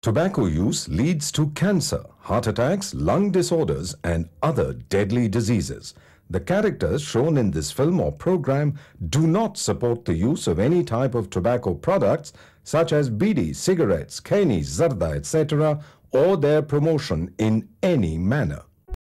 Tobacco use leads to cancer, heart attacks, lung disorders, and other deadly diseases. The characters shown in this film or program do not support the use of any type of tobacco products such as bidi, cigarettes, keni, zarda, etc., or their promotion in any manner.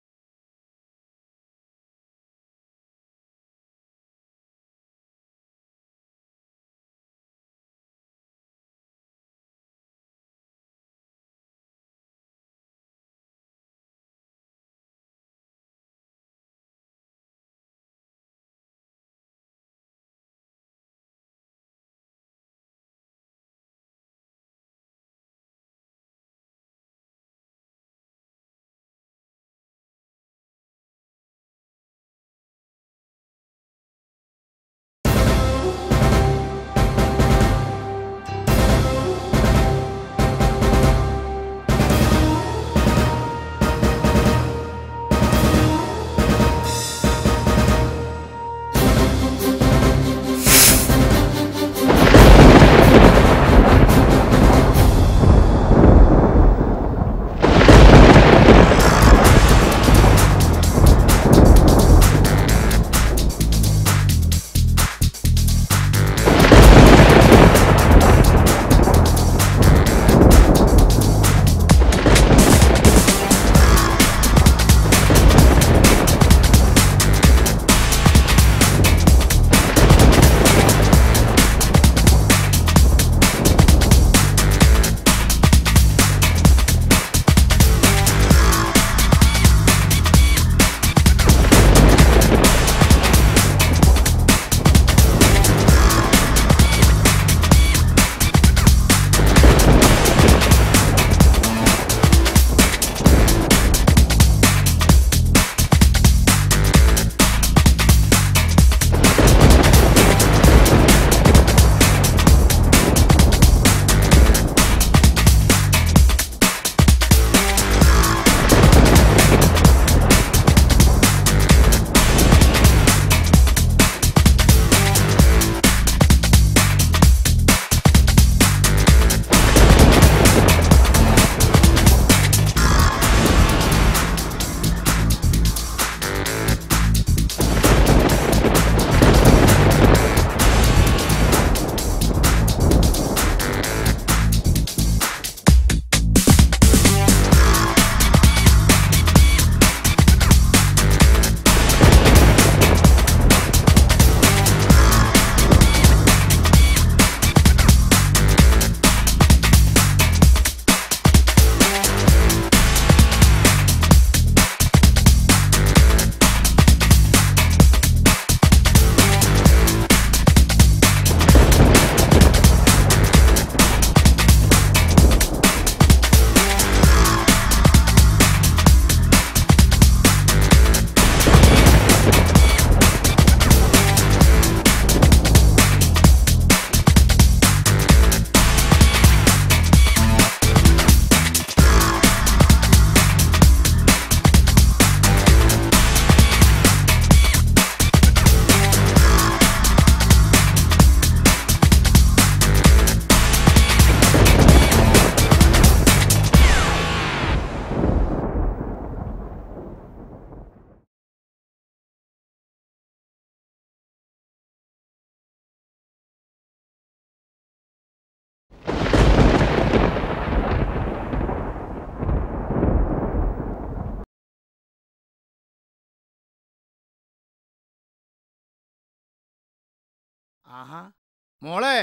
ആഹാ മോളെ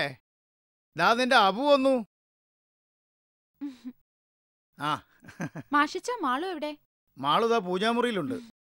ദാ നിന്റെ അബു വന്നു ആ മാഷിച്ച മാളു എവിടെ മാളുതാ പൂജാമുറിയിലുണ്ട്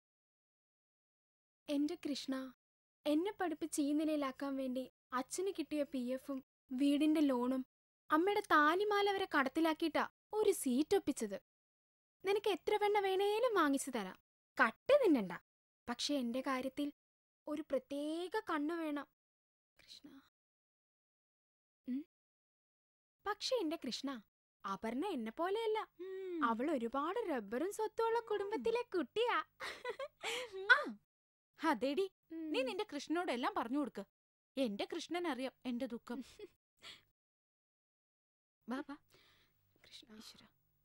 എന്റെ കൃഷ്ണ എന്നെ പഠിപ്പിച്ച് ഈ നിലയിലാക്കാൻ വേണ്ടി അച്ഛന് കിട്ടിയ പി എഫും വീടിന്റെ ലോണും അമ്മയുടെ താലിമാല വരെ കടത്തിലാക്കിയിട്ടാ ഒരു സീറ്റ് ഒപ്പിച്ചത് നിനക്ക് എത്ര വെണ്ണ വേണേലും വാങ്ങിച്ചു തരാം കട്ട് തിന്നണ്ട പക്ഷെ എന്റെ കാര്യത്തിൽ ഒരു പ്രത്യേക കണ്ണു വേണം കൃഷ്ണ ഉം? പക്ഷെ എന്റെ കൃഷ്ണ അപർണ എന്നെ പോലെയല്ല അവൾ ഒരുപാട് റബ്ബറും സ്വത്തുമുള്ള കുടുംബത്തിലെ കുട്ടിയാ ആ, അതേടി നീ ഉം. നിന്റെ കൃഷ്ണനോട് എല്ലാം പറഞ്ഞു കൊടുക്ക് എന്റെ കൃഷ്ണൻ അറിയാം എന്റെ ദുഃഖം വാ വാ കൃഷ്ണ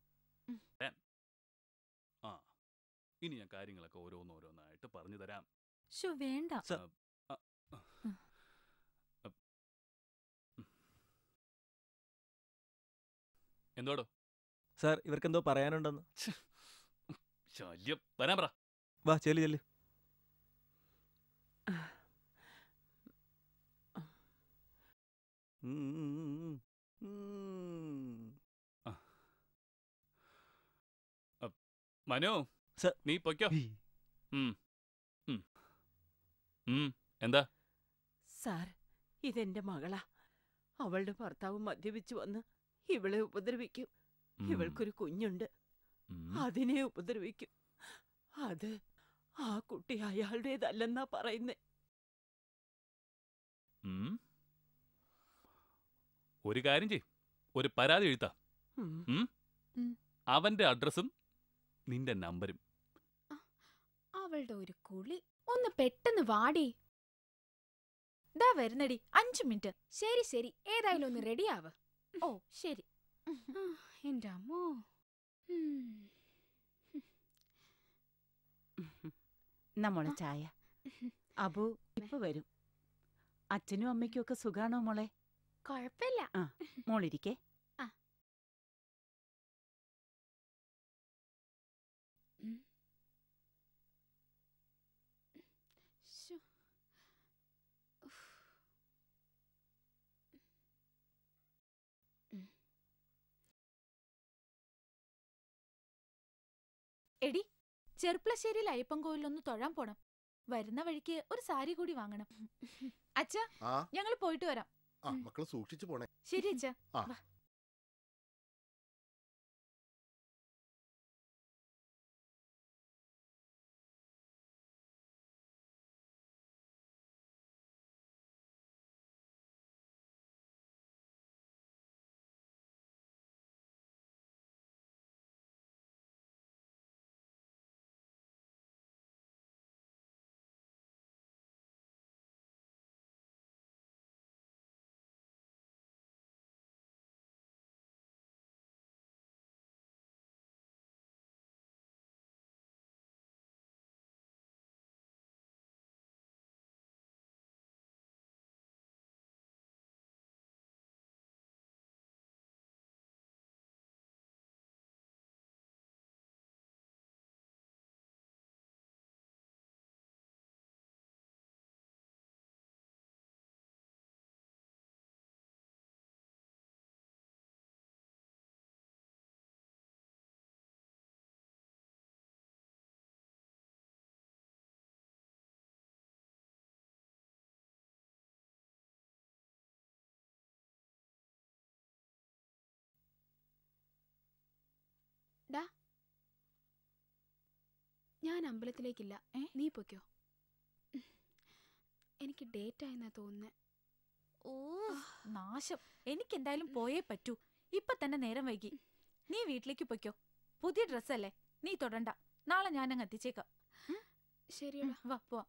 ആ ഇനി ഞാൻ കാര്യങ്ങളൊക്കെ ഓരോന്നോരോന്നായിട്ട് പറഞ്ഞു തരാം ശോ വേണ്ട അ, അ, ഉം. അ, ഉം. എന്തോടോ സാർ ഇവർക്കെന്തോ പറയാനുണ്ടെന്ന് ശല്യം വരാൻ പറ വാ ചെല്ലു ചെല്ലു മനു സർ. നീ പൊയ്ക്കോ ഉം. ഉം. ഉം. എന്താ സാർ ഇതെന്റെ മകളാ അവളുടെ ഭർത്താവ് മദ്യപിച്ചു വന്ന് ഇവളെ ഉപദ്രവിക്കും ഉം. ഇവൾക്കൊരു കുഞ്ഞുണ്ട് ഉം. അതിനെ ഉപദ്രവിക്കും അത് ആ കുട്ടി അയാളുടേതല്ലെന്നാ പറയുന്നേ ഉം. ഒരു കാര്യം ചെയ് ഒരു പരാതി എഴുത്താ ഉം. ഉം? ഉം. അവന്റെ അഡ്രസ്സും നിന്റെ നമ്പരും അവളുടെ ഒരു കുളി ഒന്ന് പെട്ടെന്ന് വാടി ദാ വരുന്നടി അഞ്ചു മിനിറ്റ് ശരി ശരി ഏതായാലും ഒന്ന് റെഡിയാവ് ഓ ശരി എന്റെ അമ്മോ ഉം. നമ്മളെ ചായ അബു ഇപ്പൊ വരും അച്ഛനും അമ്മയ്ക്കും ഒക്കെ സുഖാണോ മോളെ കൊഴപ്പില്ല മോളിരിക്കേ ശ്ശോ. ഉഫ്. എടി ചെർപ്പളശ്ശേരിയിൽ അയ്യപ്പൻകോവിലൊന്ന് തൊഴാൻ പോണം വരുന്ന വഴിക്ക് ഒരു സാരി കൂടി വാങ്ങണം അച്ഛ ആ ഞങ്ങൾ പോയിട്ട് വരാം ആ മക്കള് സൂക്ഷിച്ചു പോണേ ശരി അച്ഛ ആ. വാ. ഞാൻ അമ്പലത്തിലേക്കില്ല ഏ? നീ പൊയ്ക്കോ ഉം. എനിക്ക് ഡേറ്റ് ആയെന്നാ തോന്നുന്നേ ഓ നാശം എനിക്ക് എന്തായാലും പോയേ പറ്റൂ ഇപ്പൊ തന്നെ നേരം വൈകി നീ വീട്ടിലേക്ക് പൊയ്ക്കോ പുതിയ ഡ്രസ്സല്ലേ നീ തൊടണ്ട നാളെ ഞാനങ്ങ് എത്തിച്ചേക്കാം ശരിയടാ വാ പോവാം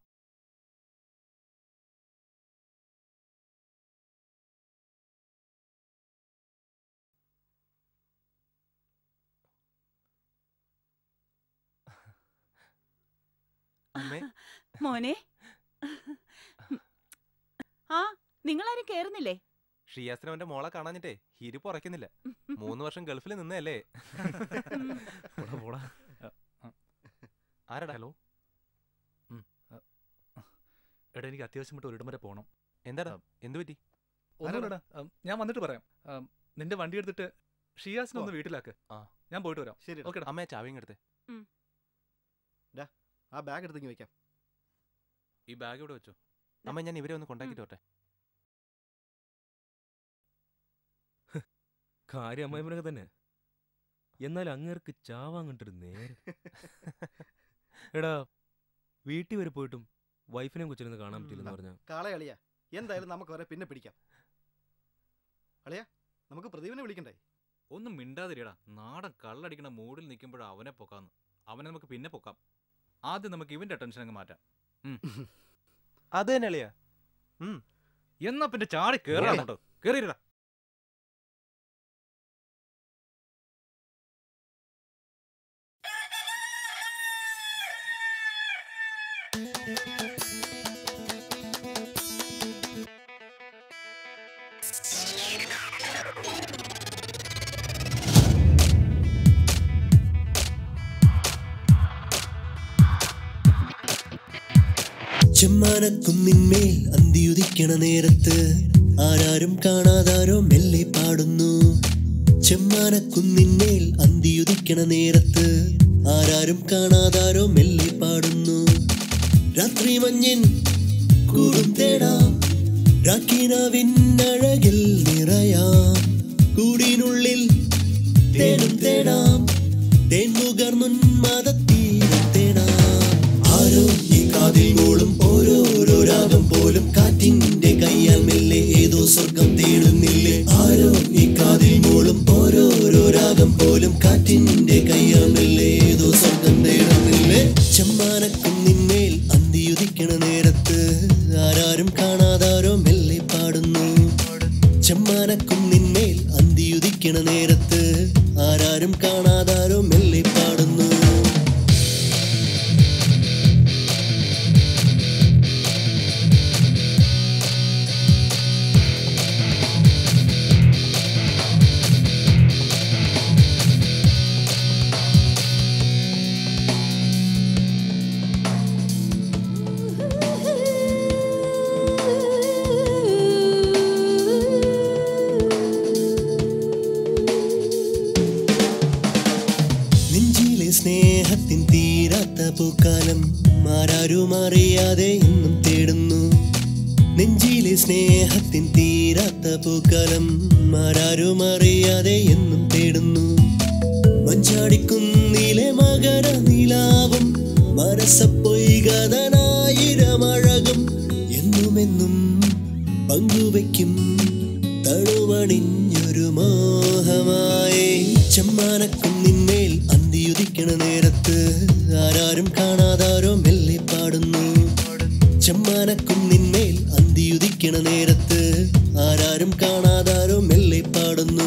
അമ്മേ മോനെ ആ നിങ്ങളാരും കേറുന്നില്ലേ ഷിയാസിന് അവന്റെ മോളെ കാണാഞ്ഞിട്ടേ ഇരിപ്പ് ഉറക്കുന്നില്ല മൂന്ന് വർഷം ഗൾഫിൽ നിന്നല്ലേ പോടാ പോടാ ആരടാ ഹലോ എടാ എനിക്ക് അത്യാവശ്യം വിട്ട് ഒരിടം വരെ പോകണം എന്താടാ എന്തു പറ്റി ഒന്നുമില്ലടാ ഉം, ഞാൻ വന്നിട്ട് പറയാം ഉം, നിന്റെ വണ്ടി എടുത്തിട്ട് ഷിയാസിനെ ഒന്ന് വീട്ടിലാക്ക് ആ. ഞാൻ പോയിട്ട് വരാം ശരി ഓക്കെടാ അമ്മയെ ചാവിയും എടുത്തേ ആ ബാഗ് എടുത്തേക്ക് വെക്കാം ഈ ബാഗ് ഇവിടെ വെച്ചോ അമ്മ ഞാൻ ഇവരെ ഒന്ന് കൊണ്ടാക്കിട്ട് വരട്ടെ കാര്യം അമ്മായിമനൊക്കെ തന്നെ എന്നാൽ അങ്ങേർക്ക് ചാവാൻ കണ്ടൊരു നേരം എടാ വീട്ടിൽ വരെ പോയിട്ടും വൈഫിനെ കൊച്ചിരുന്ന് കാണാൻ പറ്റില്ലെന്ന് പറഞ്ഞ കാളെ അളിയ എന്തായാലും നമുക്ക് അവരെ പിന്നെ പിടിക്കാം അളിയ നമുക്ക് പ്രദീപിനെ വിളിക്കണ്ടേ ഒന്നും മിണ്ടാതിരിയടാ നാടൻ കള്ളടിക്കണ മൂഡിൽ നിൽക്കുമ്പോഴാ അവനെ പൊക്കാന്ന് അവനെ നമുക്ക് പിന്നെ പൊക്കാം ആദ്യം നമുക്ക് ഇവന്റെ ടെൻഷൻ അങ്ങ് മാറ്റാം അത് തന്നെ അളിയാ എന്നാ പിന്നെ ചാടി കേറാ ഓടാ. അങ്ങോട്ട് കേറിയിരടാ ചെമ്മാനക്കുന്നിന്മേൽ അന്തിയുദിക്കണ നേരത്ത് ആരാരും കാണാതാരോ മെല്ലെ പാടുന്നു ചെമ്മാനക്കുന്നിന്മേൽ അന്തിയുദിക്കണ നേരത്ത് ആരാരും കാണാതാരോ മെല്ലെ പാടുന്നു രാത്രി മഞ്ഞിൻ കൂടും തേടാം രാക്കിനാവിന്നഴകിൽ നിറയാം കൂടിനുള്ളിൽ തേടും തേടാം തേൻമുകർന്നുന്മാദത്തീരം തേടാം ആരോ ഈ കാതിൽ മൂളും ഓരോരോ രാഗം പോലും കാറ്റിന്റെ കയ്യാൽ മെല്ലെ ഏതോ സ്വർഗം തേടുന്നില്ലേ ആരോ ഈ കാതിൽ മൂളും ഓരോരോ രാഗം പോലും കാറ്റിന്റെ കയ്യാൽ മെല്ലെ ഏതോ സ്വർഗം തേടുന്നില്ലേ ചെമ്മാനക്കുന്നിന്മേൽ അന്തിയുദിക്കണ നേരത്ത് ആരാരും കാണാതാരോ മെല്ലെ പാടുന്നു ചെമ്മാനക്കുന്നിന്മേൽ അന്തിയുദിക്കണ നേരത്ത് ആരാരും കാണാതാരോ മെല്ലെ പാടുന്നു നെഞ്ചിലെ സ്നേഹത്തിൻ തീരാത്ത പൂക്കാലം ആരാരും അറിയാതെ ഇന്നും തേടുന്നു നെഞ്ചിലെ സ്നേഹത്തിൻ തീരാത്ത പൂക്കാലം ആരാരും അറിയാതെ എന്നും തേടുന്നു മഞ്ചാടിക്കുന്നിലെ മകര നിലാവും മനസ്സപ്പൊയ്കതനായിരമഴകും എന്നുമെന്നും പങ്കുവയ്ക്കും തണുവണിഞ്ഞൊരു മോഹമായി ചെമ്മാനക്കുന്നിന്മേൽ അന്തിയുദിക്കണ നേരത്ത് ആരാരും കാണാതാരോ മെല്ലെ പാടുന്നു ചെമ്മാനക്കുന്നിന്മേൽ അന്തിയുദിക്കണ നേരത്ത് ആരാരും കാണാതാരോ മെല്ലെ പാടുന്നു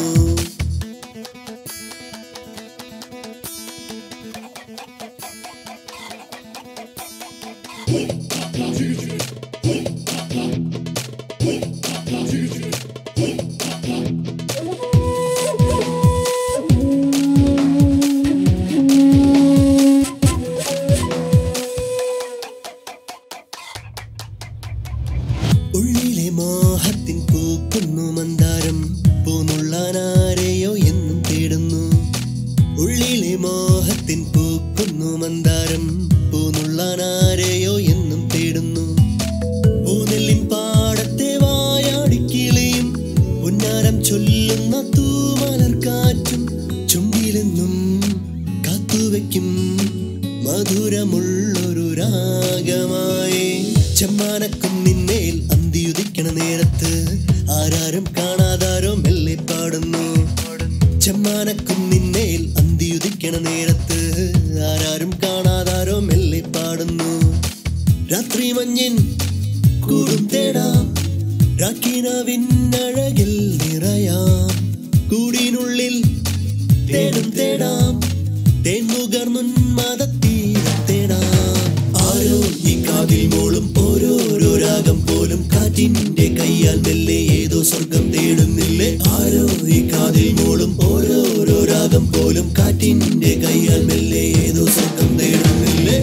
ഉള്ളിലെ മോഹത്തിൻ പൂക്കുന്നു മന്ദാരം പൂന്നുള്ളാനാരെയോ എന്നും തേടുന്നു ഉള്ളിലെ മോഹത്തിൻ പൂക്കുന്നു മന്ദാരം പൂന്നുള്ളാനാരെയോ എന്നും തേടുന്നു പൂനെല്ലിൻ പാടത്തെ വായാടിക്കിളിയും ഉന്നാരം ചൊല്ലുന്ന തൂമലർ കാറ്റും ചുണ്ടിലെന്നും കാത്തുവെക്കും മധുരമുള്ളൊരു രാഗമായി ചെമ്മാനക്കുന്നിന്മേൽ അന്തിയുദിക്കണ നേരത്ത് ആരാരും കാണാതാരോ മെല്ലെ പാടുന്നു ചെമ്മാനക്കുന്നിന്മേൽ അന്തിയുദിക്കണ നേരത്ത് ആരാരും കാണാതാരോ മെല്ലെ പാടുന്നു രാത്രി മഞ്ഞിൻ കൂടും തേടാം രാക്കിനാവിന്നഴകിൽ നിറയാം കൂടിനുള്ളിൽ തേടും തേടാം തേൻമുകർന്നുന്മാദത്തീരം തേടാം ആരോ ഈ കാതിൽ മോളും ഓരോരോ രാഗം പോലും കാറ്റിന്റെ കയ്യാൽ മെല്ലെ ഏതോ സ്വർഗം തേടുന്നില്ലേ ആരോ ഈ കാതിൽ മോളും ഓരോരോ രാഗം പോലും കാറ്റിന്റെ കയ്യാൽ മെല്ലെ ഏതോ സ്വർഗം തേടുന്നില്ലേ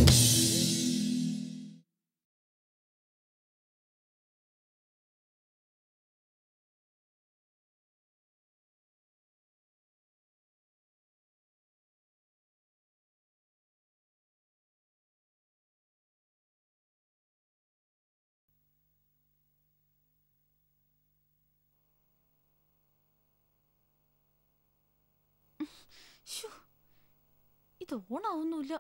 ശ്ശോ, ഇത് ഓണാവുന്നില്ല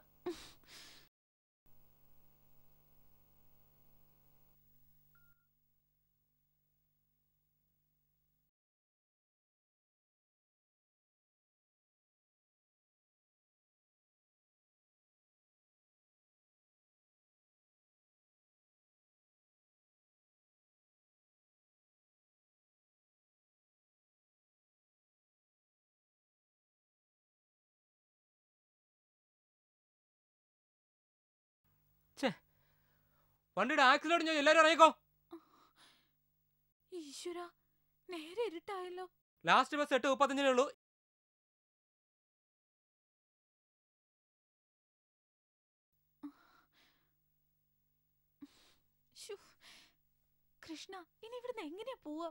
വണ്ടിയുടെ ആക്സിഡന്റ് ഞാൻ എല്ലാരും ഇറങ്ങിക്കോ ഈശ്വര നേരെ ഇരുട്ടായല്ലോ ലാസ്റ്റ് ബസ് എട്ട് മുപ്പത്തഞ്ചിനേ ഉള്ളൂ ശ്ശോ. കൃഷ്ണ ഇനി ഇവിടുന്ന് എങ്ങനെയാ പോവാ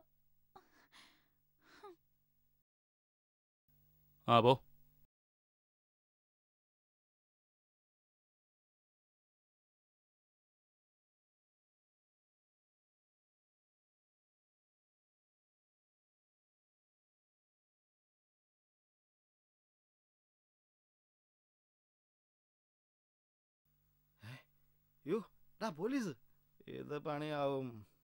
ആ പോ യോ ഡാ പോലീസ് ഏത് പണിയാവും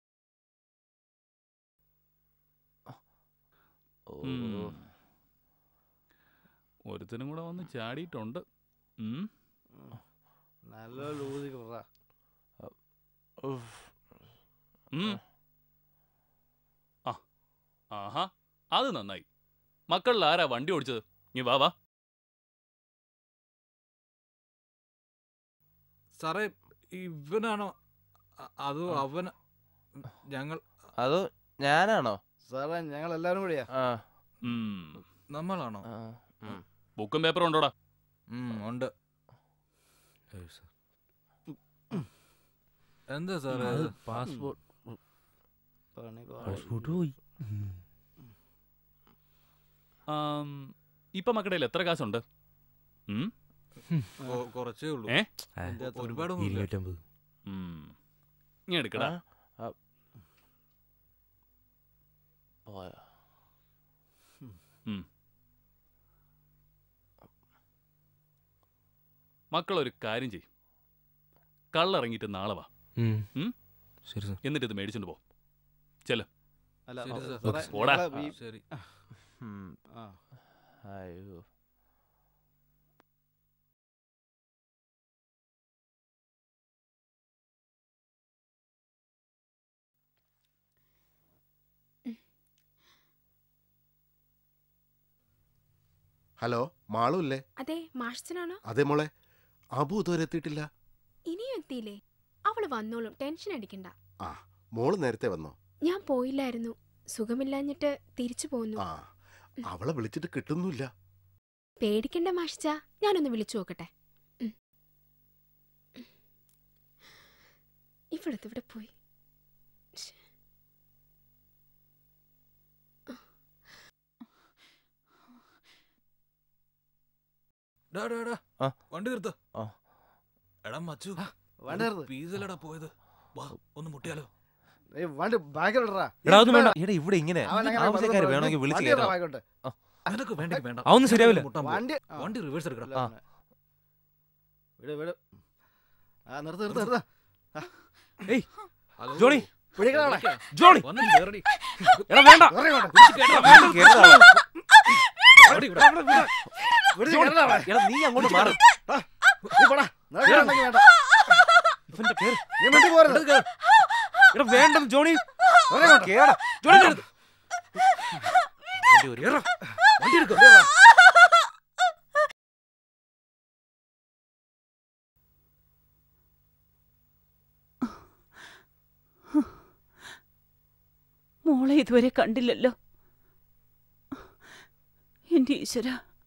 ഉം. ഒരുത്തനും കൂടെ വന്ന് ചാടിയിട്ടുണ്ട് ഉം. നല്ല ലൂതി കിട ഉം. ആ ആഹാ അത് നന്നായി മക്കളിൽ ആരാ വണ്ടി ഓടിച്ചത് നീ വാ വാ സാറേ ഇവനാണോ അ- അതോ അവൻ ഞങ്ങൾ അതോ ഞാനാണോ സാറേ ഞങ്ങൾ എല്ലാവരും കൂടിയാ ആ ഉം. നമ്മളാണോ ആ, ഉം. ബുക്കും പേപ്പറും ഉണ്ടോടാ ഉം, ഉണ്ട് എന്താ സാറേ അത് ഇത്? പാസ്പോർട്ട് പണി പാസ്പോർട്ട് പോയി ആം, ഇപ്പൊ മക്കളുടെ കയ്യിൽ എത്ര കാശുണ്ട് ഉം? കൊ- കുറച്ചേ ഉള്ളൂ ഏ? ഇതിന്റെ അകത്ത് ഒരുപാടൊന്നും ഇല്ല. ഇരുന്നൂറ്റമ്പത് ഉം. നീ എടുക്കടാ ആ, ആ. പോയോ മക്കൾ ഒരു കാര്യം ചെയ്യും കള്ളിറങ്ങിയിട്ട് നാളെ വാ ഉം? ശരി സാർ എന്നിട്ട് ഇത് മേടിച്ചോണ്ട് പോ അല്ല ശരി, സാറേ, സാർ. പോടാ. ഞങ്ങളെ ആ, വീ- ശരി ഉം. ആ. അയ്യോ ഹലോ മാളുല്ലേ അതെ മാഷച്ചനാണോ അതെ മോളെ അബു ഇതുവരെ എത്തിയിട്ടില്ല ഇനിയും എത്തിയില്ലേ അവള് വന്നോളും ടെൻഷൻ അടിക്കണ്ട ആ മോള് നേരത്തെ വന്നോ ഞാൻ പോയില്ലായിരുന്നു സുഖമില്ലാഞ്ഞിട്ട് തിരിച്ചു പോന്നു ആ അവളെ വിളിച്ചിട്ട് കിട്ടുന്നില്ല പേടിക്കണ്ട മാഷിച്ച ഞാനൊന്ന് വിളിച്ചു നോക്കട്ടെ ഉം. ഇവിടത്ത് ഇവിടെ പോയി ശ്ശെ. ഡാ, ഡാ, ഡാ. ആ. വണ്ടി നിർത്ത ആ. എടാ മച്ചു വണ്ടി നിർത്ത്. പീസലടാ പോയത് വാ ഒന്ന് മുട്ടിയാലോ ഏയ് വണ്ടി ബാക്കിലോട്ടാ എടാ അതൊന്നും വേണ്ട എടാ ഇവിടെ ഇങ്ങനെ അവൻ അങ്ങനെ ആവശ്യക്കാർ വെറുതെ വേണമെങ്കിൽ വിളിച്ച് വണ്ടി കയറ്റാം ഇടാ ബാക്കിലോട്ട്. നിനക്ക് വേണ്ടെങ്കിൽ വേണ്ട അതൊന്നും ശരിയാവില്ല. മുട്ടാൻ പോ. വണ്ടി ആ. വണ്ടി റിവേഴ്സ് എടുക്കണം ഇല്ല, പിന്നെ. വിട് വിട് ആ നിർത്ത് നിർത്ത് നിർത്ത് ഏയ് ഹലോ. ജോണി പിടിക്കണ അവളെ. വിളിക്കാം. ജോണി വന്ന് കേറടി. എടാ വേണ്ട കേറി ഇങ്ങോട്ട്. കേറുന്ന ആളാ. ഓടി ഇവിടെ. വിട് കേറണ അവളെ. എടാ നീ അങ്ങോട്ട് മാറി നീ പോടാ. നിനക്ക് വേണ്ടെങ്കി വേണ്ട. ഇവന്റെ കേറ് നീ മിണ്ടി പോരുത്. എടാ വേണ്ടെന്ന് ജോണി കേറി ഇങ്ങോട്ട്. കേടാ ജോണി കേറ്. വണ്ടി ഒരു വണ്ടി എടുക്ക മോളെ ഇതുവരെ കണ്ടില്ലല്ലോ എന്റെ ഈശ്വര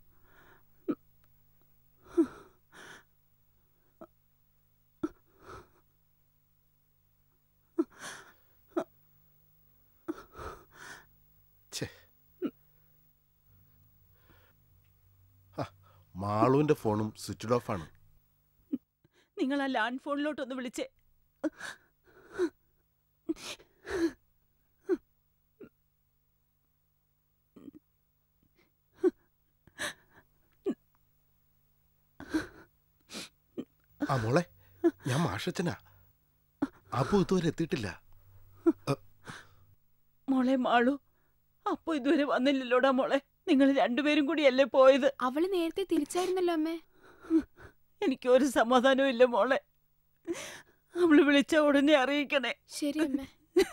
മാളുവിന്റെ ഫോണും സ്വിച്ച്ഡ് ഓഫ് ആണ് നിങ്ങൾ ആ ലാൻഡ് ഫോണിലോട്ടൊന്ന് വിളിച്ചേ ആ മോളെ ഞാൻ മാഷച്ചനാ അബു ഇതുവരെ എത്തിയിട്ടില്ല മോളെ മാളു അപ്പൊ ഇതുവരെ വന്നില്ലല്ലോടാ മോളെ നിങ്ങൾ രണ്ടുപേരും കൂടിയല്ലേ പോയത് അവള് നേരത്തെ തിരിച്ചായിരുന്നല്ലോ അമ്മേ എനിക്കൊരു സമാധാനവും ഇല്ല മോളെ അവള് വിളിച്ച ഉടനെ അറിയിക്കണേ ശരി അമ്മേ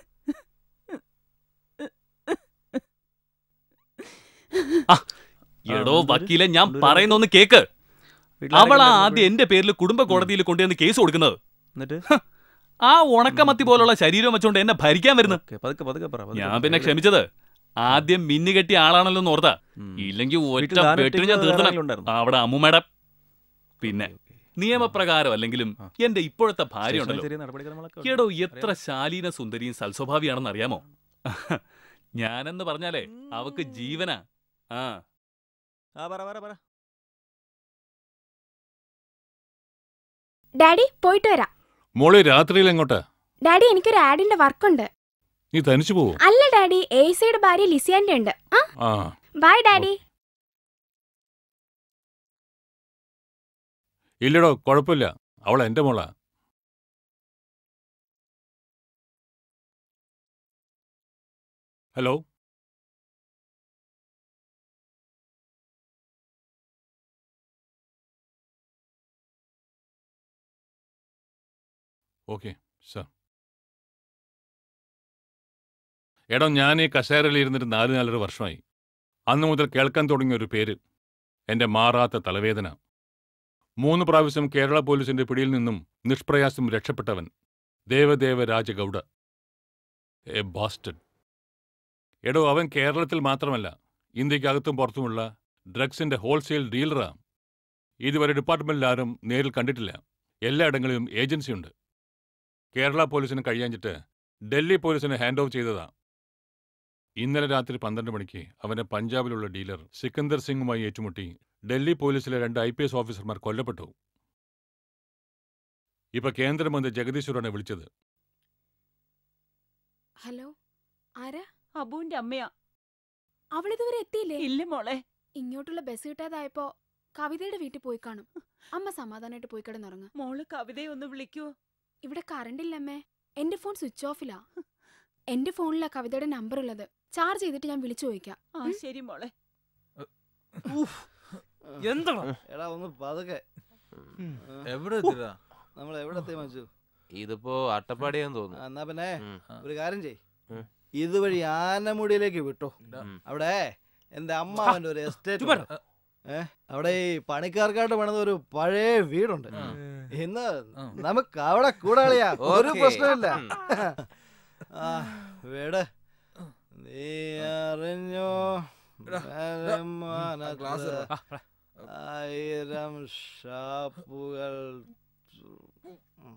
എടോ വക്കീലെ ഞാൻ പറയുന്നൊന്ന് കേക്ക് അവളാ ആദ്യം എന്റെ പേരിൽ കുടുംബ കോടതിയിൽ കൊണ്ടുവന്ന് കേസ് കൊടുക്കുന്നത് എന്നിട്ട് ആ ഉണക്കമത്തി പോലുള്ള ശരീരം വെച്ചോണ്ട് എന്നെ ഭരിക്കാൻ വരുന്നു ഓക്കേ, പതുക്കെ പതുക്കെ പറ പതുക്കെ ഞാൻ പറ. പിന്നെ ക്ഷമിച്ചത് ആദ്യം മിന്നു കെട്ടിയ ആളാണല്ലോ എന്ന് ഓർത്താ ഉം. ഇല്ലെങ്കിൽ ഒറ്റ വീട്ടിൽ ദാനം വെട്ടിന് ഞാൻ ഇട്ടിരുന്നത് വേറെ തീർത്തണം ആരെങ്കിലും ഉണ്ടായിരുന്നോ? അവിടെ അമ്മുമ്മയുടെ പിന്നെ ഓക്കേ, ഓക്കേ. നിയമപ്രകാരം അല്ലെങ്കിലും എന്റെ ഇപ്പോഴത്തെ ഭാര്യ ശേഷം ഉണ്ടല്ലോ ചെറിയ നടപടിക്രമങ്ങളൊക്കെ ഉണ്ട്. എടോ എത്ര ശാലീന സുന്ദരിയും സൽസ്വഭാവിയാണെന്ന് അറിയാമോ ഞാനെന്ന് പറഞ്ഞാലേ അവക്ക് ജീവനാ ആ ആ പറ പറ പറ ഡാഡി പോയിട്ട് വരാം മോളെ രാത്രിയിൽ എങ്ങോട്ടാ ഡാഡി എനിക്കൊരു ആഡിന്റെ വർക്കുണ്ട് നീ തനിച്ചു പോവോ അല്ല ഡാഡി എ സിയുടെ ഭാര്യ ലിസിയാന്റെ ഉണ്ട് ആ ആ ബൈ ഡാഡി ഇല്ലടോ കുഴപ്പമില്ല അവൾ എന്റെ മോളാ ഹലോ ഓക്കെ സാർ എടോ ഞാൻ ഈ കസേരയിൽ ഇരുന്നിട്ട് നാല് നാലര വർഷമായി അന്ന് മുതൽ കേൾക്കാൻ തുടങ്ങിയ ഒരു പേര് എൻ്റെ മാറാത്ത തലവേദന മൂന്ന് പ്രാവശ്യം കേരള പോലീസിന്റെ പിടിയിൽ നിന്നും നിഷ്പ്രയാസം രക്ഷപ്പെട്ടവൻ ദേവദേവ രാജഗൗഡ എ ബാസ്റ്റഡ് എടോ അവൻ കേരളത്തിൽ മാത്രമല്ല ഇന്ത്യക്കകത്തും പുറത്തുമുള്ള ഡ്രഗ്സിന്റെ ഹോൾസെയിൽ ഡീലറാ ഇതുവരെ ഡിപ്പാർട്ട്മെന്റിൽ ആരും നേരിൽ കണ്ടിട്ടില്ല എല്ലായിടങ്ങളിലും ഏജൻസിയുണ്ട് കേരള പോലീസിന് കഴിയാഞ്ഞിട്ട് ഡൽഹി പോലീസിന് ഹാൻഡ് ഓഫ് ചെയ്തതാ ഇന്നലെ രാത്രി പന്ത്രണ്ട് മണിക്ക് അവന്റെ പഞ്ചാബിലുള്ള ഡീലർ സിക്കന്ദർ സിംഗുമായി ഏറ്റുമുട്ടി ഡൽഹി പോലീസിലെ രണ്ട് ഐ പി എസ് ഓഫീസർമാർ കൊല്ലപ്പെട്ടു ഇപ്പൊ കേന്ദ്രമന്ത്രി ജഗദീശ്വറാണ് വിളിച്ചത് ഹലോ ആരാ അബുവിന്റെ അമ്മയാ അവളിതുവരെ എത്തിയില്ലേ ഇല്ല മോളെ ഇങ്ങോട്ടുള്ള ബസ് കിട്ടാതായപ്പോ കവിതയുടെ വീട്ടിൽ പോയി കാണും അമ്മ സമാധാനമായിട്ട് പോയി കിടന്നുറങ്ങ മോള് കവിതയെ ഒന്ന് വിളിക്കൂ ഇവിടെ കറണ്ട് ഇല്ലമ്മേ എന്റെ ഫോൺ സ്വിച്ച് ഓഫിലാ എന്റെ ഫോണിലാ കവിതയുടെ നമ്പർ ഉള്ളത് ചാർജ് ചെയ്തിട്ട് ഞാൻ വിളിച്ചു ചോദിക്കാം ആ ശരി മോളെ എന്താണ് എടാ ഒന്ന് പതുക്കെ എവിടെ എത്തിയടാ? നമ്മൾ എവിടെ എത്തി മച്ചു ഇതിപ്പോ അട്ടപ്പാടിയാന്ന് ആ, തോന്നുന്നു എന്നാ പിന്നെ ഉം. ഒരു കാര്യം ചെയ് ഉം. ഇതുവഴി ആനമുടിയിലേക്ക് വിട്ടു ഉം. അവിടെ എന്റെ അമ്മാവന്റെ ഒരു എസ്റ്റേറ്റ് ഉണ്ട്. ഏ അവിടെ ഈ പണിക്കാർക്കായിട്ട് പണിത ഒരു പഴയ വീടുണ്ട് ഇന്ന് നമുക്ക് അവിടെ കൂടാളിയാ ഒരു ഓക്കേ. പ്രശ്നമില്ല ഉം. ആ വീട് നീ അറിഞ്ഞോ ഗ്ലാസ് വരമാനത്ത് ആയിരം ഷാപ്പുകൾ ഉം.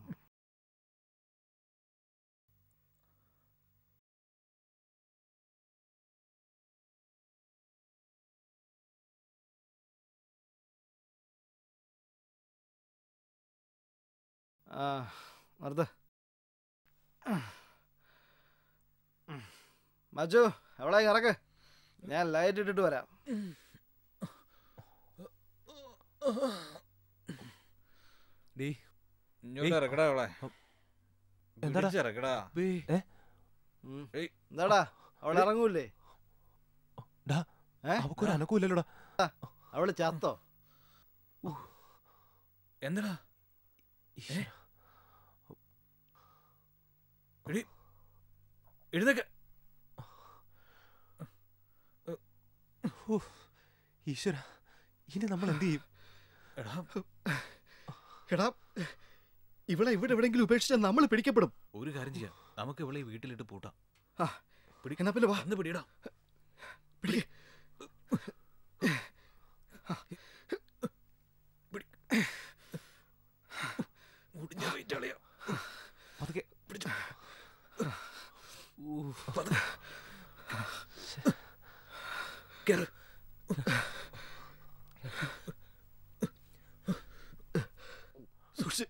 ആ നിർത്ത് മജു എവിടെ ഇറക്ക് ഞാൻ ലൈറ്റ് ഇട്ടിട്ട് വരാം ഡീ ഇങ്ങോട്ട് ഇറക്കടാ അവളെ എന്താടാ? പിടിച്ചിറക്കടാ ഏ? ഉം. ഏയ്. എന്താടാ അവിടെ ഇറങ്ങൂലേ ഡാ, ഏ? അവക്കൊരു അനക്കൂല്ലല്ലോടാ അവള് ചത്തോ എന്താടാ ഏ? എടി എഴുന്നേക്ക ഈശ്വര ഇനി നമ്മൾ എന്ത് ചെയ്യും എടാ എടാ ഇവിടെ ഇവിടെ എവിടെങ്കിലും ഉപേക്ഷിച്ചാൽ നമ്മൾ പിടിക്കപ്പെടും ഒരു കാര്യം ചെയ്യാം നമുക്ക് ഇവളെ ഈ വീട്ടിലിട്ട് പൂട്ടാം ആ, പിടി എന്നാ പിന്നെ വാ. ഒന്ന് പിടിയടാ പിടി. മുടിഞ്ഞ വെയിറ്റ് കളയാ പതുക്കെ പിടിച്ചോ പതുക്കെ. കേറ് സൂക്ഷിച്ച്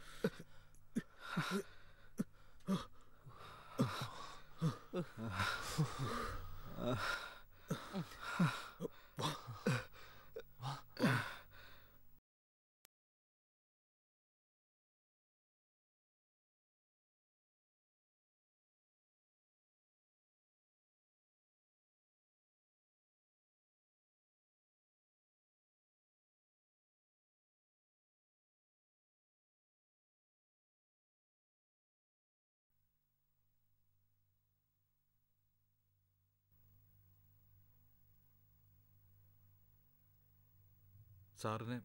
സാറിന്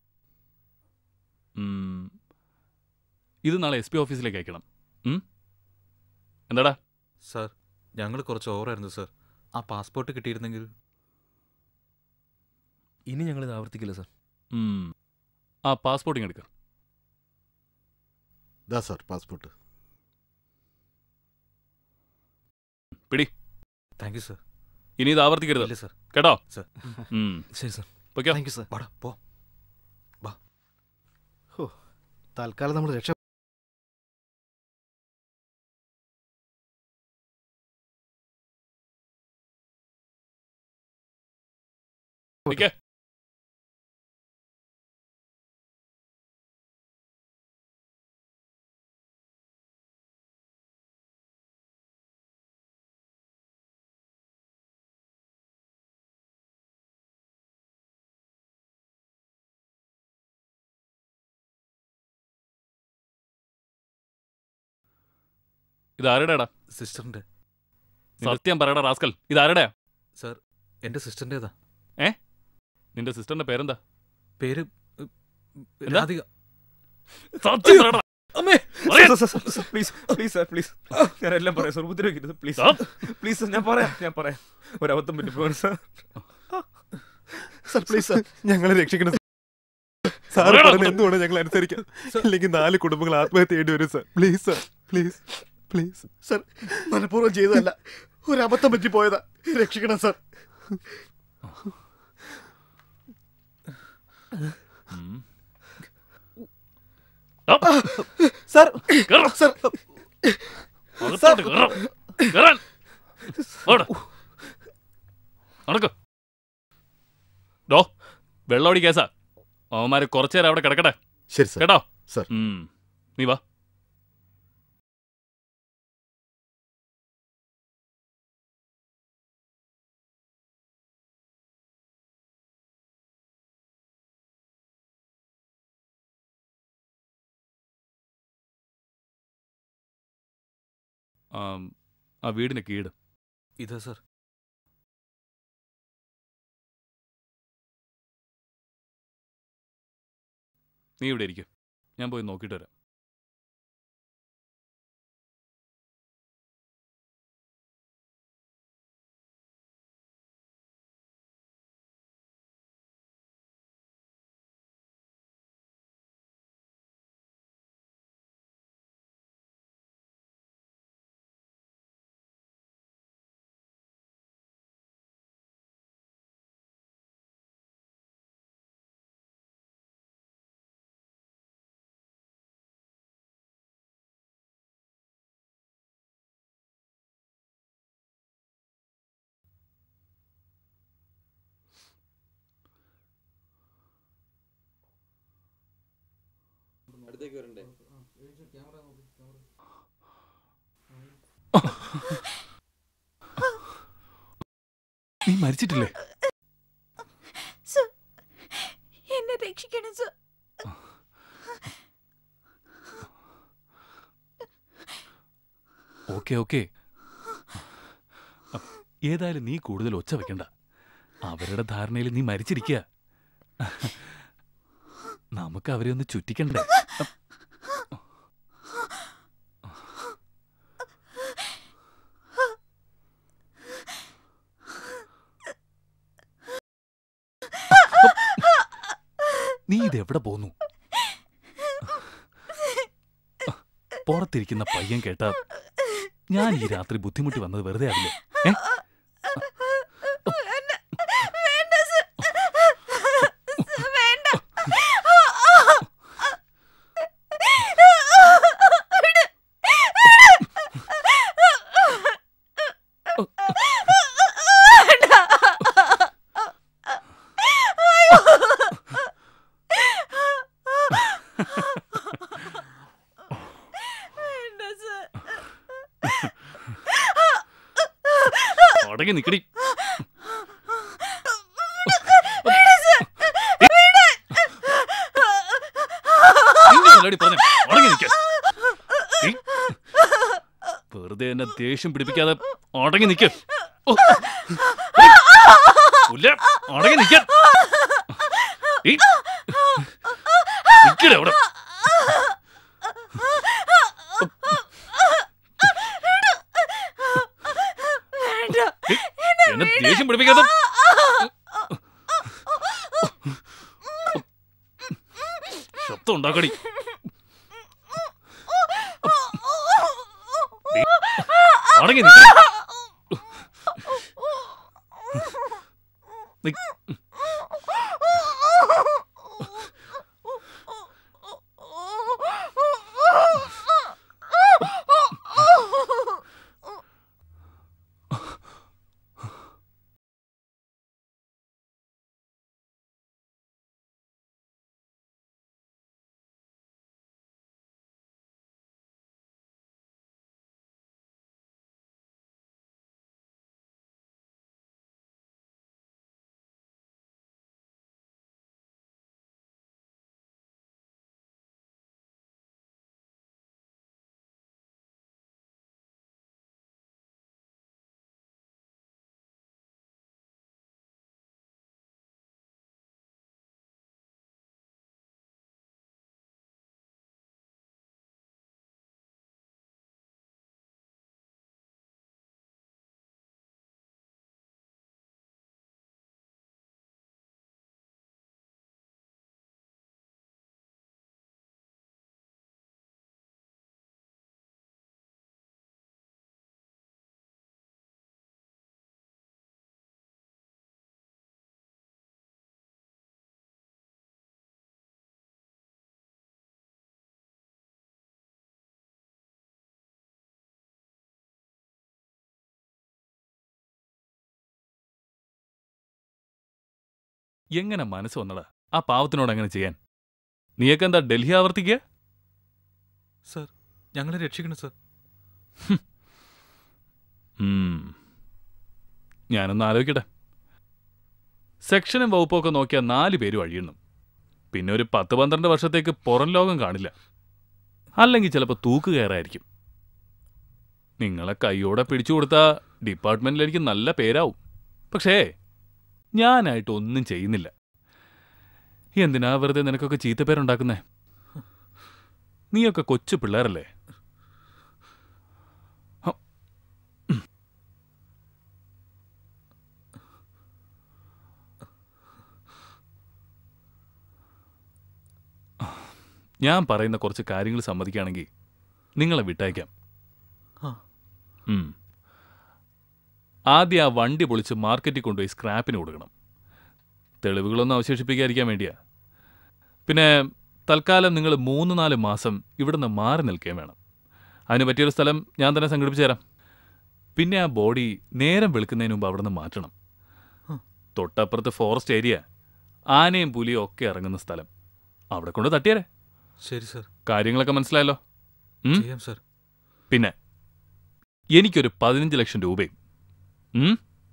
ഉം. ഇത് നാളെ എസ് പി ഓഫീസിലേക്ക് അയക്കണം ഉം? എന്താടാ സാർ ഞങ്ങൾ കുറച്ച് ഓവറായിരുന്നു സാർ ആ പാസ്പോർട്ട് കിട്ടിയിരുന്നെങ്കിൽ ഇനി ഞങ്ങളിത് ആവർത്തിക്കില്ല സാർ ഉം. ആ പാസ്പോർട്ട് ഇങ്ങെടുക്ക ദാ സാർ പാസ്പോർട്ട് പിടി താങ്ക് യു സർ ഇനി ഇത് ആവർത്തിക്കരുത് ഇല്ല സർ കേട്ടോ സർ ഉം. ശരി സർ പൊയ്ക്കോ. താങ്ക് യു സർ വാടാ പോ ഹോ തൽക്കാലം നമ്മൾ രക്ഷ നിക്ക്. ഇത് ആരുടെടാ സിസ്റ്ററിന്റെ സത്യം പറയടാ റാസ്കൽ ഇത് ആരുടെയാ സർ എന്റെ സിസ്റ്ററിന്റേതാ ഏ നിന്റെ സിസ്റ്ററിന്റെ പേരെന്താ പേര് ഉം, എന്താ? രാധിക സത്യം പറയടാ അമ്മേ പറയാ. പ്ലീസ് പ്ലീസ് സാർ പ്ലീസ് ഞാൻ എല്ലാം പറയാം സാർ ഉപദ്രവിക്കരുത് പ്ലീസ് സാർ. പ്ലീസ് ഞാൻ പറയാം ഞാൻ പറയാം ഒരബദ്ധം പറ്റിപ്പോണ് സാർ സാർ പ്ലീസ് സാർ ഞങ്ങളെ രക്ഷിക്കണം സാർ പറയടാ പറഞ്ഞ അങ്ങോട്ട്. എന്തുകൊണ്ട് ഞങ്ങൾ അനുസരിക്കാം ഇല്ലെങ്കിൽ നാല് കുടുംബങ്ങൾ ആത്മഹത്യ ചെയ്യേണ്ടി വരും sir please sir please please sir മനഃപൂർവ്വം ചെയ്തതല്ല ഒരു അബദ്ധം പറ്റി പോയതാ രക്ഷിക്കണം സർ സാർ സർ അകത്തോട്ട് കേറാം. കേറാൻ. വാടാ. നടക്ക് ഡോ വെള്ളോടി കേസാ അവന്മാര് കുറച്ചേരം അവിടെ കിടക്കട്ടെ ശരി സർ കേട്ടോ സർ ഉം. നീ വാ ആം, ആ വീടിന് കീട് ഇതാ സാർ നീ ഇവിടെ ഇരിക്കും ഞാൻ പോയി നോക്കിയിട്ട് വരാം അടുത്തേക്ക് വരണ്ടേ നീ മരിച്ചിട്ടില്ലേ സർ എന്നെ രക്ഷിക്കണം സർ ഓക്കെ ഓക്കെ ഏതായാലും നീ കൂടുതൽ ഒച്ച വെക്കണ്ട അവരുടെ ധാരണയിൽ നീ മരിച്ചിരിക്കുക നമുക്ക് അവരെ ഒന്ന് ചുറ്റിക്കണ്ടേ നീ ഇതെവിടെ പോന്നു പുറത്തിരിക്കുന്ന പയ്യൻ കേട്ടാ ഞാൻ ഈ രാത്രി ബുദ്ധിമുട്ടി വന്നത് വെറുതെ ആവില്ലേ ഏ വേണ്ട സർ വേണ്ട അടങ്ങി നിക്കടി നിന്നോടടി പറഞ്ഞെ, അടങ്ങി നിക്ക്. ഈ, വെറുതെ എന്നെ ദേഷ്യം പിടിപ്പിക്കാതെ അടങ്ങി നിക്ക് ഓ. പുല്ല, അടങ്ങി നിക്ക നിക്കടെ അവിടെ ഈ, എന്നെ ദേഷ്യം പിടിപ്പിക്കാതെ ശബ്ദം ഉണ്ടാക്കടി അടങ്ങി നിക്ക്. നിക്ക്. എങ്ങനെ മനസ്സ് വന്നടാ ആ പാവത്തിനോട് അങ്ങനെ ചെയ്യാൻ നീയൊക്കെ എന്താ ഡൽഹി ആവർത്തിക്കുക സർ ഞങ്ങളെ രക്ഷിക്കണം സർ ഉം. ഞാനൊന്ന് ആലോചിക്കട്ടെ സെക്ഷനും വകുപ്പൊക്കെ നോക്കിയാൽ നാല് പേര് വഴിയുന്നു പിന്നെ ഒരു പത്ത് പന്ത്രണ്ട് വർഷത്തേക്ക് പുറം ലോകം കാണില്ല അല്ലെങ്കിൽ ചിലപ്പോൾ തൂക്ക് കയറായിരിക്കും നിങ്ങളെ കൈയോടെ പിടിച്ചു കൊടുത്താൽ ഡിപ്പാർട്ട്മെന്റിൽ എനിക്ക് നല്ല പേരാവും പക്ഷേ ഞാനായിട്ട് ഒന്നും ചെയ്യുന്നില്ല എന്തിനാ വെറുതെ നിനക്കൊക്കെ ചീത്തപ്പേരുണ്ടാക്കുന്നേ നീയൊക്കെ കൊച്ചു പിള്ളേരല്ലേ ഞാൻ പറയുന്ന കുറച്ച് കാര്യങ്ങൾ സമ്മതിക്കുകയാണെങ്കിൽ നിങ്ങളെ വിട്ടയക്കാം ആ. ഉം. ആദ്യം ആ വണ്ടി പൊളിച്ച് മാർക്കറ്റിൽ കൊണ്ടുപോയി സ്ക്രാപ്പിന് കൊടുക്കണം തെളിവുകളൊന്നും അവശേഷിപ്പിക്കാതിരിക്കാൻ വേണ്ടിയാ പിന്നെ തൽക്കാലം നിങ്ങൾ മൂന്ന് നാല് മാസം ഇവിടുന്ന് മാറി നിൽക്കുകയും വേണം അതിന് പറ്റിയൊരു സ്ഥലം ഞാൻ തന്നെ സംഘടിപ്പിച്ചു തരാം പിന്നെ ആ ബോഡി നേരം വെളുക്കുന്നതിന് മുമ്പ് അവിടെ നിന്ന് മാറ്റണം തൊട്ടപ്പുറത്ത് ഫോറസ്റ്റ് ഏരിയ ആനയും പുലിയും ഒക്കെ ഇറങ്ങുന്ന സ്ഥലം അവിടെ കൊണ്ട് തട്ടിയാരെ ശരി സർ കാര്യങ്ങളൊക്കെ മനസ്സിലായല്ലോ ഉം? ചെയ്യാം സർ പിന്നെ എനിക്കൊരു പതിനഞ്ച് ലക്ഷം രൂപയും ഉം?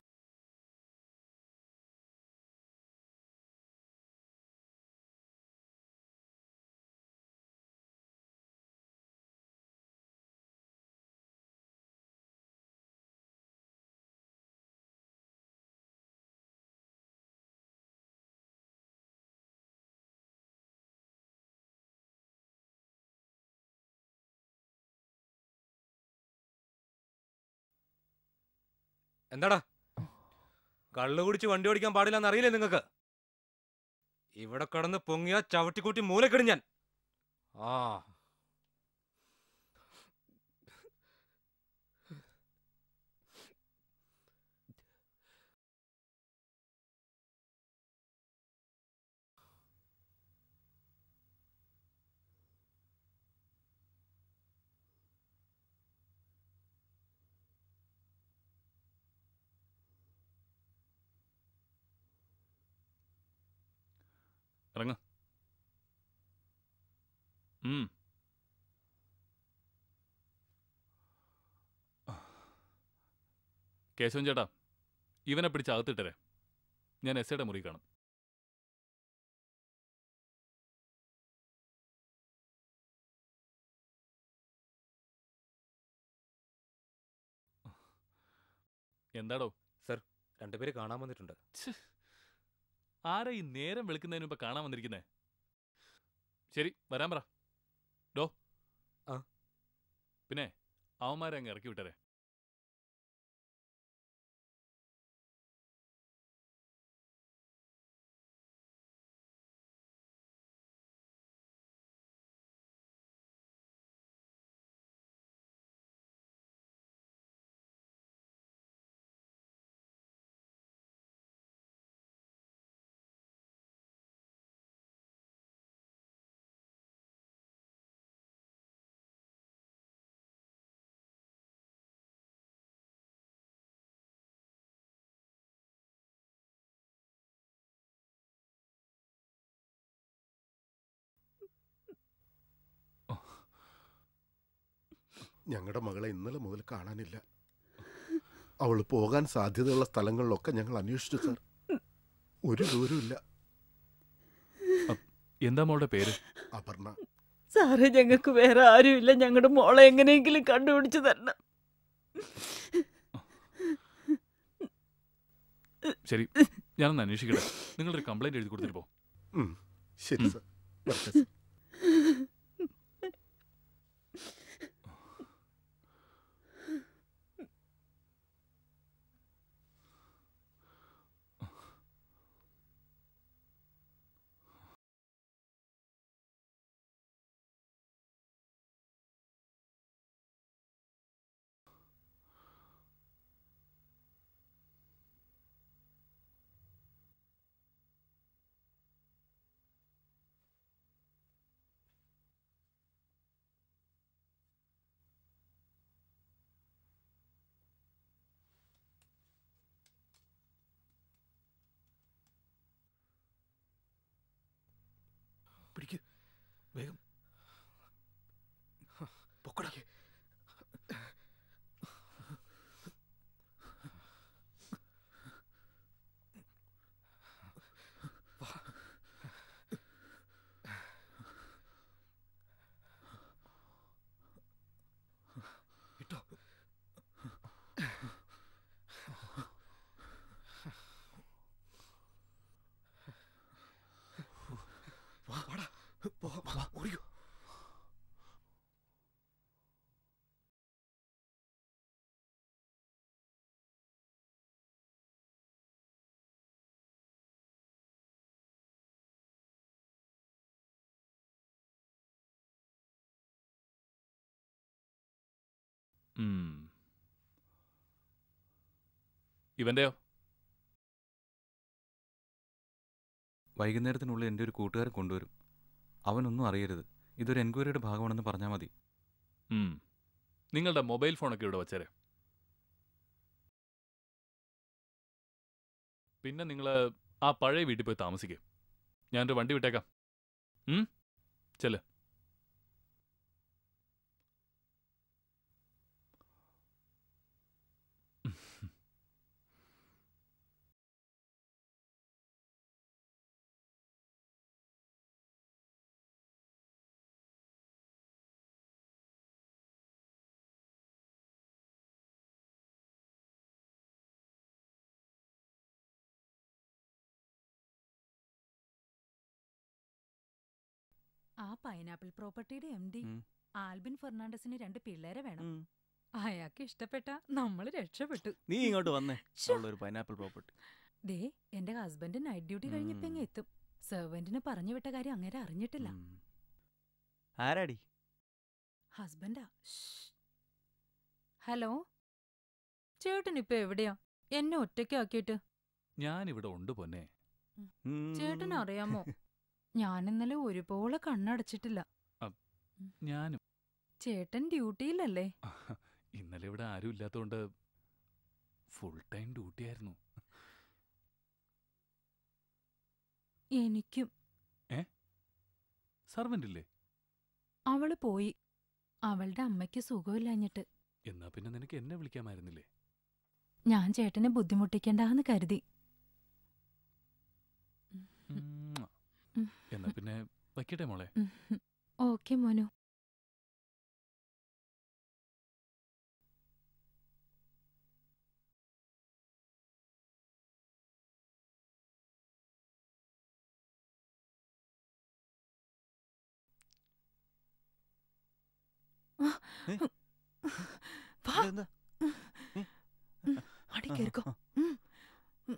എന്താടാ കള്ളു കുടിച്ച് വണ്ടി ഓടിക്കാൻ പാടില്ലെന്ന് അറിയില്ലേ നിങ്ങൾക്ക് ഇവിടെ കിടന്ന് പൊങ്ങിയ ചവിട്ടിക്കൂട്ടി മൂലക്കിടും ഞാൻ ആ ഇറങ്ങ ഉം. കേശവൻ ചേട്ടാ ഇവനെ പിടിച്ച് അകത്തിട്ടരെ ഞാൻ എസ് ഐയുടെ മുറി കാണും എന്താടോ സർ രണ്ടുപേര് കാണാൻ വന്നിട്ടുണ്ട് ആരാ ഈ നേരം വെളുക്കുന്നതിന് മുമ്പ് കാണാൻ വന്നിരിക്കുന്നേ ശരി വരാൻ പറ ഡോ ആ. പിന്നെ അവന്മാരെ അങ്ങ് ഇറക്കി വിട്ടരെ ഞങ്ങളുടെ മകളെ ഇന്നലെ മുതൽ കാണാനില്ല അവൾ പോകാൻ സാധ്യതയുള്ള സ്ഥലങ്ങളിലൊക്കെ ഞങ്ങൾ അന്വേഷിച്ചു സാർ ഒരു ദൂരമില്ല എന്താ മോളുടെ പേര് അപർണ സാറേ ഞങ്ങൾക്ക് വേറെ ആരുമില്ല ഞങ്ങളുടെ മോളെ എങ്ങനെയെങ്കിലും കണ്ടുപിടിച്ച് തരണം ശരി ഞാനൊന്ന് അന്വേഷിക്കട്ടെ നിങ്ങളൊരു കംപ്ലൈന്റ് എഴുതി കൊടുത്തിട്ട് പോ ഉം, ശരി സാർ വരട്ടെ സാർ പിടിക്ക് വേഗം പൊക്കടാ ഇട്ടോ വാ വാടാ പോ വാ ഓടിക്കോ ഉം. ഇവന്റെയോ വൈകുന്നേരത്തിനുള്ളിൽ എൻ്റെ ഒരു കൂട്ടുകാരൻ കൊണ്ടുവരും അവനൊന്നും അറിയരുത് ഇതൊരു എൻക്വയറിയുടെ ഭാഗമാണെന്ന് പറഞ്ഞാൽ മതി ഉം. നിങ്ങളുടെ മൊബൈൽ ഫോണൊക്കെ ഇവിടെ വച്ചേരെ പിന്നെ നിങ്ങൾ ആ പഴയ വീട്ടിൽ പോയി താമസിക്കുക ഞാനൊരു വണ്ടി വിട്ടേക്കാം ഉം? ചെല്ല് ആ പൈനാപ്പിൾ പ്രോപ്പർട്ടിയുടെ എം ഡി ഉം. ആൽബിൻ ഫെർണാണ്ടസിന് രണ്ട് പിള്ളേരെ വേണം അയാൾക്ക് ഇഷ്ടപ്പെട്ട നമ്മൾ രക്ഷപ്പെട്ടു നീ ഇങ്ങോട്ട് വന്നേ ശ്ശോ. ഒരു പൈനാപ്പിൾ പ്രോപ്പർട്ടി ദേ എന്റെ ഹസ്ബൻഡ് നൈറ്റ് ഡ്യൂട്ടി കഴിഞ്ഞപ്പോ ഇങ്ങ് എത്തും സെർവന്റിന് പറഞ്ഞു വിട്ട കാര്യം അങ്ങനെ അറിഞ്ഞിട്ടില്ല ആരാടി ഹസ്ബൻഡാ ഹലോ ചേട്ടൻ ഇപ്പൊ എവിടെയാ എന്നെ ഒറ്റയ്ക്കാക്കിയിട്ട് ഞാനിവിടെ ഉണ്ട് പൊന്നെ ചേട്ടൻ അറിയാമോ ഞാൻ ഇന്നലെ ഒരുപോലെ കണ്ണടച്ചിട്ടില്ല ഞാനും ചേട്ടൻ ഡ്യൂട്ടിയിലല്ലേ ഇന്നലെ ഇവിടെ ആരും ഇല്ലാത്തതുകൊണ്ട് ഫുൾ ടൈം ഡ്യൂട്ടി ആയിരുന്നു എനിക്കും ഏ സർവന്റ് ഇല്ലേ അവള് പോയി അവളുടെ അമ്മയ്ക്ക് സുഖമില്ലാഞ്ഞിട്ട് എന്നാ പിന്നെ നിനക്ക് എന്നെ വിളിക്കാമായിരുന്നില്ലേ ഞാൻ ചേട്ടനെ ബുദ്ധിമുട്ടിക്കണ്ടെന്ന് കരുതി ഉം. എന്നാ പിന്നെ വയ്ക്കട്ടെ മോളെ ഓക്കെ മോനു വാ. അടി കേറിക്കോ ഉം. ഉം.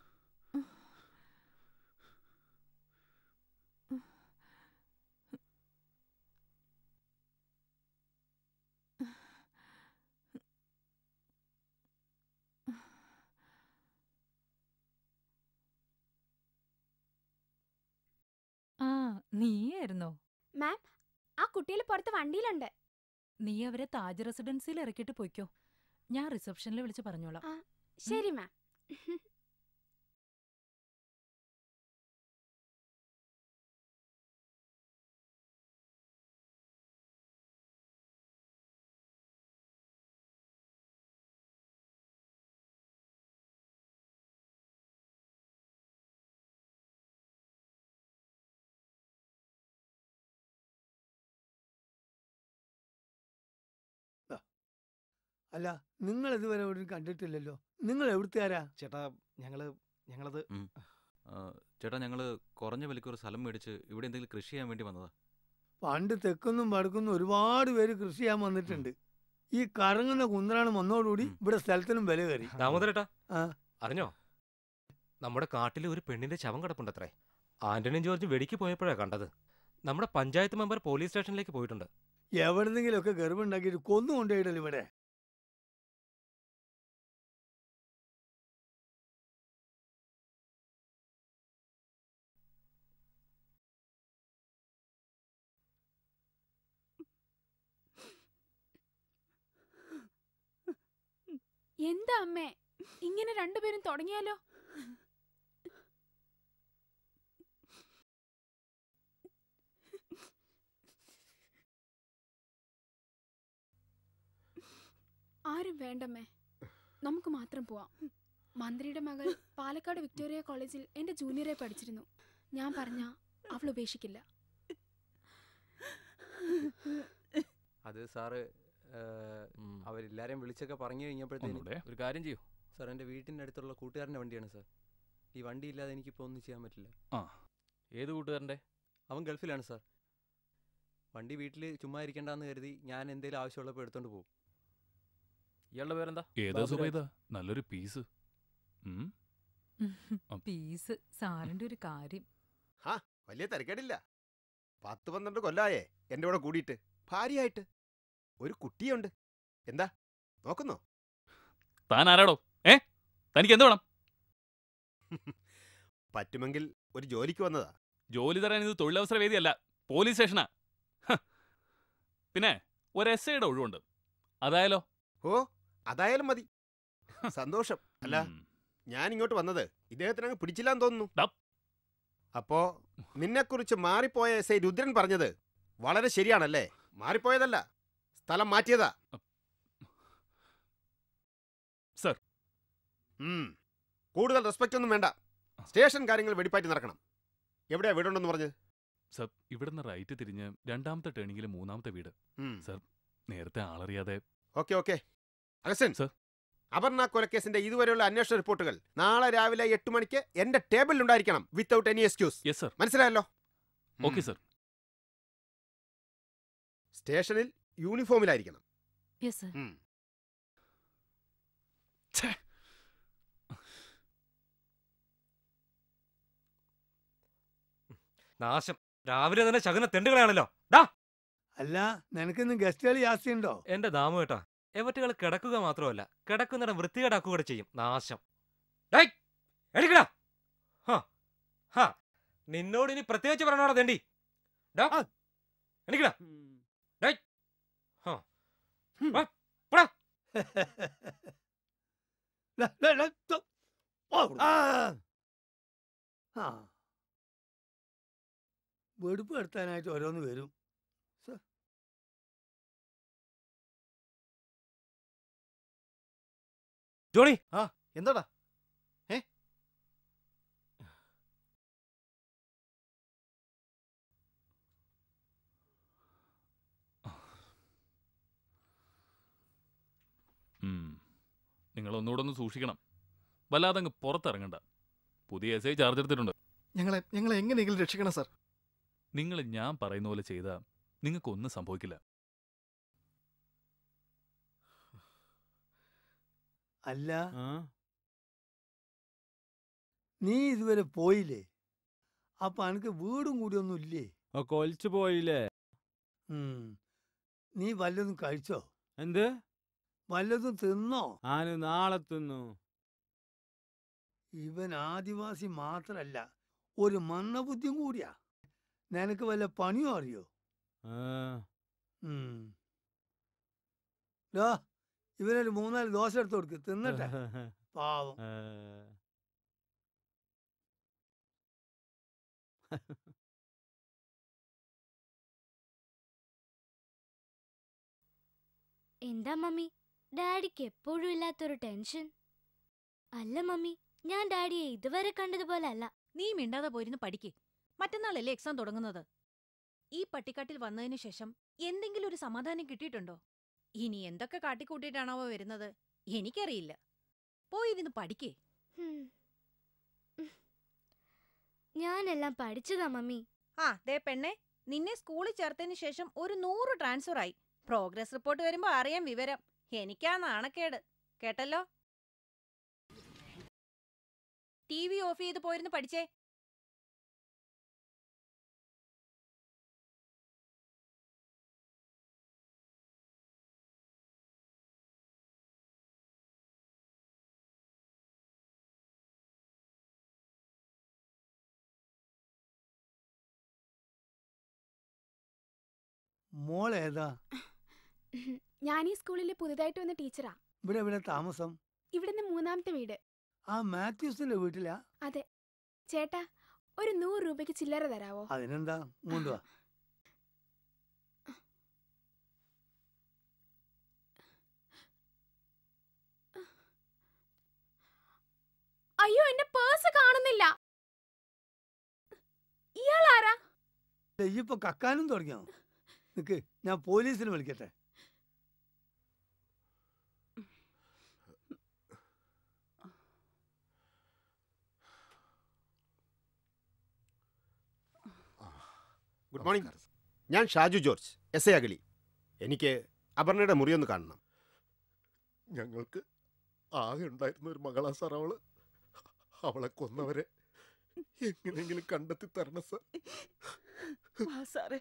ആ നീയായിരുന്നോ മാം ആ കുട്ടികൾ പുറത്ത് വണ്ടിയിലുണ്ട് നീ അവരെ താജ് റെസിഡൻസിയിൽ ഇറക്കിയിട്ട് പോയിക്കോ ഞാൻ റിസപ്ഷനിൽ വിളിച്ച് പറഞ്ഞോളാം ശരി മാം അല്ല നിങ്ങൾ ഇതുവരെ ഇവിടെ കണ്ടിട്ടില്ലല്ലോ നിങ്ങൾ എവിടുത്തുകാരാ ചേട്ടാ ഞങ്ങള് ഞങ്ങളത് ആ, ചേട്ടാ ഞങ്ങള് കുറഞ്ഞ വിലയ്ക്ക് ഒരു സ്ഥലം മേടിച്ച് ഇവിടെ എന്തെങ്കിലും കൃഷി ചെയ്യാൻ വേണ്ടി വന്നതാ പണ്ട് തെക്കുന്നും വടക്കുന്നും ഒരുപാട് പേര് കൃഷി ചെയ്യാൻ വന്നിട്ടുണ്ട് ഈ കറങ്ങുന്ന കുന്തലാണ് വന്നതോടുകൂടി ഇവിടെ സ്ഥലത്തിനും വില കയറി ദാമോദരേട്ടാ ആ. അറിഞ്ഞോ നമ്മുടെ കാട്ടിൽ ഒരു പെണ്ണിന്റെ ശവം കിടപ്പുണ്ടത്രേ ആന്റണിയും ജോർജ് വെടിക്ക് പോയപ്പോഴാ കണ്ടത് നമ്മുടെ പഞ്ചായത്ത് മെമ്പർ പോലീസ് സ്റ്റേഷനിലേക്ക് പോയിട്ടുണ്ട് എവിടെന്നെങ്കിലുമൊക്കെ ഗർഭമുണ്ടാക്കിയിട്ട് കൊന്നു കൊണ്ടുപോയിടല്ലോ ഇവിടെ എന്താ അമ്മേ ഇങ്ങനെ രണ്ടുപേരും തുടങ്ങിയാലോ ആരും വേണ്ടമ്മേ നമുക്ക് മാത്രം പോവാം മന്ത്രിയുടെ മകൾ പാലക്കാട് വിക്ടോറിയ കോളേജിൽ എന്റെ ജൂനിയറെ പഠിച്ചിരുന്നു ഞാൻ പറഞ്ഞ അവൾ ഉപേക്ഷിക്കില്ല അത് സാറ് അവരെല്ലാരെയും വിളിച്ചൊക്കെ പറഞ്ഞു കഴിഞ്ഞപ്പോഴത്തേനും ഒന്നൂടെ. ഒരു കാര്യം ചെയ്യൂ സാർ എൻ്റെ വീട്ടിൻ്റെ അടുത്തുള്ള കൂട്ടുകാരൻ്റെ വണ്ടിയാണ് സാർ ഈ വണ്ടി ഇല്ലാതെ എനിക്കിപ്പോൾ ഒന്നും ചെയ്യാൻ പറ്റില്ല ആ ഏത് കൂട്ടുകാരൻ്റെ അവൻ ഗൾഫിലാണ് സാർ വണ്ടി വീട്ടിൽ ചുമ്മാ ഇരിക്കണ്ടെന്ന് കരുതി ഞാൻ എന്തെങ്കിലും ആവശ്യമുള്ളപ്പോൾ എടുത്തോണ്ട് പോകും ഇയാളുടെ പേരെന്താ ഏതാ സുബൈദ നല്ലൊരു പീസ് ഉം. ആ. പീസ് സാറിന്റെ ഒരു കാര്യം ഹാ വലിയ തിരക്കേടില്ല പത്ത് പന്ത്രണ്ട് കൊല്ലായേ എൻ്റെ കൂടെ കൂടിയിട്ട് ഭാര്യയായിട്ട് ഒരു കുട്ടിയുണ്ട് എന്താ നോക്കുന്നോ താൻ ആരാടോ ഏ തനിക്ക് എന്ത് വേണം പറ്റുമെങ്കിൽ ഒരു ജോലിക്ക് വന്നതാ ജോലി തരാൻ ഇത് തൊഴിലവസര വേദിയല്ല പോലീസ് സ്റ്റേഷനാ ഹ. പിന്നെ ഒരു എസ് ഐയുടെ ഒഴിവുണ്ട് അതായാലോ ഓ അതായാലും മതി സന്തോഷം അല്ല ഞാൻ ഇങ്ങോട്ട് വന്നത് ഇദ്ദേഹത്തിന് അങ്ങ് പിടിച്ചില്ലാന്ന് തോന്നുന്നു അപ്പോ നിന്നെക്കുറിച്ച് മാറിപ്പോയ എസ് ഐ രുദ്രൻ പറഞ്ഞത് വളരെ ശരിയാണല്ലേ മാറിപ്പോയതല്ല സ്ഥലം മാറ്റിയതാ സർ ഉം. കൂടുതൽ റെസ്പെക്റ്റ് ഒന്നും വേണ്ട സ്റ്റേഷൻ കാര്യങ്ങൾ വെടിപ്പാറ്റി നടക്കണം എവിടെയാ വീടുണ്ടെന്ന് പറഞ്ഞ് സർ ഇവിടുന്ന് റൈറ്റ് തിരിഞ്ഞ് രണ്ടാമത്തെ ടേണിങ്ങിലെ മൂന്നാമത്തെ വീട് ഉം. സർ നേരത്തെ ആളറിയാതെ okay okay Augustine sir Aparna കൊലക്കേസിന്റെ ഇതുവരെയുള്ള അന്വേഷണ റിപ്പോർട്ടുകൾ നാളെ രാവിലെ എട്ട് മണിക്ക് എന്റെ ടേബിളിൽ ഉണ്ടായിരിക്കണം without any excuse yes sir മനസ്സിലായല്ലോ ഓക്കെ സർ സ്റ്റേഷനിൽ യൂണിഫോമിലായിരിക്കണം യെസ് സർ ഉം. നാശം രാവിലെ തന്നെ ശകുന തെണ്ടുകളാണല്ലോ ഡാ അല്ല നിനക്കിന്ന് ഗസ്റ്റുകൾ ജാസ്തിയുണ്ടോ എന്റെ ദാമു കേട്ടാ എവറ്റുകൾ കിടക്കുക മാത്രമല്ല കിടക്കുന്നിടം വൃത്തികേടാക്കുക കൂടെ ചെയ്യും നാശം ഡേയ്, എണീക്കടാ. ഹാ, ഹാ, നിന്നോട് ഇനി പ്രത്യേകിച്ച് പറഞ്ഞോടാ തെണ്ടി ഡാ, എണീക്കടാ. ഡേയ്, ഹാ, വാ, പോടാ. ല, ല, ല, ത- ഓ, ആ. ആ. വെടുപ്പ് എടുത്താനായിട്ട് ഓരോന്ന് വരും സ- ജോണി ആ എന്താടാ ഏ നിങ്ങൾ ഒന്നുകൂടെ ഒന്ന് സൂക്ഷിക്കണം വല്ലാതെ അങ്ങ് പുറത്തിറങ്ങണ്ട പുതിയ എസ് ഐ ചാർജ് എടുത്തിട്ടുണ്ട് ഞങ്ങളെ ഞങ്ങളെ എങ്ങനെയെങ്കിലും രക്ഷിക്കണം സാർ നിങ്ങൾ ഞാൻ പറയുന്ന പോലെ ചെയ്താൽ നിങ്ങൾക്കൊന്നും സംഭവിക്കില്ല അല്ല നീ ഇതുവരെ പോയില്ലേ അപ്പൊ അനക്ക് വീടും കൂടിയൊന്നും ഇല്ലേ കൊലിച്ചു പോയില്ലേ ഉം. നീ വല്ലതും കഴിച്ചോ എന്ത് വല്ലതും തിന്നോ ആന് നാളെ തിന്നു ഇവൻ ആദിവാസി മാത്രല്ല ഒരു മന്ദബുദ്ധിയും കൂടിയാ നിനക്ക് വല്ല പണിയോ അറിയോ ആ, ഉം. ഡാ, ഇവനൊരു മൂന്നാല് ദോശ എടുത്ത് കൊടുക്ക് തിന്നട്ടെ പാവം ആ. എന്താ മമ്മി ഡാഡിക്ക് എപ്പോഴും ഇല്ലാത്തൊരു ടെൻഷൻ അല്ല മമ്മി ഞാൻ ഡാഡിയെ ഇതുവരെ കണ്ടതുപോലെ അല്ല നീ മിണ്ടാതെ പോയിരുന്ന് പഠിക്ക് മറ്റന്നാളല്ലേ എക്സാം തുടങ്ങുന്നത് ഈ പട്ടിക്കാട്ടിൽ വന്നതിന് ശേഷം എന്തെങ്കിലും ഒരു സമാധാനം കിട്ടിയിട്ടുണ്ടോ ഇനി എന്തൊക്കെ കാട്ടിക്കൂട്ടിയിട്ടാണാവോ വരുന്നത് എനിക്കറിയില്ല പോയിരുന്ന് പഠിക്കേ ഹും. ഞാനെല്ലാം പഠിച്ചതാ മമ്മി ആ ദേ പെണ്ണെ നിന്നെ സ്കൂളിൽ ചേർത്തതിന് ശേഷം ഒരു നൂറ് ട്രാൻസ്ഫർ ആയി പ്രോഗ്രസ് റിപ്പോർട്ട് വരുമ്പോ അറിയാം വിവരം എനിക്കാ നാണക്കേട് കേട്ടല്ലോ ടി വി ഓഫ് ചെയ്ത് പോയിരുന്ന് പഠിച്ചേ മോളേതാ ഞാൻ ഈ സ്കൂളിലെ പുതുതായിട്ട് വന്ന ടീച്ചറാ ഇവിടെ ഇവിടെ താമസം ഇവിടുന്ന് മൂന്നാമത്തെ വീട് ആ മാത്യൂസിന്റെ വീട്ടിലാ അതെ ചേട്ടാ ഒരു നൂറ് രൂപയ്ക്ക് ചില്ലറ തരാവോ അതിനെന്താ കൊണ്ടുവാ അയ്യോ എന്റെ പേഴ്സ് കാണുന്നില്ല ഇയാളാരാ ഇപ്പൊ കക്കാനും തുടങ്ങിയോ നിക്ക് ഞാൻ പോലീസിനെ വിളിക്കട്ടെ ഗുഡ് മോർണിംഗ് ഞാൻ Shaju George S I Agali എനിക്ക് അപർണയുടെ മുറിയൊന്ന് കാണണം ഞങ്ങൾക്ക് ആകെ ഉണ്ടായിരുന്ന ഒരു മകളാ സാർ അവള് അവളെ കൊന്നവരെ എങ്ങനെയെങ്കിലും കണ്ടെത്തി തരണം സാർ വാ സാറേ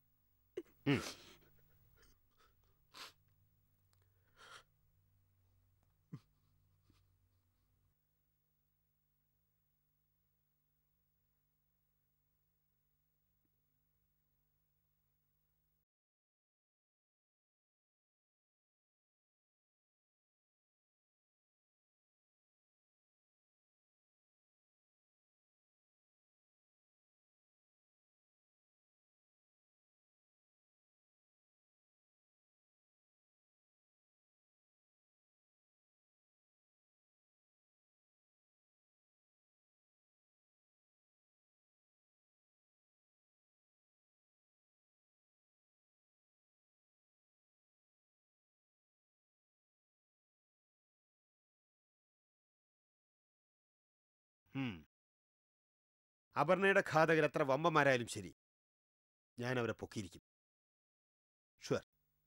ഉം. അപർണയുടെ ഘാതകർ എത്ര വമ്പന്മാരായാലും ശരി ഞാൻ അവരെ പൊക്കിയിരിക്കും ഷുവർ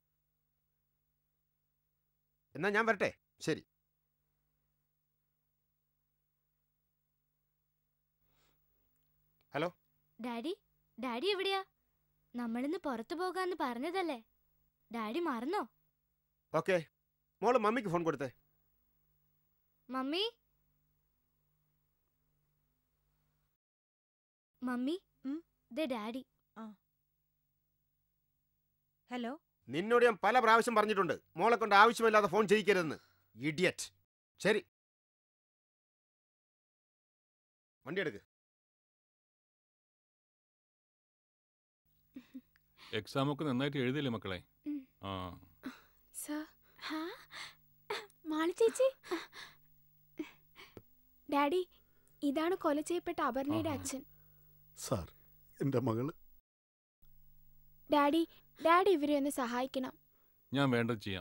എന്നാ ഞാൻ വരട്ടെ ശരി ഹലോ ഡാഡി ഡാഡി എവിടെയാ നമ്മളിന്ന് പുറത്തു പോകാന്ന് പറഞ്ഞതല്ലേ ഡാഡി മറന്നോ ഓക്കെ മോള് മമ്മിക്ക് ഫോൺ കൊടുത്തേ മമ്മി മമ്മി ദേ ഡാഡി ഹലോ നിന്നോട് ഞാൻ പല പ്രാവശ്യം പറഞ്ഞിട്ടുണ്ട് മോളെ കൊണ്ട് ആവശ്യമില്ലാതെ ഫോൺ ചെയ്യിക്കരുതെന്ന് ഇഡിയറ്റ് ശരി വണ്ടി എടുക്ക് എക്സാം ഒക്കെ നന്നായിട്ട് എഴുതിയില്ലേ മക്കളെ ആ സർ ഹാ മാളി ചേച്ചി ഡാഡി ഇതാണ് കൊല ചെയ്യപ്പെട്ട അപർണയുടെ അച്ഛൻ സാർ എൻ്റെ മകള് ഡാഡി ഡാഡി ഇവരെ ഒന്ന് സഹായിക്കണം ഞാൻ വേണ്ടത് ചെയ്യാം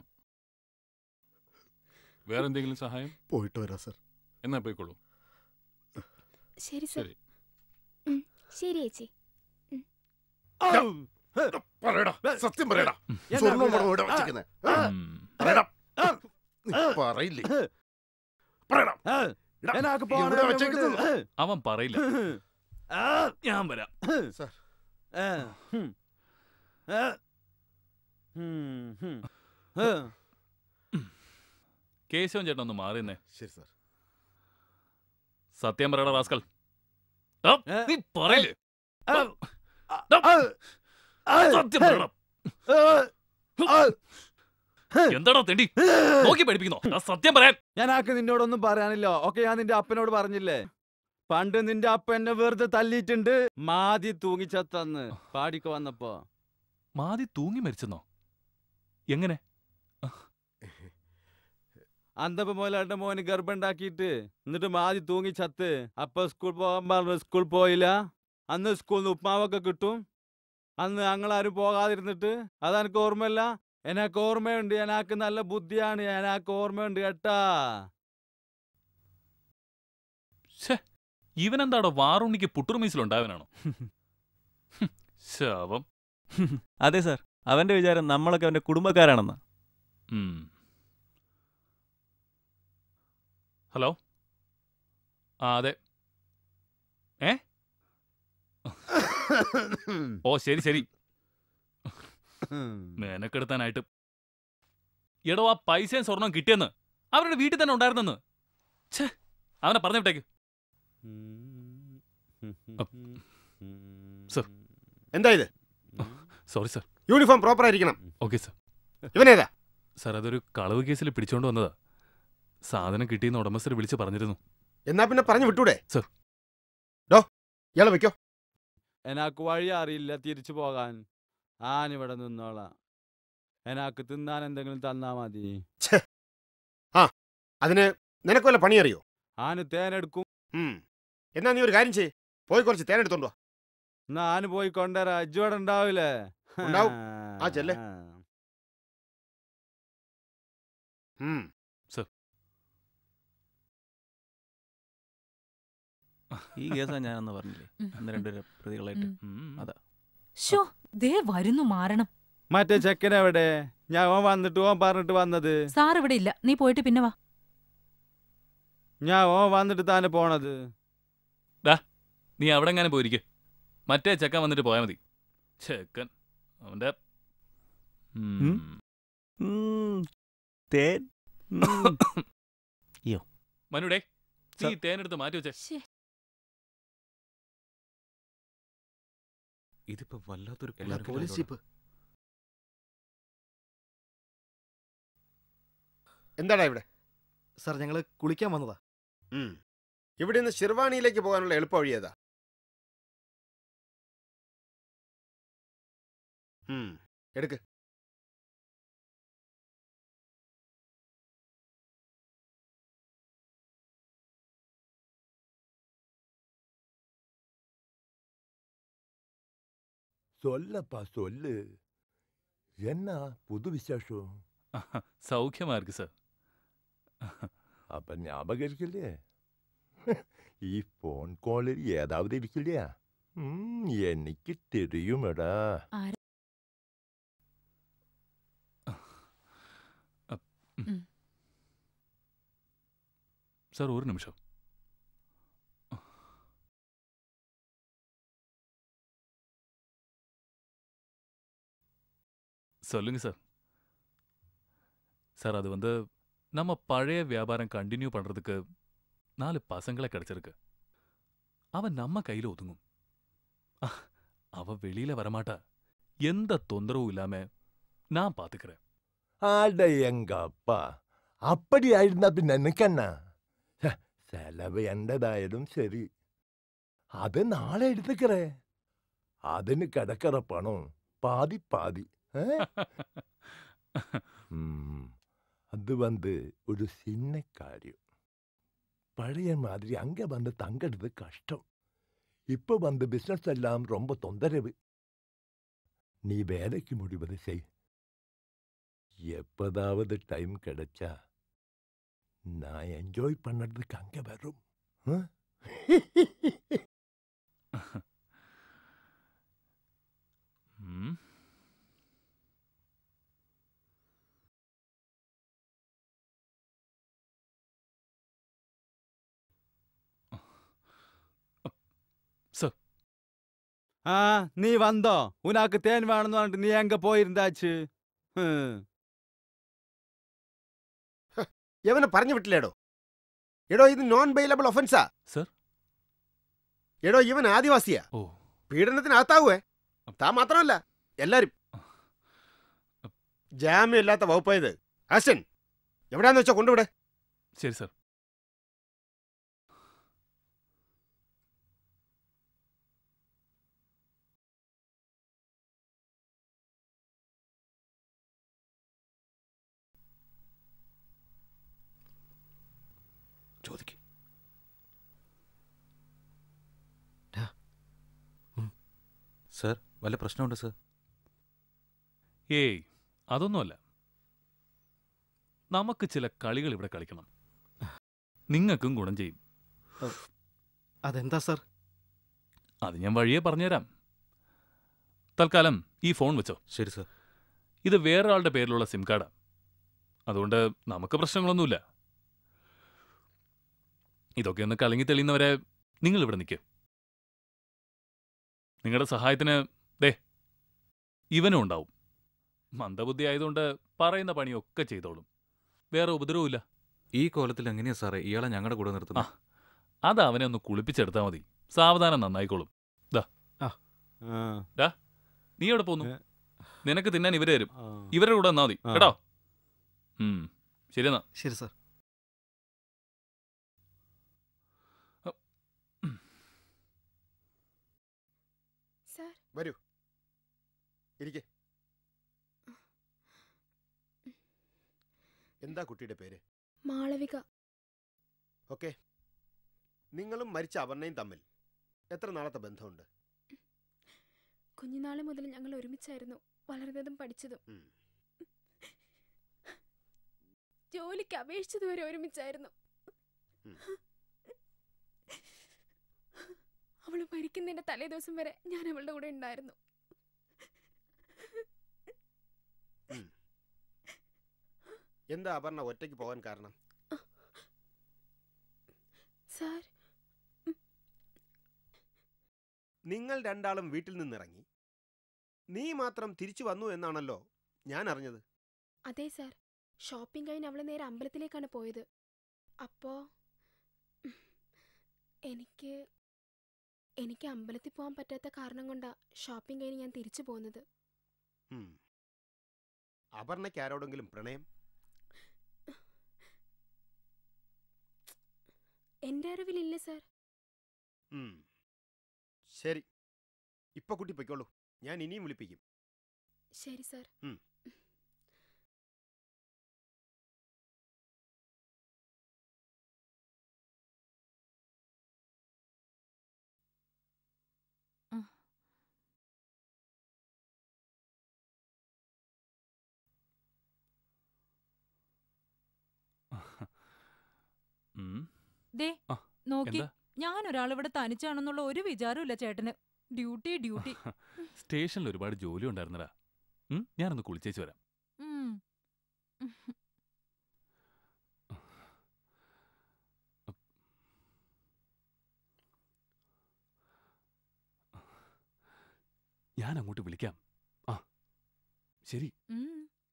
വേറെ എന്തെങ്കിലും സഹായം പോയിട്ട് വരാം സാർ എന്നാ പോയിക്കോളൂ ശരി സർ ശരി ഉം, ശരി ചേച്ചി പറയടാ സത്യം പറയടാ എന്നാ സ്വർണ്ണം വീടാ? പണവും ഇവിടെ ആ, വെച്ചിരിക്കുന്നെ. ആ, പറയടാ ആ, നീ ആ, പറയില്ലേ പറയടാ ആ, എടാ, എന്നാക്ക് ഇവിടെ പോണേ വെച്ചേക്കുന്നത്? വീട്? അവൻ പറയില്ല ആ, ഞാൻ വരാം സാർ ആ, ഹും. ആ, ഹും, ഹും. ആ, കേശവൻ ചേട്ടൻ ഒന്ന് മാറിയെന്നേ ശരി സാർ സത്യം പറയടാ റാസ്കൽ ആ, നീ പറയില്ലേ ആ, ദാ, ആ, ആ, സത്യം പറയടാ ആ, എന്താടാ തെണ്ടി നോക്കി പഠിപ്പിക്കുന്നോ ആ സത്യം പറയാൻ ഞാൻ ആക്ക് നിന്നോടൊന്നും പറയാനില്ല ഓക്കെ ഞാൻ നിന്റെ അപ്പനോട് പറഞ്ഞില്ലേ പണ്ട് നിന്റെ അപ്പ എന്നെ വെറുതെ തല്ലിയിട്ടുണ്ട് മാതി തൂങ്ങിച്ചത്തന്ന് പാടിക്ക് വന്നപ്പോ മാതി തൂങ്ങി മരിച്ചെന്നോ എങ്ങനെ അന്തപ്പ മുതലായിട്ട് മോന് ഗർഭമുണ്ടാക്കിയിട്ട് എന്നിട്ട് മാതി തൂങ്ങി ചത്ത് അപ്പൊ സ്കൂൾ പോകാൻ പറഞ്ഞു സ്കൂൾ പോയില്ല അന്ന് സ്കൂളിൽ നിന്ന് ഉപ്മാവൊക്കെ കിട്ടും അന്ന് ഞങ്ങളാരും പോകാതിരുന്നിട്ട് അതെനിക്ക് ഓർമ്മയില്ല എനക്ക് ഓർമ്മയുണ്ട് എനക്ക് നല്ല ബുദ്ധിയാണ് എനക്ക് ഓർമ്മയുണ്ട് കേട്ടാ ഛേ ഇവനെന്താടോ വാറുണ്ണിക്ക് പുട്ടുറുമീസിലുണ്ടാവനാണോ ശാപം അതെ സാർ അവന്റെ വിചാരം നമ്മളൊക്കെ അവന്റെ കുടുംബക്കാരാണെന്ന് ഉം. ഹലോ ആ അതെ ഏ ഓ ശരി ശരി മേനക്കെടുത്താനായിട്ട് എടോ ആ പൈസയും സ്വർണം കിട്ടിയെന്ന് അവരുടെ വീട്ടിൽ തന്നെ ഉണ്ടായിരുന്നെന്ന് ഛേ അവനെ പറഞ്ഞു വിട്ടേക്ക് സർ എന്താ ഇത് സോറി സർ യൂണിഫോം പ്രോപ്പർ ആയിരിക്കണം ഓക്കെ സർ ഇവനേതാ സർ അതൊരു കളവ് കേസിൽ പിടിച്ചോണ്ട് വന്നതാ സാധനം കിട്ടിയെന്ന് ഉടമസ്ഥർ വിളിച്ച് പറഞ്ഞിരുന്നു എന്നാ പിന്നെ പറഞ്ഞു വിട്ടൂടെ സർ ഡോ ഇയാളെ വെക്കോ എനക്ക് വഴി അറിയില്ല തിരിച്ചു പോകാൻ ആനിവിടെ നിന്നോളാം എനക്ക് തിന്നാൻ എന്തെങ്കിലും തന്നാ മതി ആ അതിന് നിനക്ക് വല്ല പണി അറിയോ ആന് തേനെടുക്കും ഉം. എന്നാ നീ ഒരു കാര്യം ചെയ്യ് പോയി കുറച്ച് തേനെടുത്തോണ്ട് വാ എന്നാ ആന് പോയി കൊണ്ടുവരാ ഇജ്ജോടെ ഉണ്ടാവില്ലേ ഉണ്ടാവും ആ ചെല്ലേ ഉം. സർ ഈ കേസാ ഞാനെന്ന് പറഞ്ഞില്ലേ അന്ന് രണ്ടുപേരെ പ്രതികളായിട്ട് അതാ ഷോ ദേ വരുന്നു മാറണം മറ്റേ ചെക്കനെവിടെ ഞാൻ ഓൻ വന്നിട്ട് ഓൻ പറഞ്ഞിട്ട് വന്നത് സാർ ഇവിടെ ഇല്ല നീ പോയിട്ട് പിന്നെ വാ ഞാൻ ഓൻ വന്നിട്ട് താനെ പോണത് ഡാ നീ അവിടെ എങ്ങാനും പോയിരിക്കെ മറ്റേ ചെക്കൻ വന്നിട്ട് പോയാൽ മതി ചെക്കൻ അവന്റെ ഉം. തേൻ അയ്യോ മനുടേ നീ ഈ തേനെടുത്ത് മാറ്റി വെച്ചേ ഇതിപ്പോ വല്ലാത്തൊരു എടാ, കുളറുകലാണ് പോലീസ് ഇവിടെ. ജീപ്പ്. എന്താടാ ഇവിടെ സാർ ഞങ്ങൾ കുളിക്കാൻ വന്നതാ ഉം. ഇവിടെ നിന്ന് ഷിർവാണിയിലേക്ക് പോകാനുള്ള എളുപ്പ വഴി ഏതാ ഉം. എടുക്ക് சொல்லப்பா சொல்லு என்ன புது விசேஷம் സൗഖ്യമാ இருக்கு சார் அப்ப ஞாபகம் இருக்குல்லையே ഈ ഫോൺ കോളിൽ ഏതാവത് ഇരിക്കില്ല ഉം, എനിക്ക് தெரியுமடா சார் ஒரு நிமிஷம் சொல்லுங்க சார் சார் அது வந்து நம்ம பழைய வியாபாரம் கண்டினியூ பண்றதுக்கு நாலு பசங்களை கிடைச்சிருக்கு அவன் நம்ம கையில ஒதுங்கும் அஹ், அவ வெளியில வரமாட்டா எந்த தொந்தரவும் இல்லாம நான் பாத்துக்கிறேன் ആട എങ്ക അപ്പ അപ്പടിയായിരുന്ന പിന്നെ എനിക്കെന്ന ചെലവ് എന്റേതായാലും ശരി അത് നാളെ എടുത്തുக்கிறേ അതിന് കിടக்கிற பணம் பாதி பாதி ஆ? ம், அது வந்து ஒரு சின்ன காரியம் பழைய மாதிரி அங்க வந்து தங்கிறது கஷ்டம் இப்ப வந்து பிசினஸ் எல்லாம் ரொம்ப தொந்தரவு நீ வேலைக்கு முடிவது செய் எப்போதாவது டைம் கிடைச்சா நான் என்ஜாய் பண்ணுறதுக்கு அங்கே வரும் ஆ? ம் சார் ആ നീ വന്നോ ഉനാക്ക് തേൻ വേണമെന്ന് പറഞ്ഞിട്ട് നീ എങ്ക പോയിരുന്നാച്ച് ഹും. എവനെ പറഞ്ഞു വിട്ടില്ലേടോ എടോ ഇത് നോൺ ബെയിലബിൾ ഒഫൻസാ സർ എടോ ഇവൻ ആദിവാസിയാ ഓ പീഡനത്തിനകത്താവുവേ താൻ മാത്രമല്ല എല്ലാരും ജാമ്യം ഇല്ലാത്ത വകുപ്പായത് ആസ്റ്റൻ എവിടാന്ന് വെച്ചാ കൊണ്ടുവിടെ ശരി സർ ചോദിക്ക് സർ വല്ല പ്രശ്നമുണ്ട് സർ ഏയ് അതൊന്നുമല്ല നമുക്ക് ചില കളികൾ ഇവിടെ കളിക്കണം നിങ്ങൾക്കും ഗുണം ചെയ്യും അതെന്താ സാർ അത് ഞാൻ വഴിയെ പറഞ്ഞുതരാം തൽക്കാലം ഈ ഫോൺ വെച്ചോ ശരി സർ ഇത് വേറൊരാളുടെ പേരിലുള്ള സിം കാർഡാ അതുകൊണ്ട് നമുക്ക് പ്രശ്നങ്ങളൊന്നുമില്ല ഇതൊക്കെ ഒന്ന് കലങ്ങി തെളിയുന്നവരെ നിങ്ങൾ ഇവിടെ നിൽക്കുക നിങ്ങളുടെ സഹായത്തിന് ദേ ഇവനും ഉണ്ടാവും മന്ദബുദ്ധി ആയതുകൊണ്ട് പറയുന്ന പണിയൊക്കെ ചെയ്തോളും വേറെ ഉപദ്രവമില്ല ഈ കോലത്തിൽ എങ്ങനെയാ സാറേ ഇയാളെ ഞങ്ങളുടെ കൂടെ നിർത്തുന്നത് അത് അവനെ ഒന്ന് കുളിപ്പിച്ചെടുത്താൽ മതി സാവധാനം നന്നായിക്കോളും ദാ ഡാ, നീ എവിടെ പോന്നു നിനക്ക് തിന്നാൻ ഇവര് തരും ഇവരുടെ കൂടെ വന്നാ മതി ആ. കേട്ടോ ഉം ശരി എന്നാ ശരി സാർ സാർ വരൂ ഇരിക്കെ എന്താ കുട്ടിയുടെ പേര് മാളവിക ഓക്കെ നിങ്ങളും മരിച്ച അപർണയും തമ്മിൽ എത്ര നാളത്തെ ബന്ധമുണ്ട് കുഞ്ഞുനാളെ മുതൽ ഞങ്ങൾ ഒരുമിച്ചായിരുന്നു വളർന്നതും പഠിച്ചതും ഉം. ജോലിക്ക് അപേക്ഷിച്ചതുവരെ ഒരുമിച്ചായിരുന്നു ഉം. അവള് മരിക്കുന്നതിന്റെ തലേദിവസം വരെ ഞാൻ അവളുടെ കൂടെ ഉണ്ടായിരുന്നു ഉം. എന്താ അപർണ ഒറ്റയ്ക്ക് പോകാൻ കാരണം സാർ നിങ്ങൾ രണ്ടാളും വീട്ടിൽ നിന്നിറങ്ങി നീ മാത്രം തിരിച്ചു വന്നു എന്നാണല്ലോ ഞാൻ അറിഞ്ഞത് അതെ സാർ ഷോപ്പിംഗ് കഴിഞ്ഞ് അവള് നേരെ അമ്പലത്തിലേക്കാണ് പോയത് അപ്പോ ഉം, എനിക്ക് എനിക്ക് അമ്പലത്തിൽ പോകാൻ പറ്റാത്ത കാരണം കൊണ്ടാ ഷോപ്പിംഗ് കഴിഞ്ഞ് ഞാൻ തിരിച്ചു പോകുന്നത് ഉം. അപർണയ്ക്ക് ആരോടെങ്കിലും പ്രണയം എന്റെ അറിവിലില്ല സാർ ഉം. ശരി ഇപ്പൊ കുട്ടി പൊയ്ക്കോളൂ ഞാൻ ഇനിയും വിളിപ്പിക്കും ശരി സാർ ഉം. ഉം. ദേ ആ, നോക്കി എന്താ? ഞാൻ ഒരാളിവിടെ തനിച്ചാണെന്നുള്ള ഒരു വിചാരമില്ല ചേട്ടന് ഡ്യൂട്ടി ഡ്യൂട്ടി സ്റ്റേഷനിൽ ഒരുപാട് ജോലി ഉണ്ടായിരുന്നടാ ഉം, ഞാനൊന്ന് കുളിച്ചേച്ച് വരാം ഉം. ഞാൻ അങ്ങോട്ട് വിളിക്കാം ആ ശരി ഉം.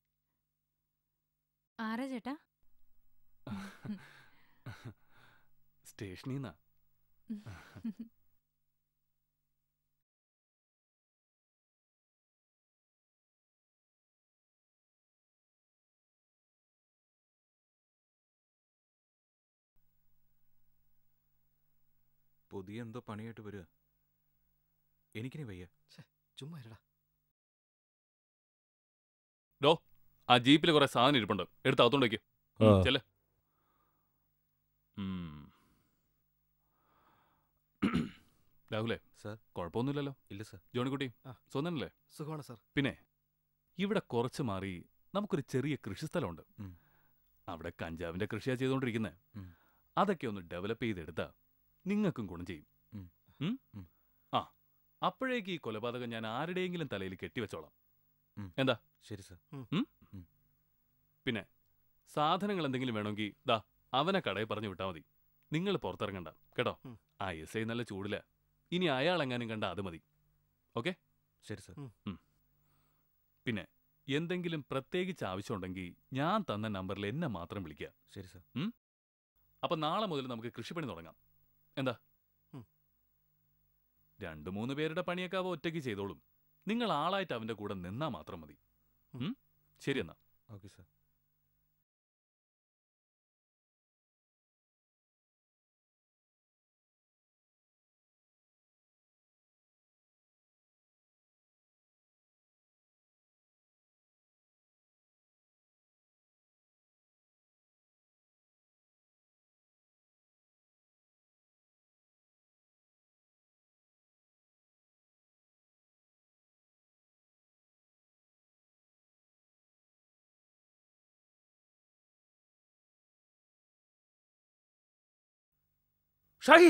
ആരാ ചേട്ടാ സ്റ്റേഷനിൽ നിന്നാ പുതിയ എന്തോ പണിയായിട്ട് വരിക എനിക്കിനി വയ്യ ചുമ്മാ ഇരടാ ഡോ ആ ജീപ്പിൽ കുറെ സാധനം ഇരിപ്പുണ്ട് എടുത്ത് അകത്തോണ്ട് വയ്ക്ക് ആ. ചെല്ല് ഉം. രാഹുലേ സാർ കുഴപ്പമൊന്നുമില്ലല്ലോ ഇല്ല സാർ ജോണിക്കുട്ടി ആ. സ്വന്തനല്ലേ സുഖമാണ് സാർ പിന്നെ ഇവിടെ കുറച്ച് മാറി നമുക്കൊരു ചെറിയ കൃഷിസ്ഥലമുണ്ട് ഉം. അവിടെ കഞ്ചാവിന്റെ കൃഷിയാ ചെയ്തുകൊണ്ടിരിക്കുന്നത് ഉം. അതൊക്കെ ഒന്ന് ഡെവലപ്പ് ചെയ്തെടുത്താ നിങ്ങൾക്കും ഗുണം ചെയ്യും ഉം. ഉം? ഉം. ആ അപ്പോഴേക്ക് ഈ കൊലപാതകം ഞാൻ ആരുടെയെങ്കിലും തലയിൽ കെട്ടിവെച്ചോളാം ഉം. എന്താ ശരി സാർ ഉം? ഉം. പിന്നെ സാധനങ്ങൾ എന്തെങ്കിലും വേണമെങ്കിൽ ദാ അവനെ കടയിൽ പറഞ്ഞു വിട്ടാൽ മതി നിങ്ങൾ പുറത്തിറങ്ങണ്ട കേട്ടോ ഉം. ആ എസ് ഐ നല്ല ചൂടില്ല ഇനി അയാൾ എങ്ങാനും കണ്ട അത് മതി ഓക്കെ ശരി സാർ ഉം. പിന്നെ എന്തെങ്കിലും പ്രത്യേകിച്ച് ആവശ്യമുണ്ടെങ്കിൽ ഞാൻ തന്ന നമ്പറിൽ എന്നെ മാത്രം വിളിക്കുക ശരി സാർ ഉം? അപ്പൊ നാളെ മുതൽ നമുക്ക് കൃഷിപ്പണി തുടങ്ങാം എന്താ ഉം. രണ്ടു മൂന്ന് പേരുടെ പണിയൊക്കെ അവ ഒറ്റയ്ക്ക് ചെയ്തോളും നിങ്ങൾ ആളായിട്ട് അവന്റെ കൂടെ നിന്നാ മാത്രം മതി ഉം? ശരി എന്നാ ഓക്കെ സാർ ഷാഹി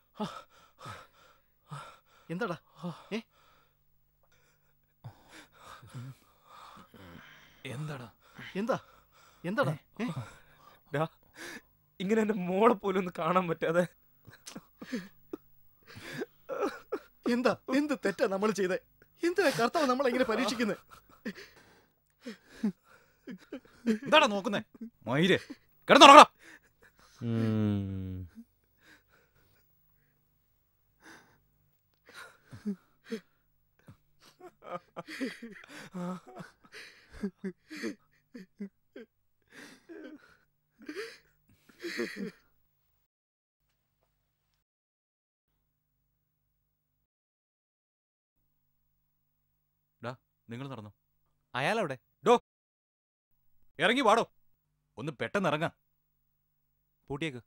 എന്താടാ ഏ എന്താടാ എന്താ എന്താടാ ഏ? ഡാ ഇങ്ങനെ എന്റെ മോളെ പോലും ഒന്ന് കാണാൻ പറ്റാതെ എന്താ എന്ത് തെറ്റാ നമ്മൾ ചെയ്തേ എന്തിനാ കർത്താവ് നമ്മളെ ഇങ്ങനെ പരീക്ഷിക്കുന്നത് എന്താടാ നോക്കുന്നേ മയില് കിടന്നുറങ്ങടാ ഡാ നിങ്ങൾ നടന്നു അയാളവിടെ ഡോ ഇറങ്ങി വാടോ ഒന്ന് പെട്ടെന്ന് ഇറങ്ങാം പൂട്ടിയേക്ക്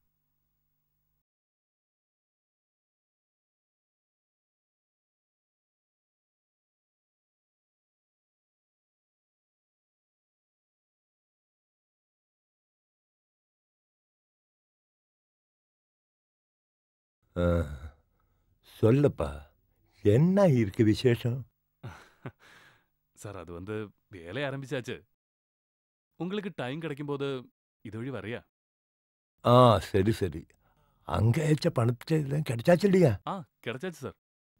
ஆ, சொல்லப்பா என்ன இருக்கு விசேஷம் சார் அது வந்து வேலை ஆரம்பிச்சாச்சு உங்களுக்கு டைம் கிடைக்கும் போது இதுவழி வரையா ஆ சரி சரி அங்க அயச்ச பணத்தை எல்லாம் கிடைச்சாச்சு இல்லையா ஆ கிடைச்சாச்சு சார்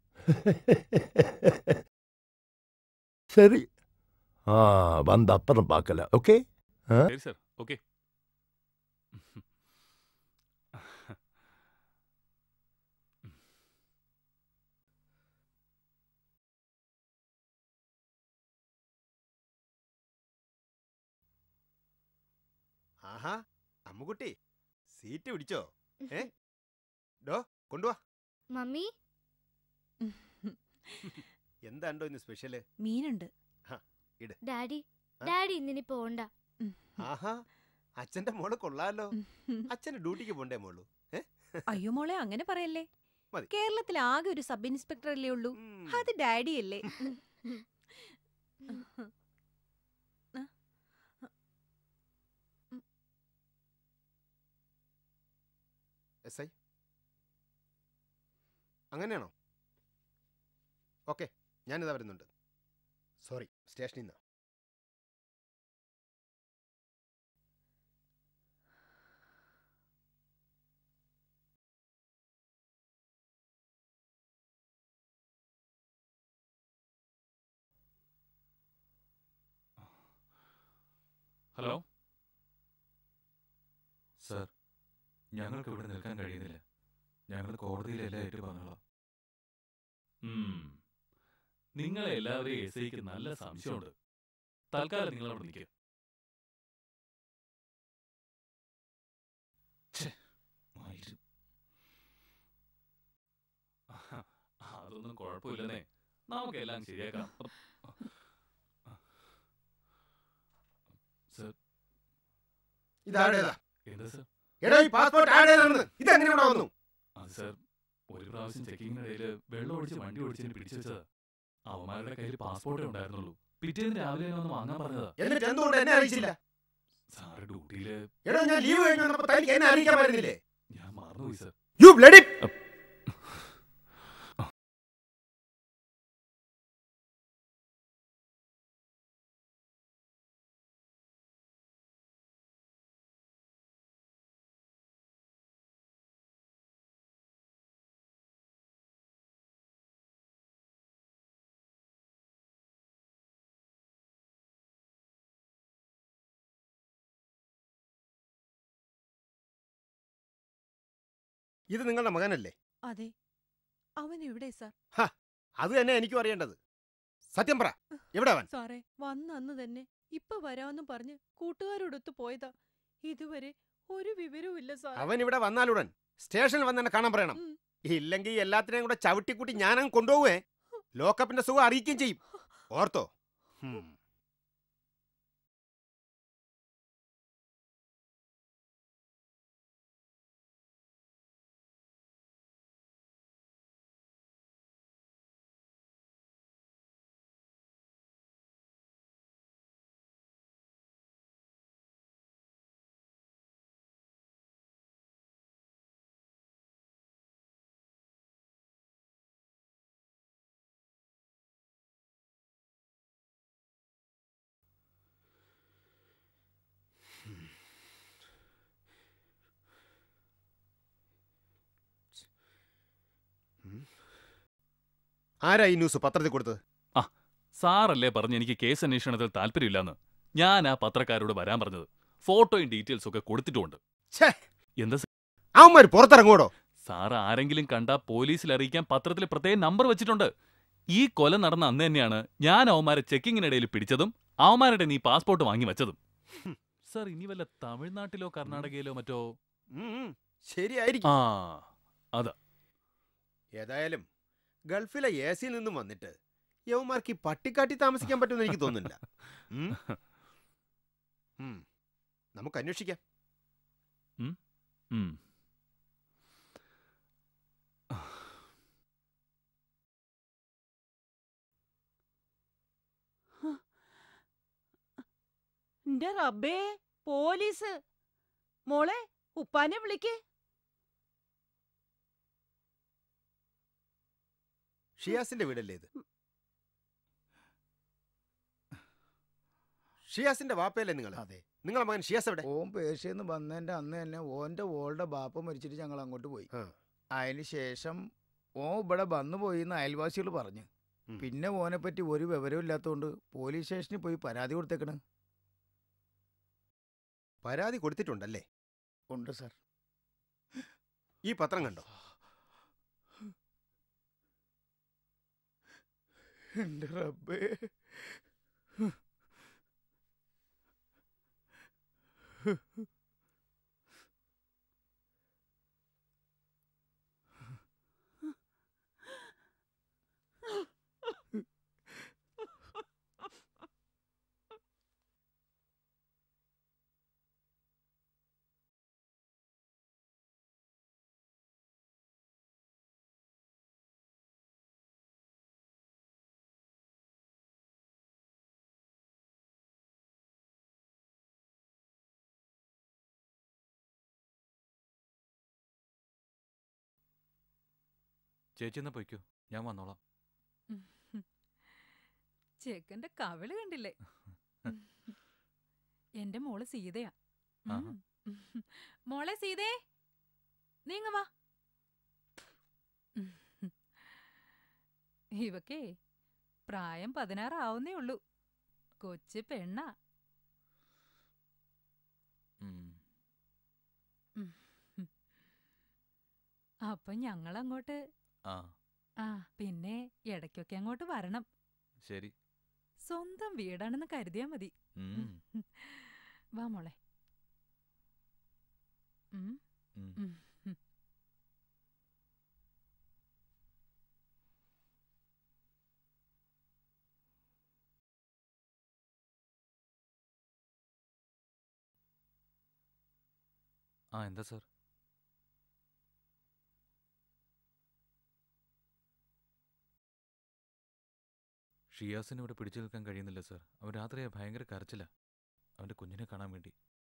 சரி ஆ வந்த அப்புறம் பார்க்கல ஓகே ஆ சரி சார் ஓகே ആഹാ അമ്മുകുട്ടി സീറ്റ് പിടിച്ചോ ഏ ഡോ കൊണ്ടുവാ മമ്മി എന്താണ്ടോ ഇന്ന് സ്പെഷ്യല് മീനുണ്ട് ഹ, ഇട് ഡാഡി ഡാഡി ഇന്നിനി പോണ്ട ആഹാ അച്ഛന്റെ മോള് കൊള്ളാലോ അച്ഛന് ഡ്യൂട്ടിക്ക് പോണ്ടേ മോളു ഏ അയ്യോ മോളെ അങ്ങനെ പറയല്ലേ മതി. കേരളത്തിൽ ആകെ ഒരു സബ് ഇൻസ്പെക്ടർ അല്ലേ ഉള്ളൂ അത് ഡാഡി അല്ലേ എസ് ഐ അങ്ങനെയാണോ ഓക്കെ ഞാനിതാ വരുന്നുണ്ട് സോറി സ്റ്റേഷനിൽ നിന്ന് ഹലോ സർ ഞങ്ങൾക്ക് ഇവിടെ നിൽക്കാൻ കഴിയുന്നില്ല ഞങ്ങൾ കോടതിയിലെല്ലാം ഏറ്റു പറഞ്ഞോളാം ഉം. നിങ്ങളെ എല്ലാവരെയും എസ് ഐക്ക് നല്ല സംശയമുണ്ട് തൽക്കാലം നിങ്ങൾ അവിടെ നിൽക്കുക അതൊന്നും കുഴപ്പമില്ലെന്നേ നമുക്കെല്ലാം ശരിയാക്കാം സർ ഇതാരുടേതാ എന്താ സർ എടോ ഈ പാസ്പോർട്ട് ആരുടേതാണെന്ന് ഇതെങ്ങനെ ഇവിടെ വന്നു അത് സർ ഒരു പ്രാവശ്യം ചെക്കിങ്ങിനിടയിൽ വെള്ളം ഒഴിച്ച് വണ്ടി ഓടിച്ചതിന് പിടിച്ചു വെച്ചതാ അവന്മാരുടെ കയ്യിൽ പാസ്പോർട്ടേ ഉണ്ടായിരുന്നുള്ളൂ പിറ്റേന്ന് രാവിലെ തന്നെ ഒന്ന് വാങ്ങാൻ പറഞ്ഞതാ എന്നിട്ട് എന്തുകൊണ്ട് എന്നെ അറിയിച്ചില്ല സാറ് ഡ്യൂട്ടിയില് എടോ ഞാൻ ലീവ് കഴിഞ്ഞ് വന്നപ്പോ തനിക്ക് എന്നെ അറിയിക്കാൻ പറ്റുന്നില്ലേ ഞാൻ മറന്നുപോയി സർ യു ബ്ലഡി ഇത് നിങ്ങളുടെ മകനല്ലേ അതെ അവൻ എവിടെ സാർ ഹ, അത് തന്നെ എനിക്കും അറിയേണ്ടത് സത്യം പറ എവിടെ അവൻ സാറേ വന്ന അന്ന് തന്നെ ഇപ്പൊ വരാമെന്നും പറഞ്ഞ് കൂട്ടുകാരോടൊത്ത് പോയതാ ഇതുവരെ ഒരു വിവരവും ഇല്ല സാർ അവൻ ഇവിടെ വന്നാലുടൻ സ്റ്റേഷനിൽ വന്ന് എന്നെ കാണാൻ പറയണം ഇല്ലെങ്കിൽ എല്ലാത്തിനെയും കൂടെ ചവിട്ടിക്കൂട്ടി ഞാനങ്ങ് കൊണ്ടുപോവേ ലോക്കപ്പിന്റെ സുഖം അറിയിക്കുകയും ചെയ്യും ഓർത്തോ ഹും. ആരാ ഈ ന്യൂസ് പത്രത്തിൽ കൊടുത്തത് ആ സാറല്ലേ പറഞ്ഞ് എനിക്ക് കേസ് അന്വേഷണത്തിൽ താല്പര്യമില്ലെന്ന് ഞാൻ ആ പത്രക്കാരോട് വരാൻ പറഞ്ഞത് ഫോട്ടോയും ഡീറ്റെയിൽസും ഒക്കെ കൊടുത്തിട്ടുമുണ്ട് എന്താ സ- അവന്മാർ പുറത്തിറങ്ങോടോ സാർ ആരെങ്കിലും കണ്ട പോലീസിൽ അറിയിക്കാൻ പത്രത്തിൽ പ്രത്യേകം നമ്പർ വെച്ചിട്ടുണ്ട് ഈ കൊല നടന്ന അന്ന് തന്നെയാണ് ഞാൻ അവന്മാരെ ചെക്കിങ്ങിനിടയിൽ പിടിച്ചതും അവന്മാരുടെ നീ പാസ്പോർട്ട് വാങ്ങി വെച്ചതും സാർ ഇനി വല്ല തമിഴ്നാട്ടിലോ കർണാടകയിലോ മറ്റോ ശരിയായിരിക്കും ആ അതാ ഏതായാലും ഗൾഫിലെ എ സിയിൽ നിന്നും വന്നിട്ട് യവന്മാർക്ക് ഈ പട്ടിക്കാട്ടി താമസിക്കാൻ പറ്റുമെന്ന് എനിക്ക് തോന്നുന്നില്ല ഉം? ഉം. നമുക്ക് അന്വേഷിക്കാം ഉം. എന്റെ റബ്ബേ പോലീസ് മോളെ ഉപ്പാനെ വിളിക്ക് ഷിയാസിന്റെ വീടല്ലേ ഇത് ഷിയാസിന്റെ വാപ്പയല്ലേ നിങ്ങൾ അതെ നിങ്ങളെ മകൻ ഷിയാസ് എവിടെ ഓൻ പേർഷ്യന്ന് വന്നതിന്റെ അന്ന് തന്നെ ഓന്റെ ഓളുടെ ബാപ്പ മരിച്ചിട്ട് ഞങ്ങൾ അങ്ങോട്ട് പോയി അതിന് ശേഷം ഓൻ ഇവിടെ വന്നു പോയി എന്ന് അയൽവാസികൾ പറഞ്ഞു പിന്നെ ഓനെ പറ്റി ഒരു വിവരവും ഇല്ലാത്തതുകൊണ്ട് പോലീസ് സ്റ്റേഷനിൽ പോയി പരാതി കൊടുത്തേക്കണ് പരാതി കൊടുത്തിട്ടുണ്ടല്ലേ ഉണ്ട് സാർ ഈ പത്രം കണ്ടോ എന്റെ റബ്ബേ ചേച്ചി എന്നാ പൊയ്ക്കോ ഞാൻ വന്നോളാം ചെക്കന്റെ കവിള് കണ്ടില്ലേ എന്റെ മോള് സീതയാ ആഹാ. ഉം. മോളെ സീതേ നീങ്ങ വാ ഇവക്കേ പ്രായം പതിനാറാവുന്നേ ഉള്ളൂ കൊച്ചു പെണ്ണാ ഉം. ഉം. അപ്പൊ ഞങ്ങളങ്ങോട്ട് ആ ആ പിന്നെ ഇടയ്ക്കൊക്കെ അങ്ങോട്ട് വരണം ശരി സ്വന്തം വീടാണെന്ന് കരുതിയാ മതി ഉം. വാ മോളെ ഉം. ഉം. ഉം. ഉം. ആ എന്താ സാർ ഷിയാസിന് ഇവിടെ പിടിച്ചു നിൽക്കാൻ കഴിയുന്നില്ല സാർ അവൻ രാത്രി ഭയങ്കര കരച്ചില്ല അവൻ്റെ കുഞ്ഞിനെ കാണാൻ വേണ്ടി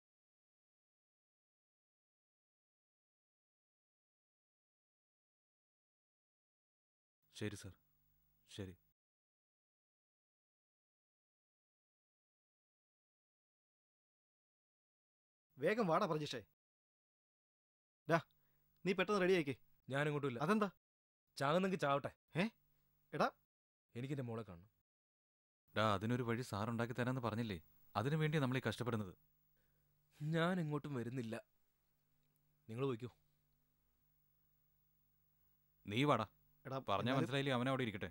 ശരി സാർ ശരി വേഗം വാടാ പ്രജീഷേ ഡാ നീ പെട്ടെന്ന് റെഡി ആയിക്കേ ഞാനിങ്ങോട്ടുമില്ല അതെന്താ ചാകുന്നെങ്കിൽ ചാവട്ടെ ഏ എടാ എനിക്ക് എന്റെ മോളെ കാണണം ഡാ അതിനൊരു വഴി സാർ ഉണ്ടാക്കി തരാമെന്ന് പറഞ്ഞില്ലേ അതിനു വേണ്ടി നമ്മൾ ഈ കഷ്ടപ്പെടുന്നത് ഞാൻ എങ്ങോട്ടും വരുന്നില്ല നിങ്ങൾ പോയിക്കോ നീ വാടാ എടാ പറഞ്ഞാൽ എന്നാലും- മനസ്സിലായില്ലേ അവനവിടെ ഇരിക്കട്ടെ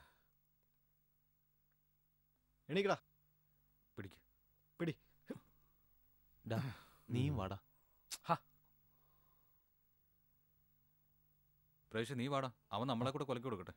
എണീക്കടാ പിടിക്ക് പിടി ഡാ നീയും വാടാ പ്രേക്ഷ നീ വാടാ അവൻ നമ്മളെ കൂടെ കൊലക്കി കൊടുക്കട്ടെ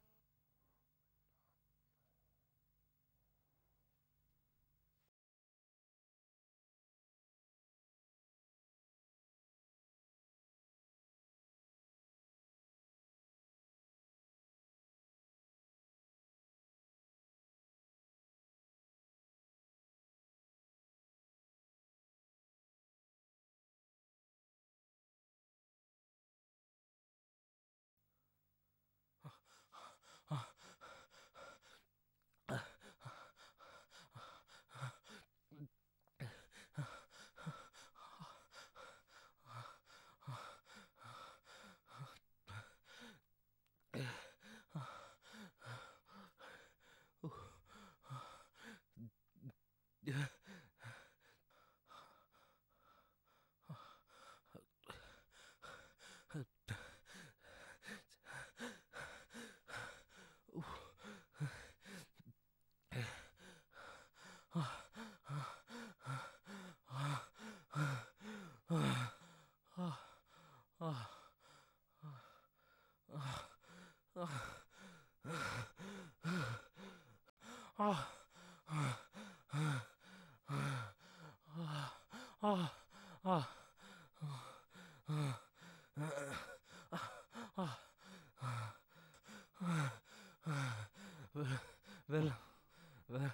വെള്ളം വെ-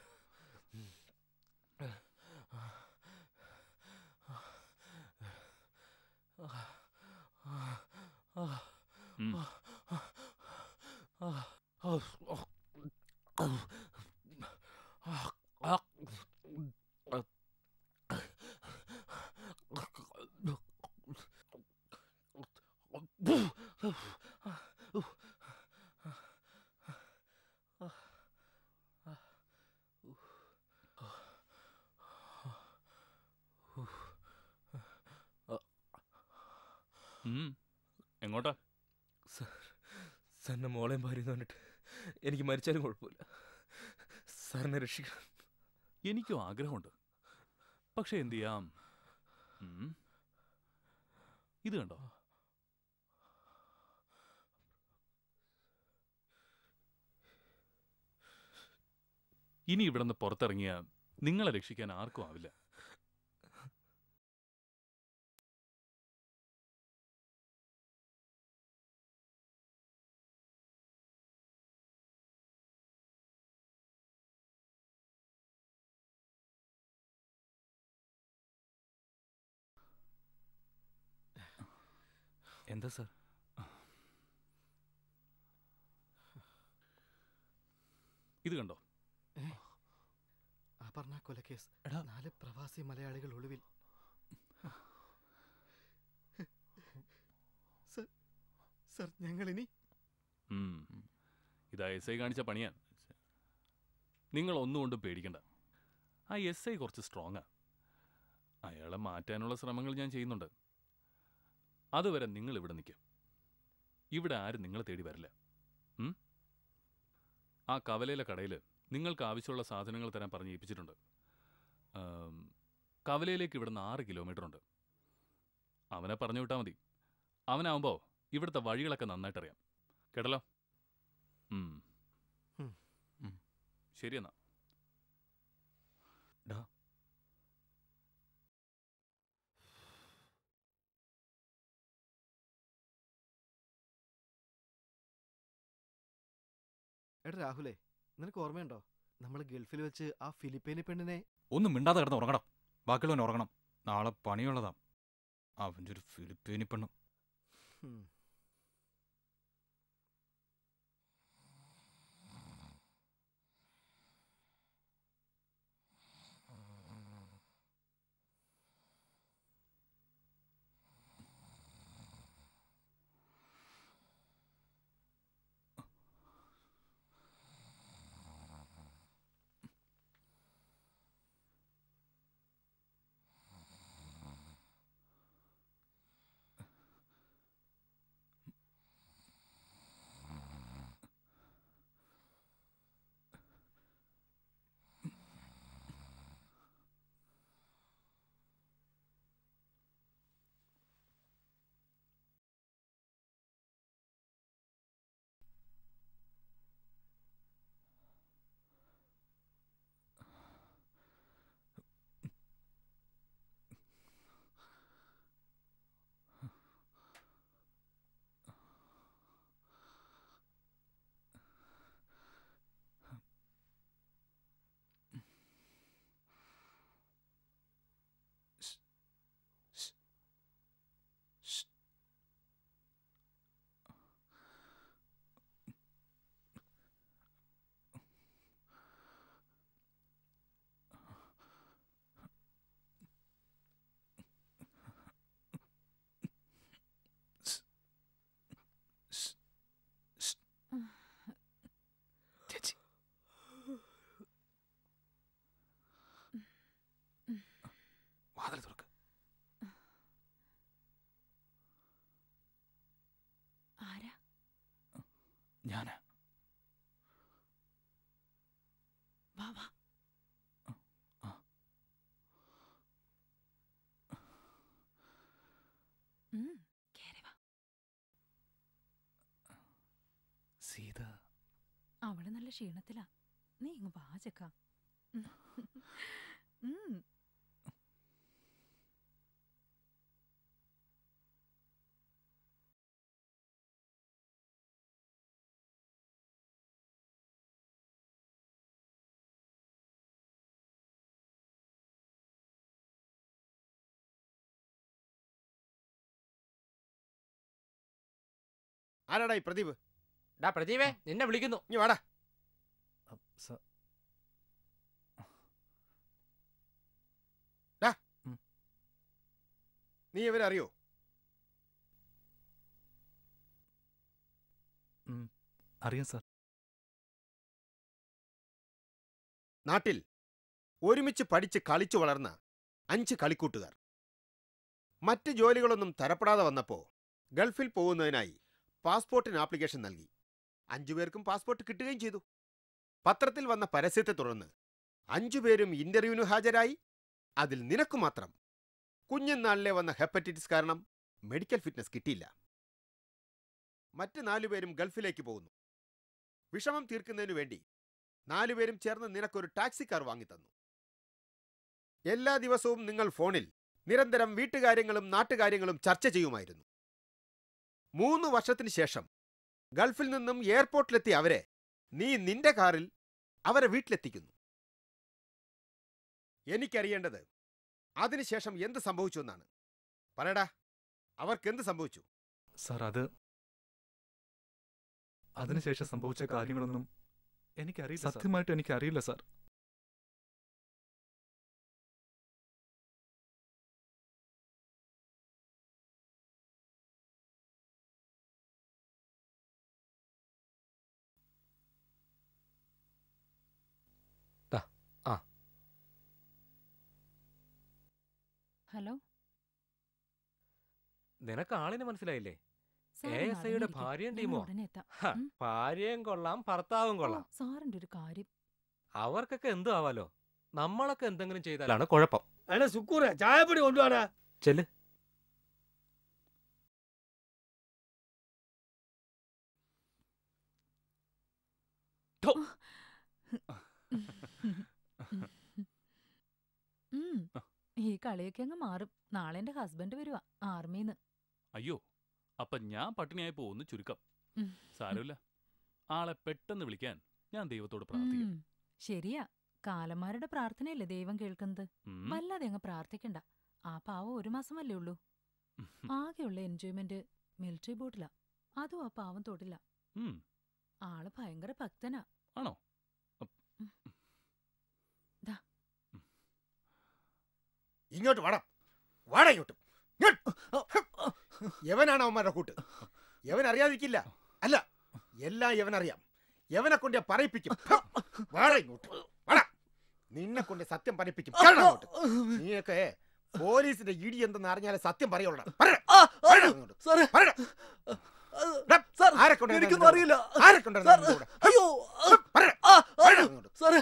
ഉം. എങ്ങോട്ടാ സാർ സാറിൻ്റെ മോളെയും ഭാര്യയും കണ്ടിട്ട് എനിക്ക് മരിച്ചാലും കുഴപ്പമില്ല സാറിനെ രക്ഷിക്കണം എനിക്കും ആഗ്രഹമുണ്ട് പക്ഷെ എന്ത് ചെയ്യാം ഉം. ഇത് കണ്ടോ ഇനി ഇവിടുന്ന് പുറത്തിറങ്ങിയ നിങ്ങളെ രക്ഷിക്കാൻ ആർക്കും ആവില്ല എന്താ സാർ ഇത് കണ്ടോ അപർണ കൊലക്കേസ് നാല് പ്രവാസി മലയാളികൾ ഒളിവിൽ സർ സർ ഞങ്ങളിനി ഉം. ഇതാ എസ് ഐ കാണിച്ച പണിയാ നിങ്ങൾ ഒന്നുകൊണ്ടും പേടിക്കണ്ട ആ എസ് ഐ കുറച്ച് സ്ട്രോങ്ങാ അയാളെ മാറ്റാനുള്ള ശ്രമങ്ങൾ ഞാൻ ചെയ്യുന്നുണ്ട് അതുവരെ നിങ്ങൾ ഇവിടെ നിൽക്കും ഇവിടെ ആരും നിങ്ങളെ തേടി വരില്ല ഉം? ആ കവലയിലെ കടയിൽ നിങ്ങൾക്ക് ആവശ്യമുള്ള സാധനങ്ങൾ തരാൻ പറഞ്ഞ് ഏൽപ്പിച്ചിട്ടുണ്ട് ആം, കവലയിലേക്ക് ഇവിടുന്ന് ആറ് കിലോമീറ്റർ ഉണ്ട് അവനെ പറഞ്ഞു വിട്ടാൽ മതി അവനാവുമ്പോൾ ഇവിടുത്തെ വഴികളൊക്കെ നന്നായിട്ട് അറിയാം കേട്ടല്ലോ ഉം. ഉം. ഉം. ശരി എന്നാ ഡാ എടാ രാഹുലേ നിനക്ക് ഓർമ്മയുണ്ടോ നമ്മൾ ഗൾഫിൽ വെച്ച് ആ ഫിലിപ്പീനി പെണ്ണിനെ ഒന്നും മിണ്ടാതെ കിടന്ന് ഉറങ്ങണം ബാക്കിയുള്ളവൻ ഉറങ്ങണം നാളെ പണിയുള്ളതാ അവൻ്റെ ഒരു ഫിലിപ്പീനി പെണ്ണും ഉം. ചേച്ചി വാതിൽ തുറക്ക് ആരാ ഞാനാ വാ വാ ഉം, കേറി വാ സീത അവള് നല്ല ക്ഷീണത്തിലാ നീ ഇങ്ങ് വാ ചെക്ക ഉം ആരാടാ ഈ പ്രദീപ് ഡാ പ്രദീപേ നിന്നെ വിളിക്കുന്നു ഇനി വാടാ ഡാ. നീ ഇവരെ അറിയോ അറിയാം സാർ നാട്ടിൽ ഒരുമിച്ച് പഠിച്ച് കളിച്ചു വളർന്ന അഞ്ച് കളിക്കൂട്ടുകാർ മറ്റ് ജോലികളൊന്നും തരപ്പെടാതെ വന്നപ്പോൾ ഗൾഫിൽ പോകുന്നതിനായി പാസ്പോർട്ടിന് ആപ്ലിക്കേഷൻ നൽകി അഞ്ചുപേർക്കും പാസ്പോർട്ട് കിട്ടുകയും ചെയ്തു പത്രത്തിൽ വന്ന പരസ്യത്തെ തുടർന്ന് അഞ്ചുപേരും ഇന്റർവ്യൂവിന് ഹാജരായി അതിൽ നിനക്ക് മാത്രം കുഞ്ഞുനാളിലെ വന്ന ഹെപ്പറ്റൈറ്റിസ് കാരണം മെഡിക്കൽ ഫിറ്റ്നസ് കിട്ടിയില്ല മറ്റ് നാലുപേരും ഗൾഫിലേക്ക് പോകുന്നു വിഷമം തീർക്കുന്നതിനു വേണ്ടി നാലുപേരും ചേർന്ന് നിനക്കൊരു ടാക്സി കാർ വാങ്ങിത്തന്നു എല്ലാ ദിവസവും നിങ്ങൾ ഫോണിൽ നിരന്തരം വീട്ടുകാര്യങ്ങളും നാട്ടുകാര്യങ്ങളും ചർച്ച ചെയ്യുമായിരുന്നു മൂന്ന് വർഷത്തിന് ശേഷം ഗൾഫിൽ നിന്നും എയർപോർട്ടിലെത്തിയ അവരെ നീ നിന്റെ കാറിൽ അവരെ വീട്ടിലെത്തിക്കുന്നു എനിക്കറിയേണ്ടത് അതിനുശേഷം എന്ത് സംഭവിച്ചു എന്നാണ് പറയടാ അവർക്ക് എന്ത് സംഭവിച്ചു സാർ അത് അതിനുശേഷം സംഭവിച്ച കാര്യങ്ങളൊന്നും എനിക്കറിയില്ല സത്യമായിട്ട് എനിക്കറിയില്ല സാർ ആ ഹലോ നിനക്ക് ആളിനെ മനസ്സിലായില്ലേ സാർ എ എസ് ഐയുടെ നടന്നിരിക്കും. ഭാര്യയും ഞങ്ങൾ ടീമോ ഉടനെ എത്താം. ഹ, ഉം. ഭാര്യയും കൊള്ളാം ഭർത്താവും കൊള്ളാം സാറിന്റെ ഒരു കാര്യം അവർക്കൊക്കെ എന്തു ആവാലോ നമ്മളൊക്കെ എന്തെങ്കിലും ചെയ്താലാണ് കുഴപ്പം അല്ല സുക്കൂറെ ചായപ്പൊടി കൊണ്ടുവാടാ ചെല്ല് ഉം. ഈ കളിയൊക്കെ അങ്ങ് മാറും നാളെ എന്റെ ഹസ്ബൻഡ് വരുവാ ആർമിന്ന് അയ്യോ അപ്പൊ ഞാൻ പട്ടിണിയായി പോകുന്നു ചുരുക്കം ഉം. സാരമില്ല ആളെ പെട്ടെന്ന് വിളിക്കാൻ ഞാൻ ദൈവത്തോട് പ്രാർത്ഥിക്കാം ഉം. ശരിയാ കാലന്മാരുടെ പ്രാർത്ഥനയല്ലേ ദൈവം കേൾക്കുന്നത് ഉം. വല്ലാതെ അങ്ങ് പ്രാർത്ഥിക്കണ്ട ആ പാവം ഒരു മാസമല്ലേ ഉള്ളൂ ആകെയുള്ള എൻജോയ്മെന്റ് മിലിറ്ററി ബോട്ടിലാ അതും ആ പാവം തൊടില്ല ഉം. ആള് ഭയങ്കര ഭക്തനാ ആണോ ദാ. ഇങ്ങോട്ട് വാടാ വാടാ ഇങ്ങോട്ട് ഇങ്ങോട്ട്. യവനാണ് അവന്മാരുടെ കൂട്ട് യവൻ അറിയാതിരിക്കില്ല അല്ല എല്ലാം യവനറിയാം യവനെ കൊണ്ട് ഞാൻ പറയിപ്പിക്കും വാടാ ഇങ്ങോട്ട് വാടാ നിന്നെ കൊണ്ട് സത്യം പറയിപ്പിക്കും കേറടാ ഇങ്ങോട്ട്. നീയൊക്കെ പോലീസിന്റെ ഇടി എന്തെന്ന് അറിഞ്ഞാലേ സത്യം പറയുള്ളൂ ആരെ കൊണ്ട് എനിക്കൊന്നും അറിയില്ല ആരെ കൊണ്ട് സാർ, അയ്യോ സാറേ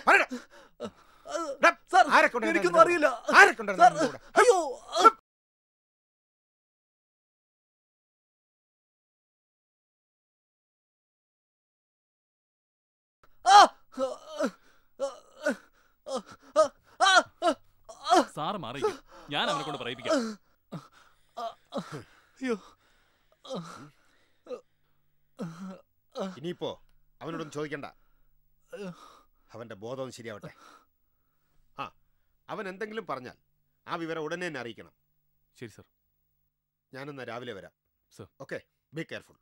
സാർ ആരെ കൊണ്ട് എനിക്കൊന്നും അറിയില്ല ആരെ കൊണ്ട് സാർ, അയ്യോ സാറ് മാറിയിരിക്കും ഞാൻ അവനെ കൊണ്ട് പറയിപ്പിക്കാം അയ്യോ ഇനിയിപ്പോ അവനോടൊന്നും ചോദിക്കണ്ട അവന്റെ ബോധം ശരിയാവട്ടെ ആ അവൻ എന്തെങ്കിലും പറഞ്ഞാൽ ആ വിവരം ഉടനെ തന്നെ അറിയിക്കണം ശരി സർ ഞാനെന്നാ രാവിലെ വരാം സർ ഓക്കെ ബി കെയർഫുൾ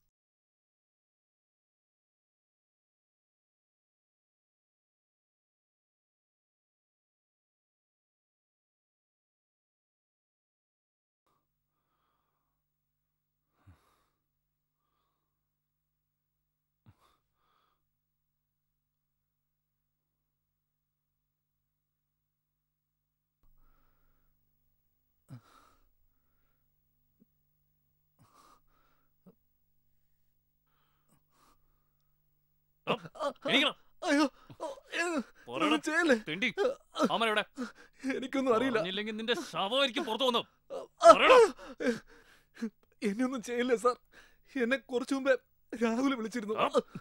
എണീക്കണം. അയ്യോ പോരാടാ. ചെയ്യല്ലേ തെണ്ടി. അവനെവിടെ? എനിക്കൊന്നും അറിയില്ല പറഞ്ഞില്ലെങ്കിൽ നിന്റെ ശവമായിരിക്കും പുറത്തു വന്നു എന്നെയൊന്നും ചെയ്യില്ല സാർ എന്നെ കുറച്ചു മുമ്പേ രാഹുൽ വിളിച്ചിരുന്നു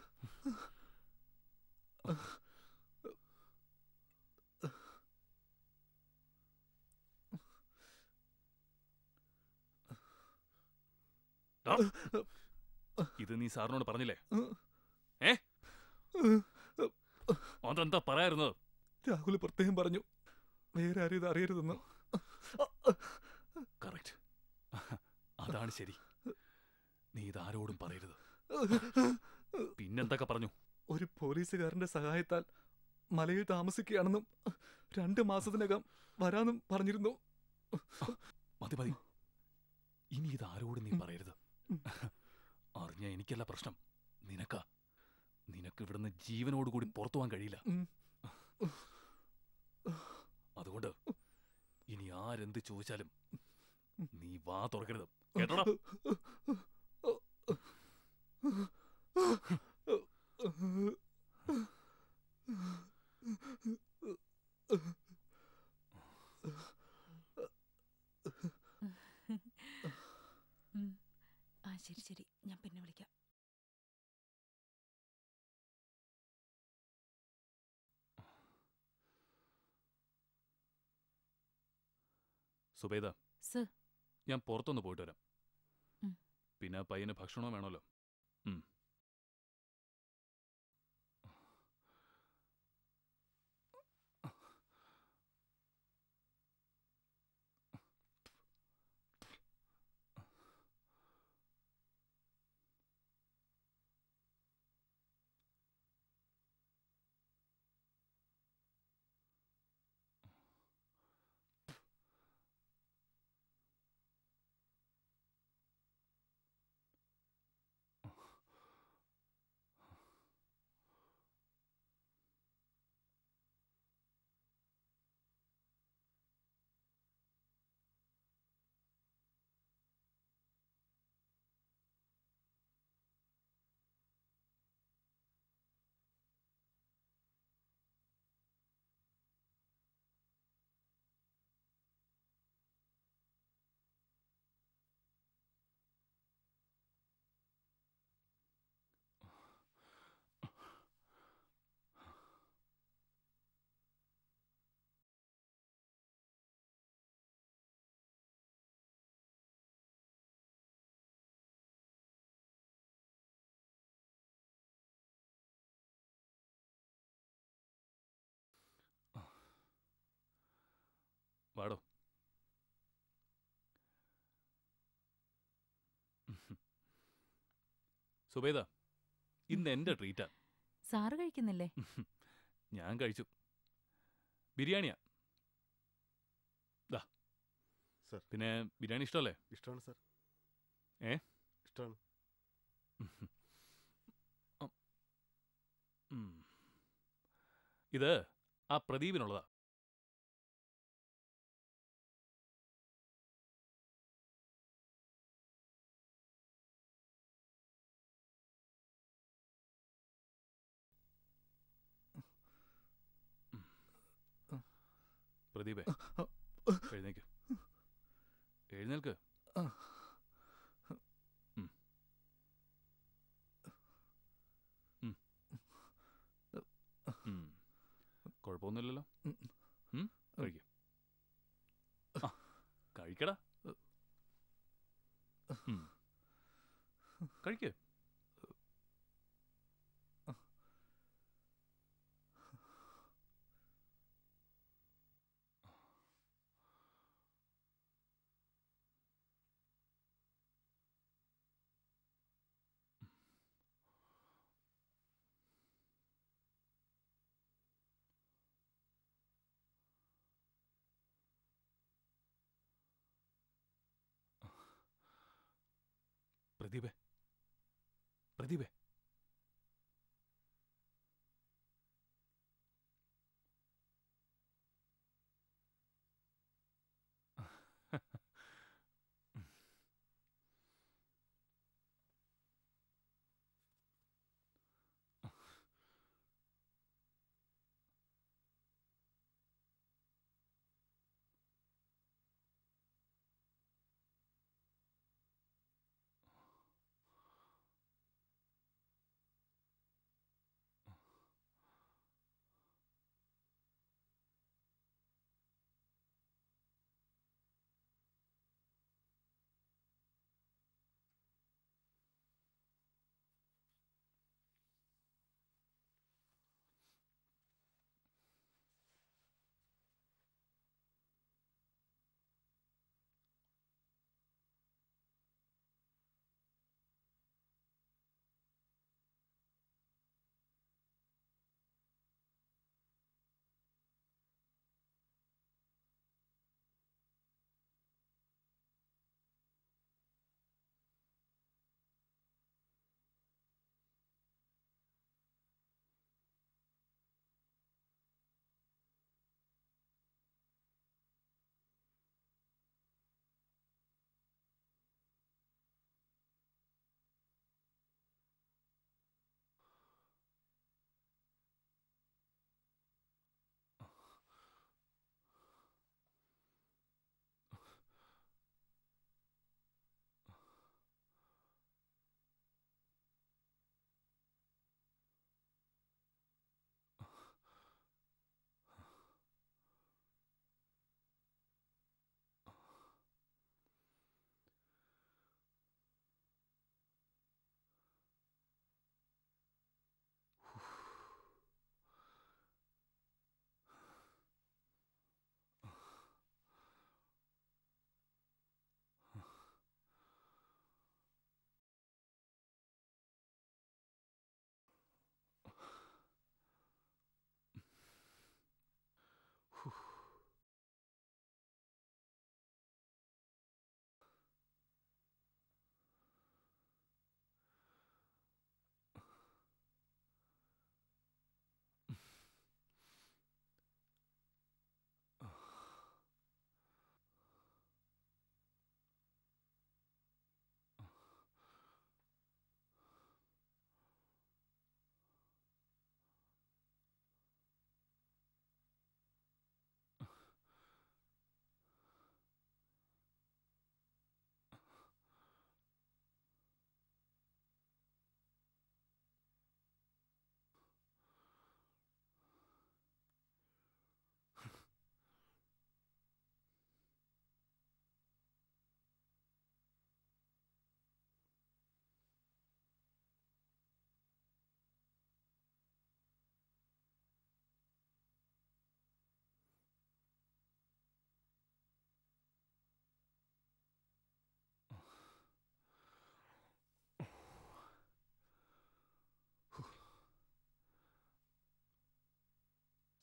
ഡാ. ഇത് നീ സാറിനോട് പറഞ്ഞില്ലേ ഏ അതെന്താ പറയായിരുന്നത് രാഹുൽ പ്രത്യേകം പറഞ്ഞു വേറെ ആരും ഇത് അറിയരുതെന്ന് കറക്റ്റ് അതാണ് ശരി നീ ഇതാരോടും പറയരുത് പിന്നെന്തൊക്കെ പറഞ്ഞു ഒരു പോലീസുകാരന്റെ സഹായത്താൽ മലയിൽ താമസിക്കുകയാണെന്നും രണ്ട് മാസത്തിനകം വരാനും പറഞ്ഞിരുന്നു മതി മതി ഇനി ഇത് ആരോട് നീ പറയരുത് അറിഞ്ഞ എനിക്കല്ല പ്രശ്നം നിനക്ക നിനക്ക് ഇവിടുന്ന് ജീവനോടുകൂടി പുറത്തു പോകാൻ കഴിയില്ല അതുകൊണ്ട് ഇനി ആരെന്ത് ചോദിച്ചാലും നീ വാ തുറക്കരുത് കേട്ടോടാ ഉം. ആ ശരി ശരി ഞാൻ പിന്നെ വിളിക്കാം സുബൈദ സർ ഞാൻ പുറത്തൊന്ന് പോയിട്ട് വരാം ഉം. പിന്നെ ആ പയ്യന് ഭക്ഷണവും വേണമല്ലോ ഉം. വാടോ സുബൈദ ഇന്ന് എന്റെ ട്രീറ്റാ സാറ് കഴിക്കുന്നില്ലേ ഞാൻ കഴിച്ചു ബിരിയാണിയാ ദാ സർ പിന്നെ ബിരിയാണി ഇഷ്ടമല്ലേ ഇഷ്ടമാണ് സർ ഏ ഇഷ്ടമാണ് ഉം. ഇത് ആ പ്രദീപിനുള്ളതാ പ്രദീപേ എഴുന്നേക്ക് എഴുന്നേൽക്ക് ഉം. ഉം. ഉം. കുഴപ്പമൊന്നുമില്ലല്ലോ ഉം? കഴിക്ക് ആ, കഴിക്കടാ ഉം. കഴിക്ക് പ്രദീപേ പ്രദീപേ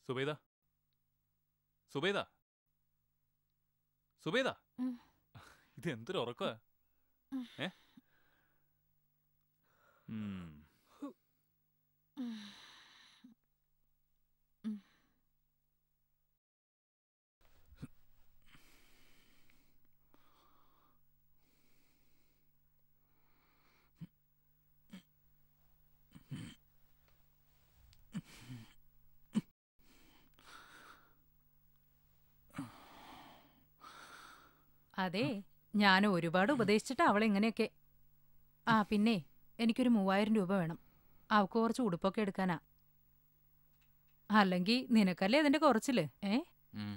സുബൈദ സുബൈദ സുബൈദ ഉം. ഇത് എന്തൊരു ഉറക്കമാ ഏ ഉം. അതെ ഞാൻ ഒരുപാട് ഉപദേശിച്ചിട്ട് അവളെ ഇങ്ങനെയൊക്കെ ആ പിന്നെ എനിക്കൊരു മൂവായിരം രൂപ വേണം അവൾക്ക് കുറച്ച് ഉടുപ്പൊക്കെ എടുക്കാനാ അല്ലെങ്കിൽ നിനക്കല്ലേ അതിന്റെ കുറച്ചില് ഏ ഉം.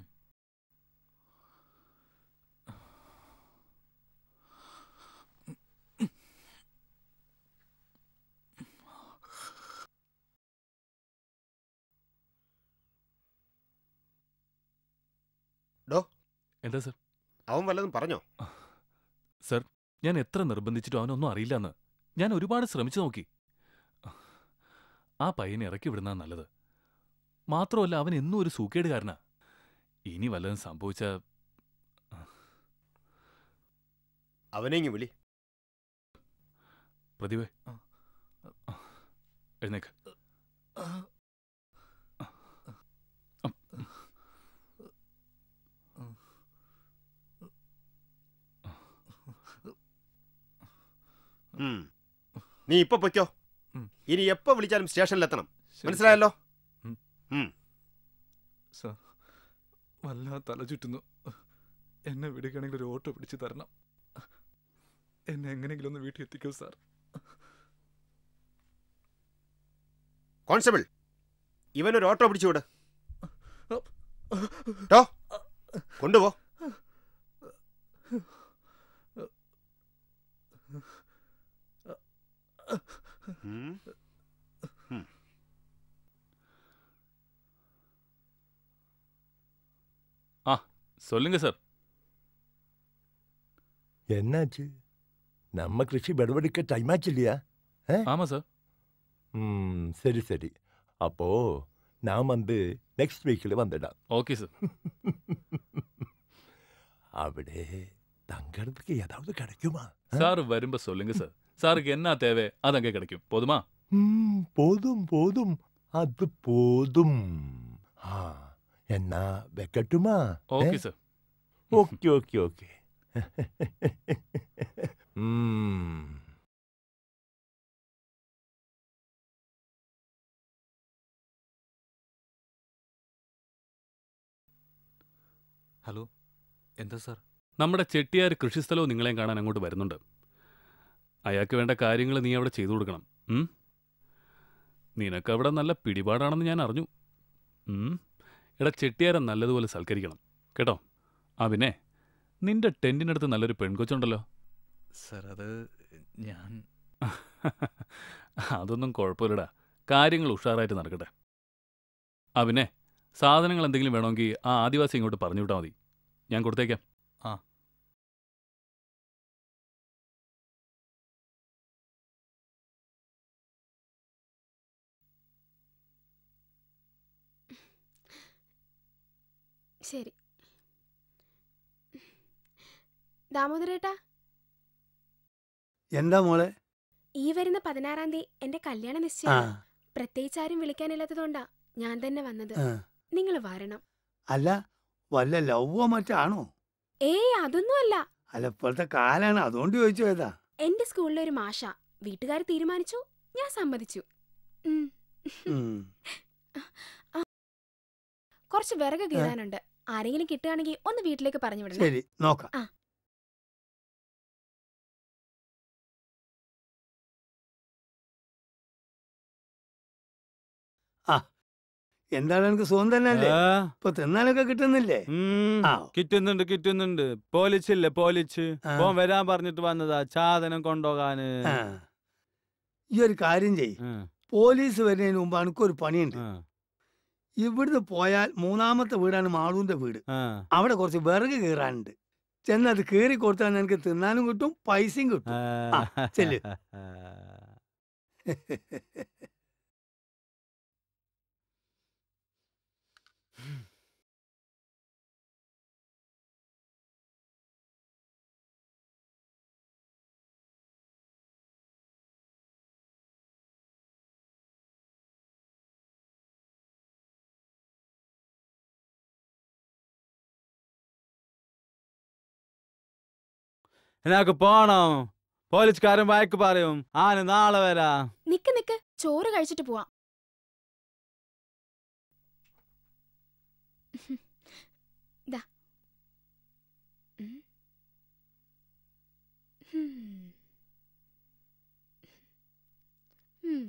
ഡോ എന്താ സർ അവൻ വല്ലതും പറഞ്ഞോ സർ ഞാൻ എത്ര നിർബന്ധിച്ചിട്ടും അവനൊന്നും അറിയില്ലെന്ന് ഞാൻ ഒരുപാട് ശ്രമിച്ചു നോക്കി ആ പയ്യനെ ഇറക്കി വിടുന്ന നല്ലത് മാത്രമല്ല അവൻ എന്നും ഒരു സൂക്കേടുകാരനാ ഇനി വല്ലതും സംഭവിച്ച അവനെ ഇങ്ങ് വിളി പ്രതിഭേ എഴുന്നേക്ക് ഉം. നീ ഇപ്പൊ പൊയ്ക്കോ ഇനി എപ്പോ വിളിച്ചാലും സ്റ്റേഷനിലെത്തണം മനസ്സിലായല്ലോ ഉം. സാർ വല്ലാതെ തല ചുറ്റുന്നു എന്നെ വിടുകയാണെങ്കിൽ ഒരു ഓട്ടോ പിടിച്ച് തരണം എന്നെ എങ്ങനെയെങ്കിലും ഒന്ന് വീട്ടിൽ എത്തിക്കൂ സാർ കോൺസ്റ്റബിൾ ഇവനൊരു ഓട്ടോ പിടിച്ചു വിട് ട്ടോ, കൊണ്ടുപോ ഉം. ഉം. ஆ சொல்லுங்க சார் என்னாச்சு நம்ம கிருஷி விடவெடுக்க டைம் ஆச்சு இல்லையா ஆமா சார் ம் சரி சரி அப்போ நான் வந்து நெக்ஸ்ட் வீக்கில் வந்துடாம் ஓகே சார் അവിടെ தங்கறதுக்கு ஏதாவது கிடைக்குமா சார் வரும்ப சொல்லுங்க சார் சாருக்கு என்ன தேவை அது அங்கே கிடைக்கும் போதுமா ம், போதும் போதும் அது போதும் ஆ என்ன வைக்கட்டுமா ஓகே ஏ? சார் ஓகே ஓகே ஓகே ம் ഹലോ എന്താ സാർ നമ്മുടെ ചെട്ടിയാർ കൃഷിസ്ഥലവും നിങ്ങളെയും കാണാൻ അങ്ങോട്ട് വരുന്നുണ്ട് അയാൾക്ക് വേണ്ട കാര്യങ്ങൾ നീ അവിടെ ചെയ്തു കൊടുക്കണം ഉം? നിനക്കവിടെ നല്ല പിടിപാടാണെന്ന് ഞാൻ അറിഞ്ഞു ഉം? എടാ ചെട്ടിയാരെ നല്ലതുപോലെ സൽക്കരിക്കണം കേട്ടോ ആ പിന്നെ നിന്റെ ടെൻറ്റിനടുത്ത് നല്ലൊരു പെൺകൊച്ചുണ്ടല്ലോ സാർ അത് ഞാൻ അതൊന്നും കുഴപ്പമില്ലടാ കാര്യങ്ങൾ ഉഷാറായിട്ട് നടക്കട്ടെ ആ പിന്നെ സാധനങ്ങൾ എന്തെങ്കിലും വേണമെങ്കിൽ ആ ആദിവാസി ഇങ്ങോട്ട് പറഞ്ഞു വിട്ടാൽ മതി ഞാൻ കൊടുത്തേക്കാം ആ ശരി ദാമോദരേട്ടാ എന്താ മോളെ ഈ വരുന്ന പതിനാറാം തീയതി എന്റെ കല്യാണ ആ നിശ്ചയം പ്രത്യേകിച്ച് ആരും വിളിക്കാനില്ലാത്തതുകൊണ്ടാ ഞാൻ തന്നെ വന്നത് ആ. നിങ്ങൾ വരണം അല്ല വല്ല ലവ്വോ മറ്റാണോ ഏയ് അതൊന്നുമല്ല അല്ല ഇപ്പോഴത്തെ കാലാണ് അതുകൊണ്ട് ചോദിച്ചു ഏതാ എന്റെ സ്കൂളിലെ ഒരു മാഷ വീട്ടുകാർ തീരുമാനിച്ചു ഞാൻ സമ്മതിച്ചു ഉം. ഉം. കുറച്ച് വിറക് കീറാനുണ്ട് ആരെങ്കിലും കിട്ടുകയാണെങ്കിൽ ഒന്ന് വീട്ടിലേക്ക് പറഞ്ഞു വിടണം ശരി നോക്കാം ആ ആ എന്താണ് എനിക്ക് സുഖം തന്നെയല്ലേ ആ. ഇപ്പൊ തിന്നാനൊക്കെ കിട്ടുന്നില്ലേ ഉം, ആ. കിട്ടുന്നുണ്ട് കിട്ടുന്നുണ്ട് പോലിച്ചില്ലേ പോലിച്ച് ആ. ഓൻ വരാൻ പറഞ്ഞിട്ട് വന്നതാ സാധനം കൊണ്ടുപോകാന് ആ. ഈ ഒരു കാര്യം ചെയ് പോലീസ് വരുന്നതിന് മുമ്പ് എനിക്കൊരു പണിയുണ്ട് ഇവിടുന്ന് പോയാൽ മൂന്നാമത്തെ വീടാണ് മാളൂന്റെ വീട് അവിടെ കുറച്ച് വിറക് കീറാനുണ്ട് ചെന്നത് കീറി കൊടുത്താൽ എനിക്ക് തിന്നാനും കിട്ടും പൈസയും കിട്ടും ആ, ചെല്ല് എനിക്ക് പോണം പോലീസുകാരൻ വഴക്ക് പറയും ആന് നാളെ വരാ നിക്ക് നിക്ക് ചോറ് കഴിച്ചിട്ട് പോവാം ദാ. ഉം. ഹും. ഉം.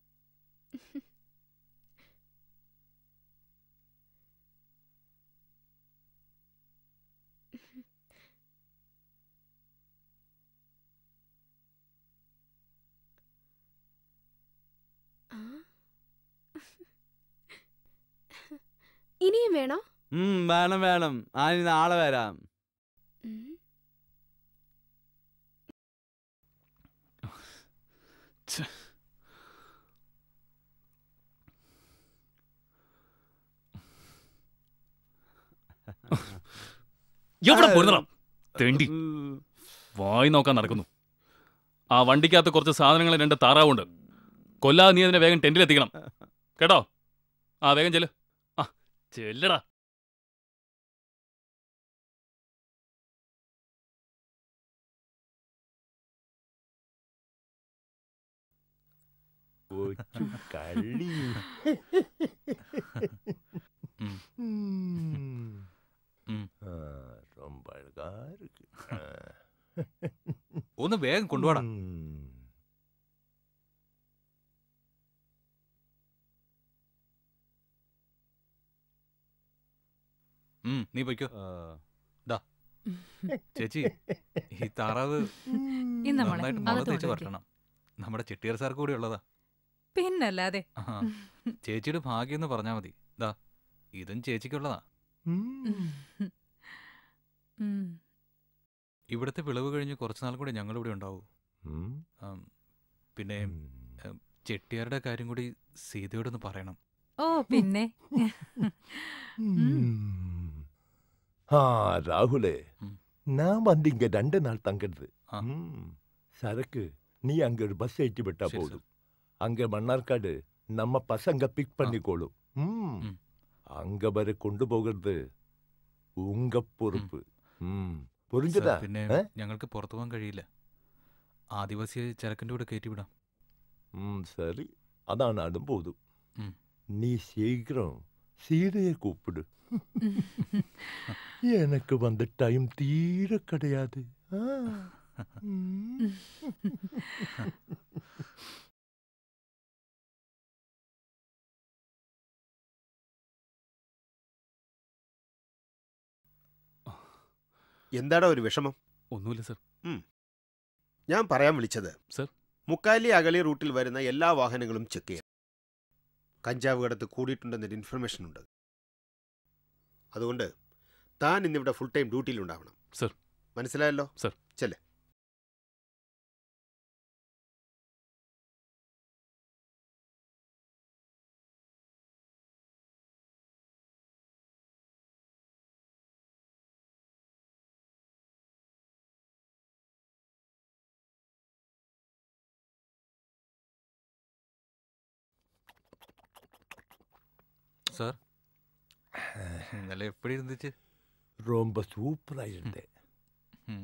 ആ? ഇനിയും വേണോ ഉം വേണം വേണം ആന് നാളെ വരാം ഉം. എവിടെ പോയിരുന്നടാ തെണ്ടി വായി നോക്കാൻ നടക്കുന്നു ആ വണ്ടിക്കകത്ത് കുറച്ച് സാധനങ്ങൾ രണ്ട് താറാവുണ്ട് കൊല്ലാതെ നീ അതിനെ വേഗം ടെന്റിലെത്തിക്കണം കേട്ടോ ആ വേഗം ചെല്ല് ആ ചെല്ലടാ കൊച്ചു കള്ളി ഉം. ഉം. ഉം. ആ, ரொம்ப அழகா இருக்கு. ஆ. ഒന്ന് വേഗം കൊണ്ടുപോടാ ഉം. ഉം, നീ പൊയ്ക്കോ ദാ ചേച്ചി ഈ താറാവ് ഇന്നാ മോളെ, നന്നായിട്ട് അകത്ത് മുളക് തേച്ച് കൊണ്ടുവയ്ക്ക്. വരട്ടണം നമ്മുടെ ചെട്ടിയാർ സാർക്ക് കൂടി ഉള്ളതാ പിന്നല്ലാതെ ആ, ചേച്ചിയുടെ ഭാഗ്യം എന്ന് പറഞ്ഞാ മതി ദാ ഇതും ചേച്ചിക്കുള്ളതാ ഉം. ഇവിടുത്തെ വിളവ് കഴിഞ്ഞ് കുറച്ച് നാൾ കൂടി ഞങ്ങൾ ഇവിടെ ഉണ്ടാവൂ ഉം. ആം, പിന്നെ ഉം, ചെട്ടിയാരുടെ കാര്യം കൂടി സീതയോടൊന്ന് പറയണം ഓ പിന്നെ ഉം. ஆ ராகுலே நான் வந்து இங்க ரெண்டு நாள் தங்குறது ம். சரக்கு நீ அங்க ஒரு பஸ் ஏற்றி விட்டா சரி, போதும் அங்க மன்னார்காடு நம்ம பசங்க பிக் பண்ணிக்கோளும் ம். அங்க வரை கொண்டு போகிறது உங்க பொறுப்பு ம். புரிஞ்சுதா സാർ, പിന്നെ ஆ? ഞങ്ങൾക്ക് പുറത്തു പോകാൻ കഴിയില്ല ആദിവാസിയെ ചരക്കിന്റെ കൂടെ കയറ്റിവിടാം ம் சரி அதானாலும் போதும் ம். நீ சீக்கிரம் சீதையை கூப்பிடு எனக்கு வந்த டைம் தீர கிடையாது ஆ. ம். എന്താടാ ഒരു വിഷമം ഒന്നുമില്ല സർ ഉം. ഞാൻ പറയാൻ വിളിച്ചത് സർ മുക്കാലി അകലി റൂട്ടിൽ വരുന്ന എല്ലാ വാഹനങ്ങളും ചെക്ക് ചെയ്യാം കഞ്ചാവ് കടത്ത് കൂടിയിട്ടുണ്ടെന്നൊരു ഇൻഫർമേഷൻ ഉണ്ട് അതുകൊണ്ട് താൻ ഇന്നിവിടെ ഫുൾ ടൈം ഡ്യൂട്ടിയിലുണ്ടാവണം സർ മനസ്സിലായല്ലോ സർ ചെല്ലേ സാർ ഇന്നലെ എപ്പടി ഇരുந்துச்சு ரொம்ப சூப்பரா இருந்தேன் ம்.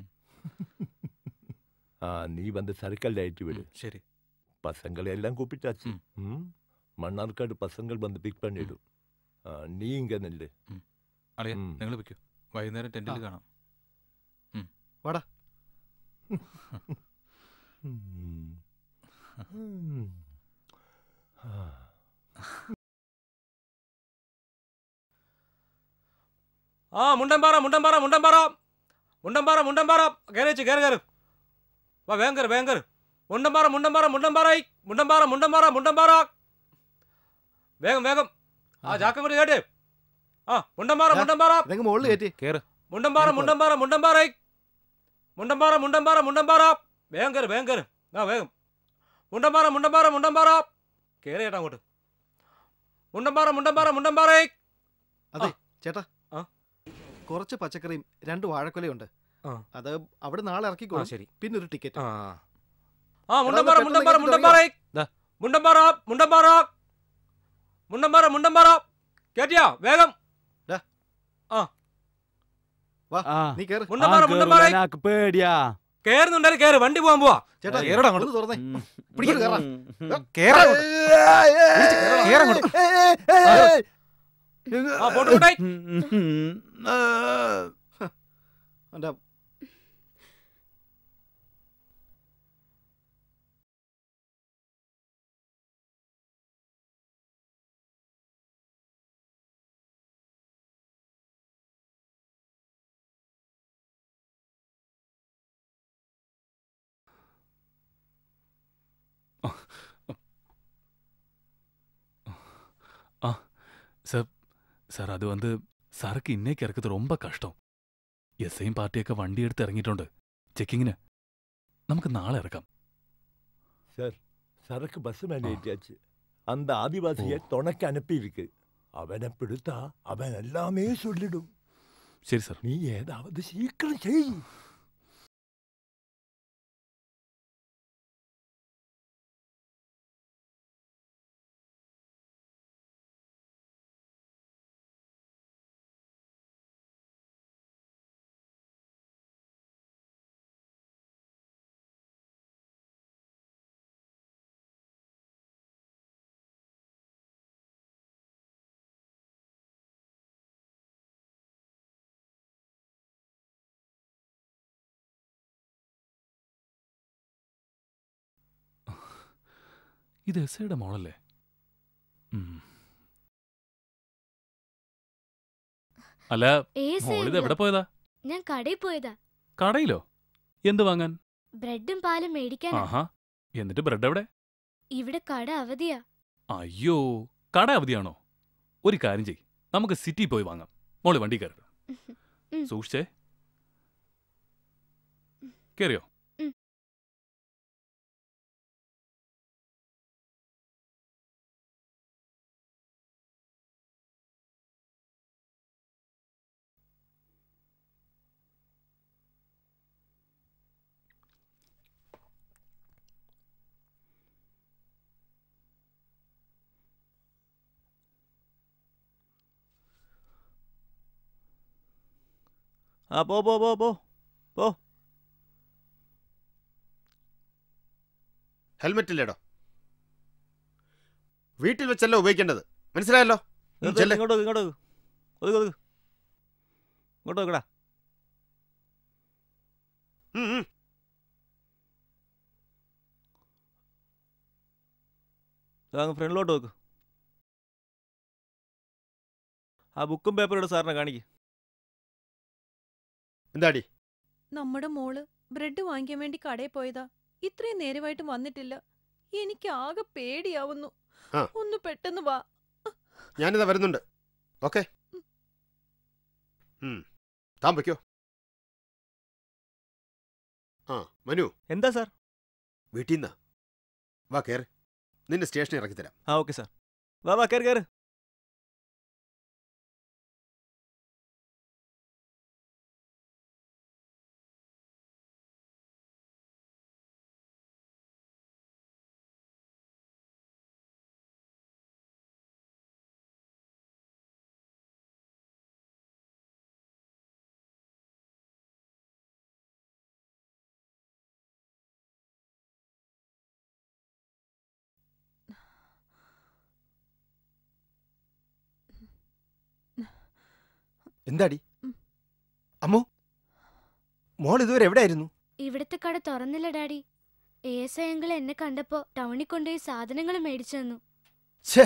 ஆ நீ வந்து சரக்கல்ல ஏற்றி விடு சரி பசங்களை எல்லாம் கூப்பிட்டாச்சு ம் மன்னார்காடு பசங்கள் வந்து பிக் பண்ணிடும் ஆ, நீ இங்க நில்லு അളിയ ഉം. നിങ്ങൾ വെക്കൂ വൈകുന്നേരം ടെന്റിൽ കാണാം വാടാ ம். ம். ஆ. ആ മുണ്ടൻപാറ മുണ്ടൻപാറ മുണ്ടൻപാറ മുണ്ടൻപാറ മുണ്ടൻപാറ കയറിച്ച് കയറി കയറി വാ വേഗം കയറി വേഗം കയറി മുണ്ടൻപാറ മുണ്ടൻപാറ മുണ്ടൻപാറായി മുണ്ടൻപാറ മുണ്ടൻപാറ മുണ്ടൻപാറ വേഗം വേഗം ആ ജാക്കം കൂടി കേട്ടേ ആ മുണ്ടൻപാറ മുണ്ടൻപാറ ഇതങ്ങ് മുകളിൽ കയറ്റി കേറ് മുണ്ടൻപാറ മുണ്ടൻപാറ മുണ്ടൻപാറായി മുണ്ടൻപാറ മുണ്ടൻപാറ മുണ്ടൻപാറ വേഗം കയറി വേഗം കയറി ആ വേഗം മുണ്ടൻപാറ മുണ്ടൻപാറ മുണ്ടൻപാറ കയറി ചേട്ടാ അങ്ങോട്ട് മുണ്ടൻപാറ മുണ്ടൻപാറ മുണ്ടൻപാറായി അതെ ചേട്ടാ കുറച്ച് പച്ചക്കറിയും രണ്ട് വാഴക്കൊലയുണ്ട് ആ. അത് അവിടെ നാളെ ഇറക്കിക്കോളും ആ, ശരി. പിന്നെ ഒരു ടിക്കറ്റ് ആ മുണ്ടമ്പാറ മുണ്ടമ്പാറ മുണ്ടമ്പാറ മുണ്ടമ്പാറ മുണ്ടമ്പാറ മുണ്ടമ്പാറ മുണ്ടമ്പാറ കേട്ടിയാ വേഗം ആ വാ ആ നീ കേറ് മുണ്ടമ്പാറ ആ, മുണ്ടമ്പാറ കേറൂല, എനിക്ക് പേടിയാ കേറുന്നുണ്ടാലും കേറ് വണ്ടി പോവാൻ പോവാ ചേട്ടാ, കേറടാ അങ്ങോട്ട് ഒന്ന് തുറന്നേ. ഉം. പിടിക്ക് കേറാം. കേറാ അങ്ങോട്ട്. കേറ് അങ്ങോട്ട്. ആ, പോട്ടെ, പോട്ടെ. എൻ്റെ ஆ சார் சார் அது வந்து சரக்கு இன்னைக்கு இறக்குறது ரொம்ப கஷ்டம் எஸ்ஐயும் பார்ட்டிയൊക്കെ വണ്ടി എടുത്ത് ഇറങ്ങിയിട്ടുണ്ട് ചെക്കിങ്ങിന് നമുക്ക് നാളെ ഇറക്കാം சார் சரக்கு பஸ் மேலே ஏற்றியாச்சு அந்த ஆதிவாசியை துணைக்கு அனுப்பியிருக்கு அவனை பிடித்தா அவன் எல்லாமே சொல்லிடும் ശരി സാർ நீ ஏதாவது சீக்கிரம் செய் ഇത് എസ് ഐയുടെ മോളല്ലേ ഉം. അല്ല ഏസ് മോളിത് ആയിരുന്നോ? എവിടെ പോയതാ ഞാൻ കടയിൽ പോയതാ കടയിലോ എന്ത് വാങ്ങാൻ ബ്രെഡും പാലും മേടിക്കാനാ ആഹാ എന്നിട്ട് ബ്രെഡ് എവിടെ ഇവിടെ കട അവധിയാ അയ്യോ കട അവധിയാണോ ഒരു കാര്യം ചെയ് നമുക്ക് സിറ്റി പോയി വാങ്ങാം മോള് വണ്ടി കയറി ഉം. സൂക്ഷിച്ചേ കേറിയോ ഉം. ആ പോ പോ പോ പോ പോ ഹെൽമെറ്റ് ഇല്ലേടോ വീട്ടിൽ വെച്ചല്ല ഉപയോഗിക്കേണ്ടത് മനസ്സിലായല്ലോ ഉം, ഇത് ചെല്ല്. ഇങ്ങോട്ട് വെക്ക്, ഇങ്ങോട്ട് വെക്ക്. ഒതുക്ക്, ഒതുക്ക്. ഇങ്ങോട്ട് വെക്കടാ ഉം, ഉം. അങ്ങ് ഫ്രണ്ടിലോട്ട് വെക്ക് ആ ബുക്കും പേപ്പറും എടുത്ത് സാറിനെ കാണിക്ക് എന്താടി നമ്മുടെ മോള് ബ്രെഡ് വാങ്ങിക്കാൻ വേണ്ടി കടയിൽ പോയതാ ഇത്രയും നേരമായിട്ട് വന്നിട്ടില്ല എനിക്ക് ആകെ പേടിയാവുന്നു ആ. ഒന്ന് പെട്ടെന്ന് വാ ഞാനിതാ വരുന്നുണ്ട് ഓക്കെ താൻ വയ്ക്കോ ആ മനു എന്താ സാർ വീട്ടിൽ നിന്നാ വാ കയറി നിന്നെ സ്റ്റേഷനിൽ ഇറക്കി തരാം ആ ഓക്കെ സാർ വാ വാ കയറി കയറി എന്താടി അമ്മു മോൾ ഇതുവരെ എവിടെയായിരുന്നു ഇവിടുത്തെ കട തുറന്നില്ല daddy A S I uncle എന്നെ കണ്ടപ്പോ ടൗണിൽ കൊണ്ടുപോയി സാധനങ്ങൾ മേടിച്ചു തന്നു ഛേ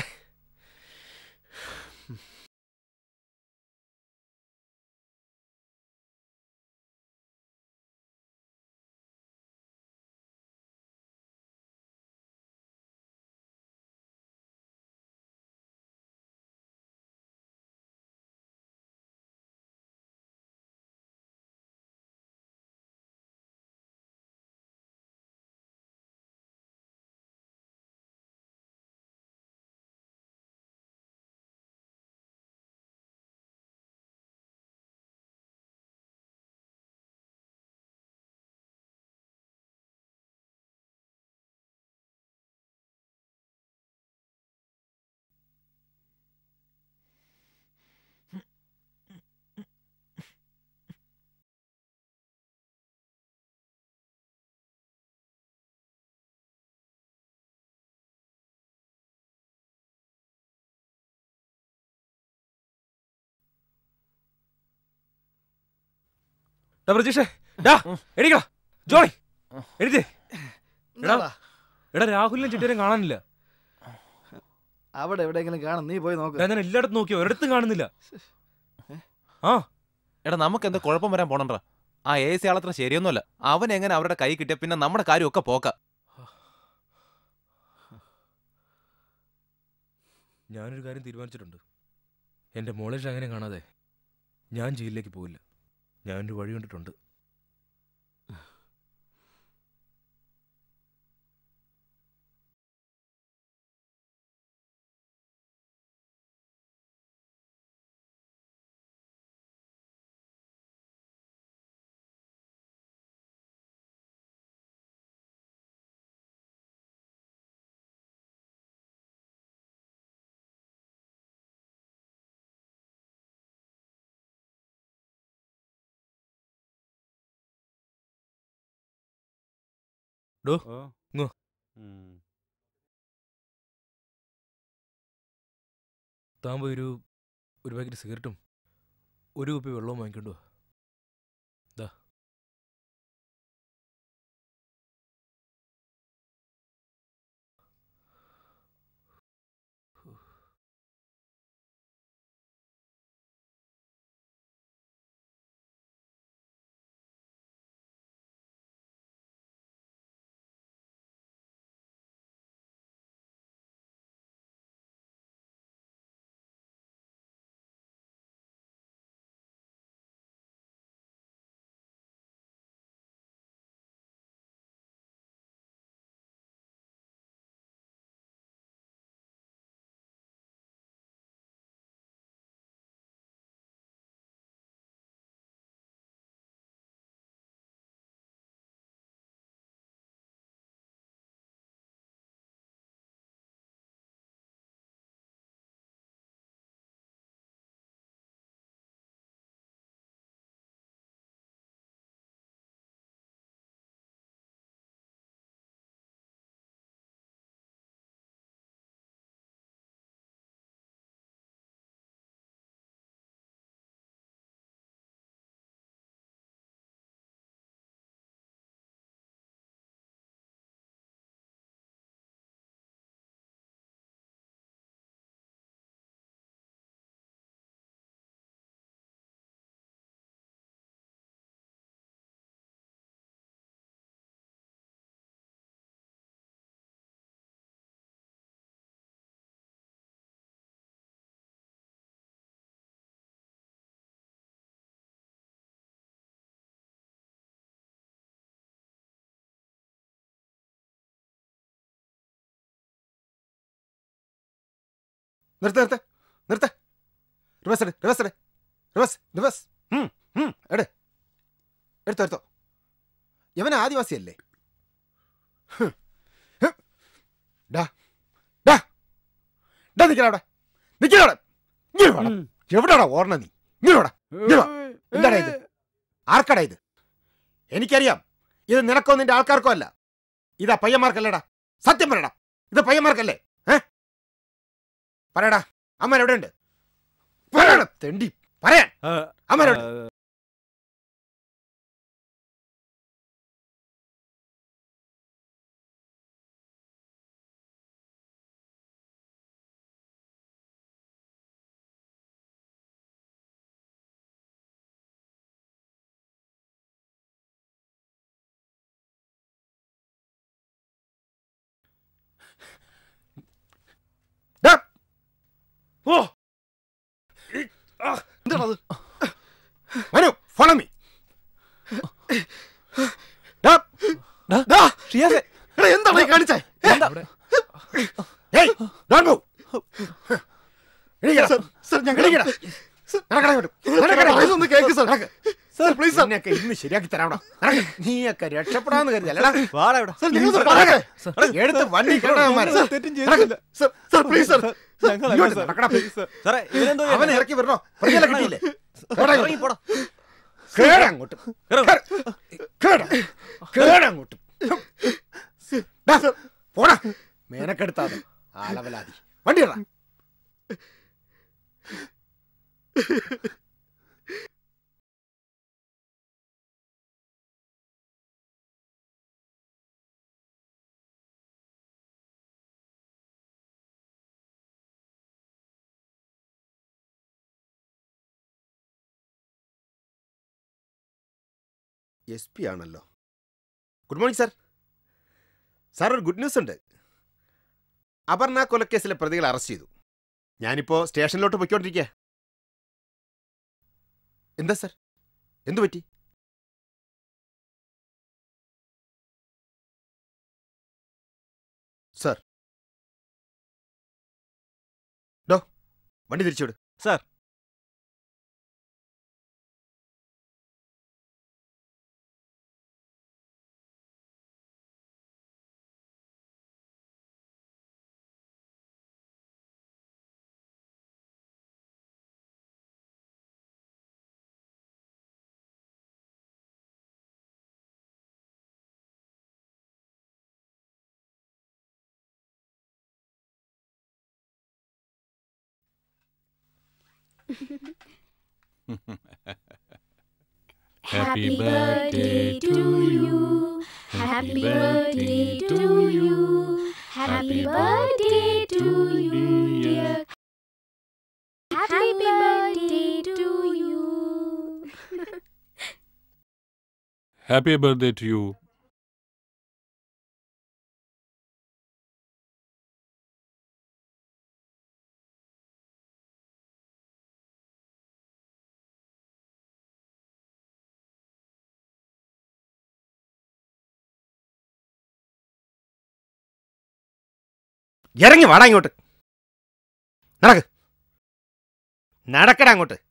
ദാ പ്രതീക്ഷേ ഡാ എണീക്കടാ ജോയ് എഴുതേ എടാ എന്താടാ? എടാ രാഹുലിനെ ചിട്ടേരും കാണാനില്ല അവിടെ എവിടെയെങ്കിലും കാണും നീ പോയി നോക്ക് എടാ, ഞാൻ എല്ലായിടത്തും നോക്കി ഒരിടത്തും കാണുന്നില്ല ആ എടാ നമുക്ക് എന്താ കുഴപ്പം വരാൻ പോണണ്ടാ ആ എ സി ആളത്ര ശരിയൊന്നുമല്ല അവൻ എങ്ങനെ അവരുടെ കൈ കിട്ടിയ പിന്നെ നമ്മുടെ കാര്യമൊക്കെ പോക്ക ഞാനൊരു കാര്യം തീരുമാനിച്ചിട്ടുണ്ട് എൻ്റെ മോളെ അങ്ങനെ കാണാതെ ഞാൻ ജയിലിലേക്ക് പോയില്ല ഞാനൊരു വഴി കണ്ടിട്ടുണ്ട് ഡോ ഇങ്ങ് വാ. താൻ പോയി ഒരു ഒരു പാക്കറ്റ് സിഗരറ്റും ഒരു കുപ്പി വെള്ളവും വാങ്ങിക്കൊണ്ടു വാ. ദാ നിർത്ത് നിർത്ത് നിർത്ത് റിവേഴ്സ് എട് റിവേഴ്സ് എട് റിവേഴ്സ് റിവേഴ്സ് ഉം, ഉം, എട് എടുത്തോ എടുത്തോ യവൻ ആദിവാസിയല്ലേ ഹ്, ഹ്. ഡാ ഡാ ഡാ നിക്കടാ അവിടെ നിക്കടാ അവിടെ ഇങ്ങനെ വാടാ. എവിടാടാ ഓർണ നീ ഇങ്ങനെ വാടാ. ഇങ്ങനെ വാ. എന്താടാ ഇത് ആർക്കടാ ഇത് എനിക്കറിയാം ഇത് നിനക്കോ നിന്റെ ആൾക്കാർക്കോ അല്ല ഇതാ പയ്യന്മാർക്കല്ലേടാ സത്യം പറയടാ ഇത് പയ്യന്മാർക്കല്ലേ ഏ പറയടാ അമ്മ എവിടെ ഉണ്ട് പറയടാ തെണ്ടി പറയാൻ അമ്മ എവിടെ ഡാ. ഓ എന്താണത് മനു ഫോളോ മീ എന്താണ് ഈ കാണിച്ചേ ഏയ് ഡോണ്ട് മൂവ് ഇന്ന് ശരിയാക്കി തരാമോ നീയൊക്കെ രക്ഷപ്പെടാന്ന് കരുതല്ലടാ എടുത്ത് വണ്ടി അവനെ ഇറക്കി വരണോ പ്രതിയല്ല കിട്ടിയില്ലേ കേടാ ഇങ്ങോട്ട്. കേടാ അങ്ങോട്ട് കേടാ കേടാ അങ്ങോട്ട് ഡാ, പോടാ മേനക്കെടുത്താതെ ആളവലാതി വണ്ടി ഇടാ എസ് പി ആണല്ലോ ഗുഡ് മോർണിംഗ് സാർ സാർ ഒരു ഗുഡ് ന്യൂസ് ഉണ്ട് അപർണ കൊലക്കേസിലെ പ്രതികളെ അറസ്റ്റ് ചെയ്തു ഞാനിപ്പോ സ്റ്റേഷനിലോട്ട് പൊയ്ക്കൊണ്ടിരിക്കുക എന്താ സാർ എന്തു പറ്റി സാർ ഡോ വണ്ടി തിരിച്ചുവിട് sir Happy birthday to you. Happy birthday to you. Happy birthday to you, dear. Happy birthday to you. Happy birthday to you. ഇറങ്ങി വാടാ ഇങ്ങോട്ട് നടക്ക് നടക്കടാ അങ്ങോട്ട്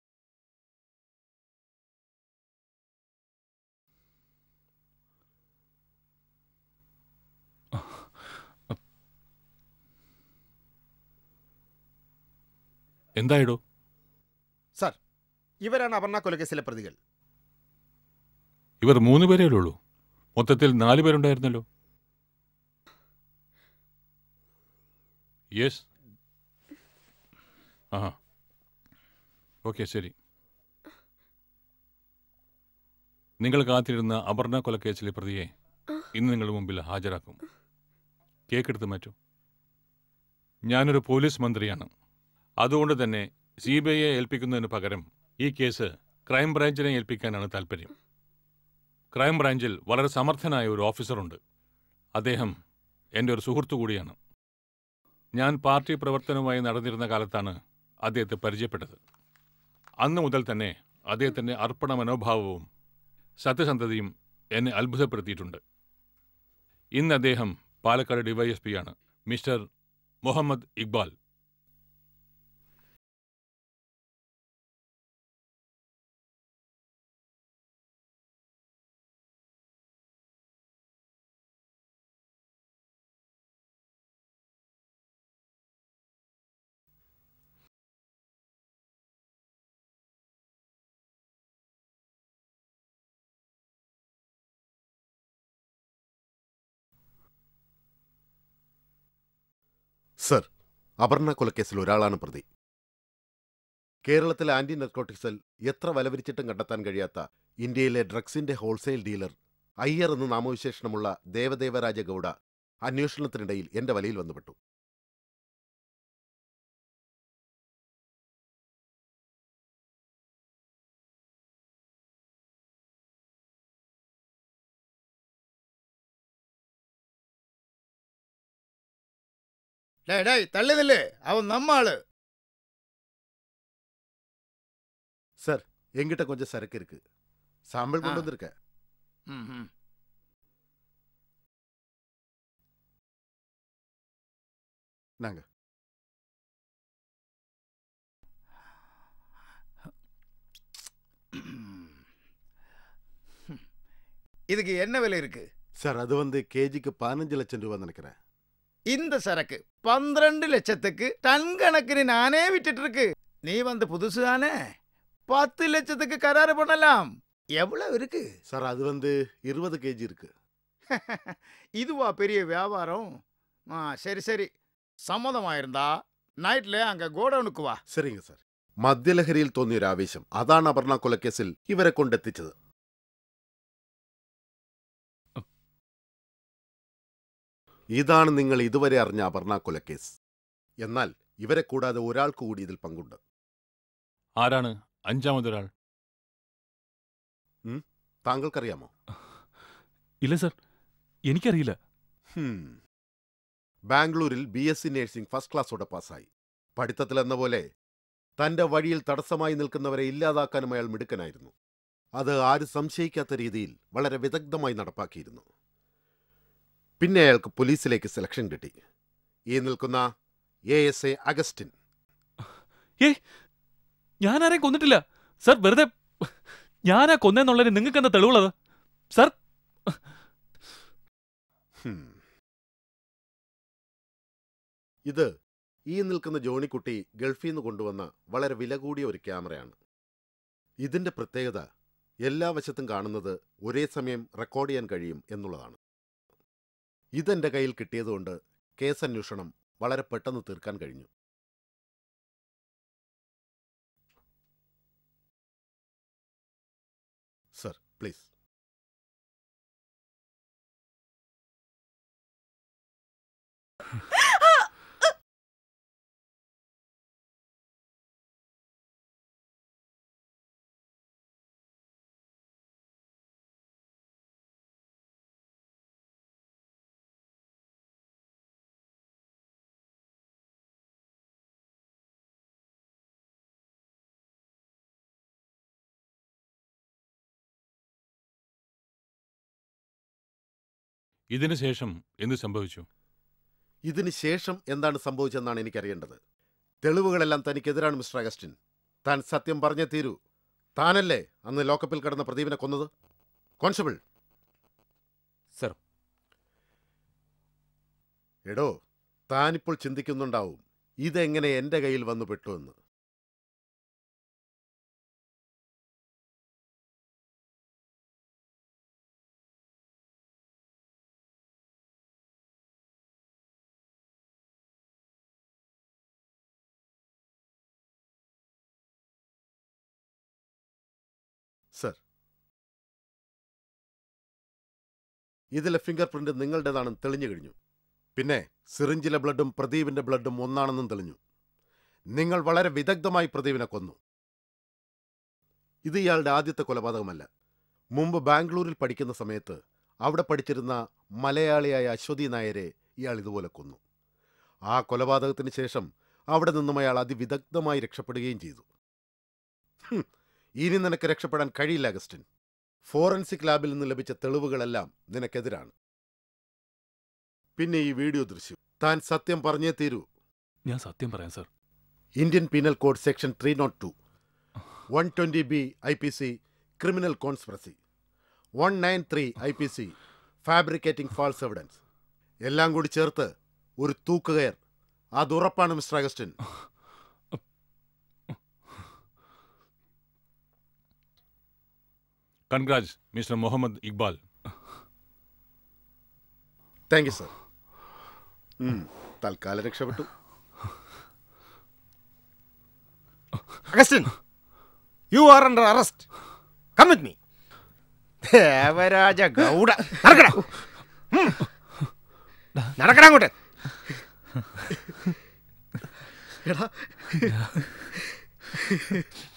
എന്തായിടോ സാർ ഇവരാണ് അപർണ കൊലക്കേസിലെ പ്രതികൾ ഇവർ മൂന്ന് പേരേ ഉള്ളൂ മൊത്തത്തിൽ നാല് പേരുണ്ടായിരുന്നല്ലോ യെസ് ആ ഓക്കെ ശരി നിങ്ങൾ കാത്തിരുന്ന അപർണ കൊലക്കേസിലെ പ്രതിയെ ഇന്ന് നിങ്ങളുടെ മുമ്പിൽ ഹാജരാക്കും കേക്കെടുത്ത് മാറ്റൂ ഞാനൊരു പോലീസ് മന്ത്രിയാണ് അതുകൊണ്ട് തന്നെ സി ബി ഐയെ ഏൽപ്പിക്കുന്നതിന് പകരം ഈ കേസ് ക്രൈം ബ്രാഞ്ചിനെ ഏൽപ്പിക്കാനാണ് താല്പര്യം ക്രൈം ബ്രാഞ്ചിൽ വളരെ സമർത്ഥനായ ഒരു ഓഫീസറുണ്ട് അദ്ദേഹം എൻ്റെ ഒരു സുഹൃത്തു കൂടിയാണ് ഞാൻ പാർട്ടി പ്രവർത്തനവുമായി നടന്നിരുന്ന കാലത്താണ് അദ്ദേഹത്തെ പരിചയപ്പെട്ടത് അന്ന് മുതൽ തന്നെ അദ്ദേഹത്തിൻ്റെ അർപ്പണ മനോഭാവവും സത്യസന്ധതയും എന്നെ അത്ഭുതപ്പെടുത്തിയിട്ടുണ്ട് ഇന്ന് അദ്ദേഹം പാലക്കാട് ഡിവൈഎസ്പി ആണ് മിസ്റ്റർ മുഹമ്മദ് ഇക്ബാൽ സർ അപർണ കൊലക്കേസിൽ ഒരാളാണ് പ്രതി കേരളത്തിലെ ആന്റി നർക്കോട്ടിക് സെൽ എത്ര വലവരിച്ചിട്ടും കണ്ടെത്താൻ കഴിയാത്ത ഇന്ത്യയിലെ ഡ്രഗ്സിന്റെ ഹോൾസെയിൽ ഡീലർ അയ്യർ എന്ന് നാമവിശേഷണമുള്ള ദേവദേവരാജ ഗൗഡ അന്വേഷണത്തിനിടയിൽ എന്റെ വലയിൽ വന്നുപെട്ടു டேய் டேய் தள்ளி நில்லு அவன் நம்ம ஆளு சார் எங்கிட்ட கொஞ்சம் சரக்கு இருக்கு சாம்பிள் கொண்டு ஆ. வந்திருக்கேன் ம், ம். நாங்க இதுக்கு என்ன விலை இருக்கு சார் அது வந்து கேஜிக்கு பதினஞ்சு லட்சம் ரூபா நினைக்கிறேன் இந்த சரக்கு பன்னிரண்டு லட்சத்துக்கு டன் கணக்குன்னு நானே விட்டுட்டு இருக்கு நீ வந்து புதுசு தானே பத்து லட்சத்துக்கு கராறு பண்ணலாம் எவ்வளவு இருக்கு சார் அது வந்து இருபது கேஜி இருக்கு இதுவா பெரிய வியாபாரம் ஆ சரி சரி സമ്മതമായിരുന്നാ നൈറ്റിലെ അങ്ങ് ഗോഡൌണുക്ക് വാ சரிங்க சார் മദ്യലഹരിയിൽ തോന്നിയ ഒരു ആവേശം അതാണ് അപർണ കൊലക്കേസിൽ ഇവരെ കൊണ്ടെത്തിച്ചത് ഇതാണ് നിങ്ങൾ ഇതുവരെ അറിഞ്ഞ അപർണ കൊലക്കേസ് എന്നാൽ ഇവരെ കൂടാതെ ഒരാൾക്ക് കൂടി ഇതിൽ പങ്കുണ്ട് ആരാണ് അഞ്ചാമതൊരാൾ താങ്കൾക്കറിയാമോ ഇല്ല സർ എനിക്കറിയില്ല ഹും. ബാംഗ്ലൂരിൽ B S C nursing first ക്ലാസ്സോടെ പാസ്സായി പഠിത്തത്തിലെന്ന പോലെ തന്റെ വഴിയിൽ തടസ്സമായി നിൽക്കുന്നവരെ ഇല്ലാതാക്കാനും അയാൾ മിടുക്കനായിരുന്നു അത് ആരും സംശയിക്കാത്ത രീതിയിൽ വളരെ വിദഗ്ധമായി നടപ്പാക്കിയിരുന്നു പിന്നെ അയാൾക്ക് പോലീസിലേക്ക് സെലക്ഷൻ കിട്ടി ഈ നിൽക്കുന്ന എ എസ് എ അഗസ്റ്റിൻ ഏ ഞാനാരെയും കൊന്നിട്ടില്ല സർ വെറുതെ ഞാനാ കൊന്നെന്നുള്ളതിന് നിങ്ങൾക്ക് എന്താ തെളിവുള്ളത് സർ ഹും. ഇത് ഈ നിൽക്കുന്ന ജോണിക്കുട്ടി ഗൾഫിൽ നിന്ന് കൊണ്ടുവന്ന വളരെ വില കൂടിയ ഒരു ക്യാമറയാണ് ഇതിന്റെ പ്രത്യേകത എല്ലാ വശത്തും കാണുന്നത് ഒരേ സമയം റെക്കോർഡ് ചെയ്യാൻ കഴിയും എന്നുള്ളതാണ് ഇതെന്റെ കയ്യിൽ കിട്ടിയതുകൊണ്ട് കേസന്വേഷണം വളരെ പെട്ടെന്ന് തീർക്കാൻ കഴിഞ്ഞു സർ പ്ലീസ് ഇതിനു ശേഷം എന്ത് സംഭവിച്ചു ഇതിന് ശേഷം എന്താണ് സംഭവിച്ചതെന്നാണ് എനിക്കറിയേണ്ടത് തെളിവുകളെല്ലാം തനിക്കെതിരാണ് മിസ്റ്റർ അഗസ്റ്റിൻ താൻ സത്യം പറഞ്ഞേ തീരൂ താനല്ലേ അന്ന് ലോക്കപ്പിൽ കിടന്ന പ്രദീപിനെ കൊന്നത് കോൺസ്റ്റബിൾ സർ എടോ താനിപ്പോൾ ചിന്തിക്കുന്നുണ്ടാവും ഇതെങ്ങനെ എന്റെ കയ്യിൽ വന്നു പെട്ടു എന്ന് സർ ഇതിലെ ഫിംഗർ പ്രിന്റ് നിങ്ങളുടേതാണെന്ന് തെളിഞ്ഞു കഴിഞ്ഞു പിന്നെ സിറിഞ്ചിലെ ബ്ലഡും പ്രദീപിന്റെ ബ്ലഡും ഒന്നാണെന്നും തെളിഞ്ഞു നിങ്ങൾ വളരെ വിദഗ്ധമായി പ്രദീപിനെ കൊന്നു ഇത് ഇയാളുടെ ആദ്യത്തെ കൊലപാതകമല്ല മുമ്പ് ബാംഗ്ലൂരിൽ പഠിക്കുന്ന സമയത്ത് അവിടെ പഠിച്ചിരുന്ന മലയാളിയായ അശ്വതി നായരെ ഇയാൾ ഇതുപോലെ കൊന്നു ആ കൊലപാതകത്തിന് ശേഷം അവിടെ നിന്നും അയാൾ അതിവിദഗ്ധമായി രക്ഷപ്പെടുകയും ചെയ്തു ഹും, ഇനി നിനക്ക് രക്ഷപ്പെടാൻ കഴിയില്ല അഗസ്റ്റിൻ ഫോറൻസിക് ലാബിൽ നിന്ന് ലഭിച്ച തെളിവുകളെല്ലാം നിനക്കെതിരാണ് പിന്നെ ഈ വീഡിയോ ദൃശ്യം താൻ സത്യം പറഞ്ഞേ തീരൂ ഞാൻ സത്യം പറയാം sir Indian penal code section three naught two one twenty B I P C criminal conspiracy one nine three I P C fabricating false evidence എല്ലാം കൂടി ചേർത്ത് ഒരു തൂക്കുകയർ അതുറപ്പാണ് mister Augustine congrats mister Muhammad Iqbal thank you sir തൽക്കാലം രക്ഷപ്പെട്ടു Augustine you are under arrest come with me Devaraja Gowda നടക്കടാ ഉം. നടക്കടാ അങ്ങോട്ട് എടാ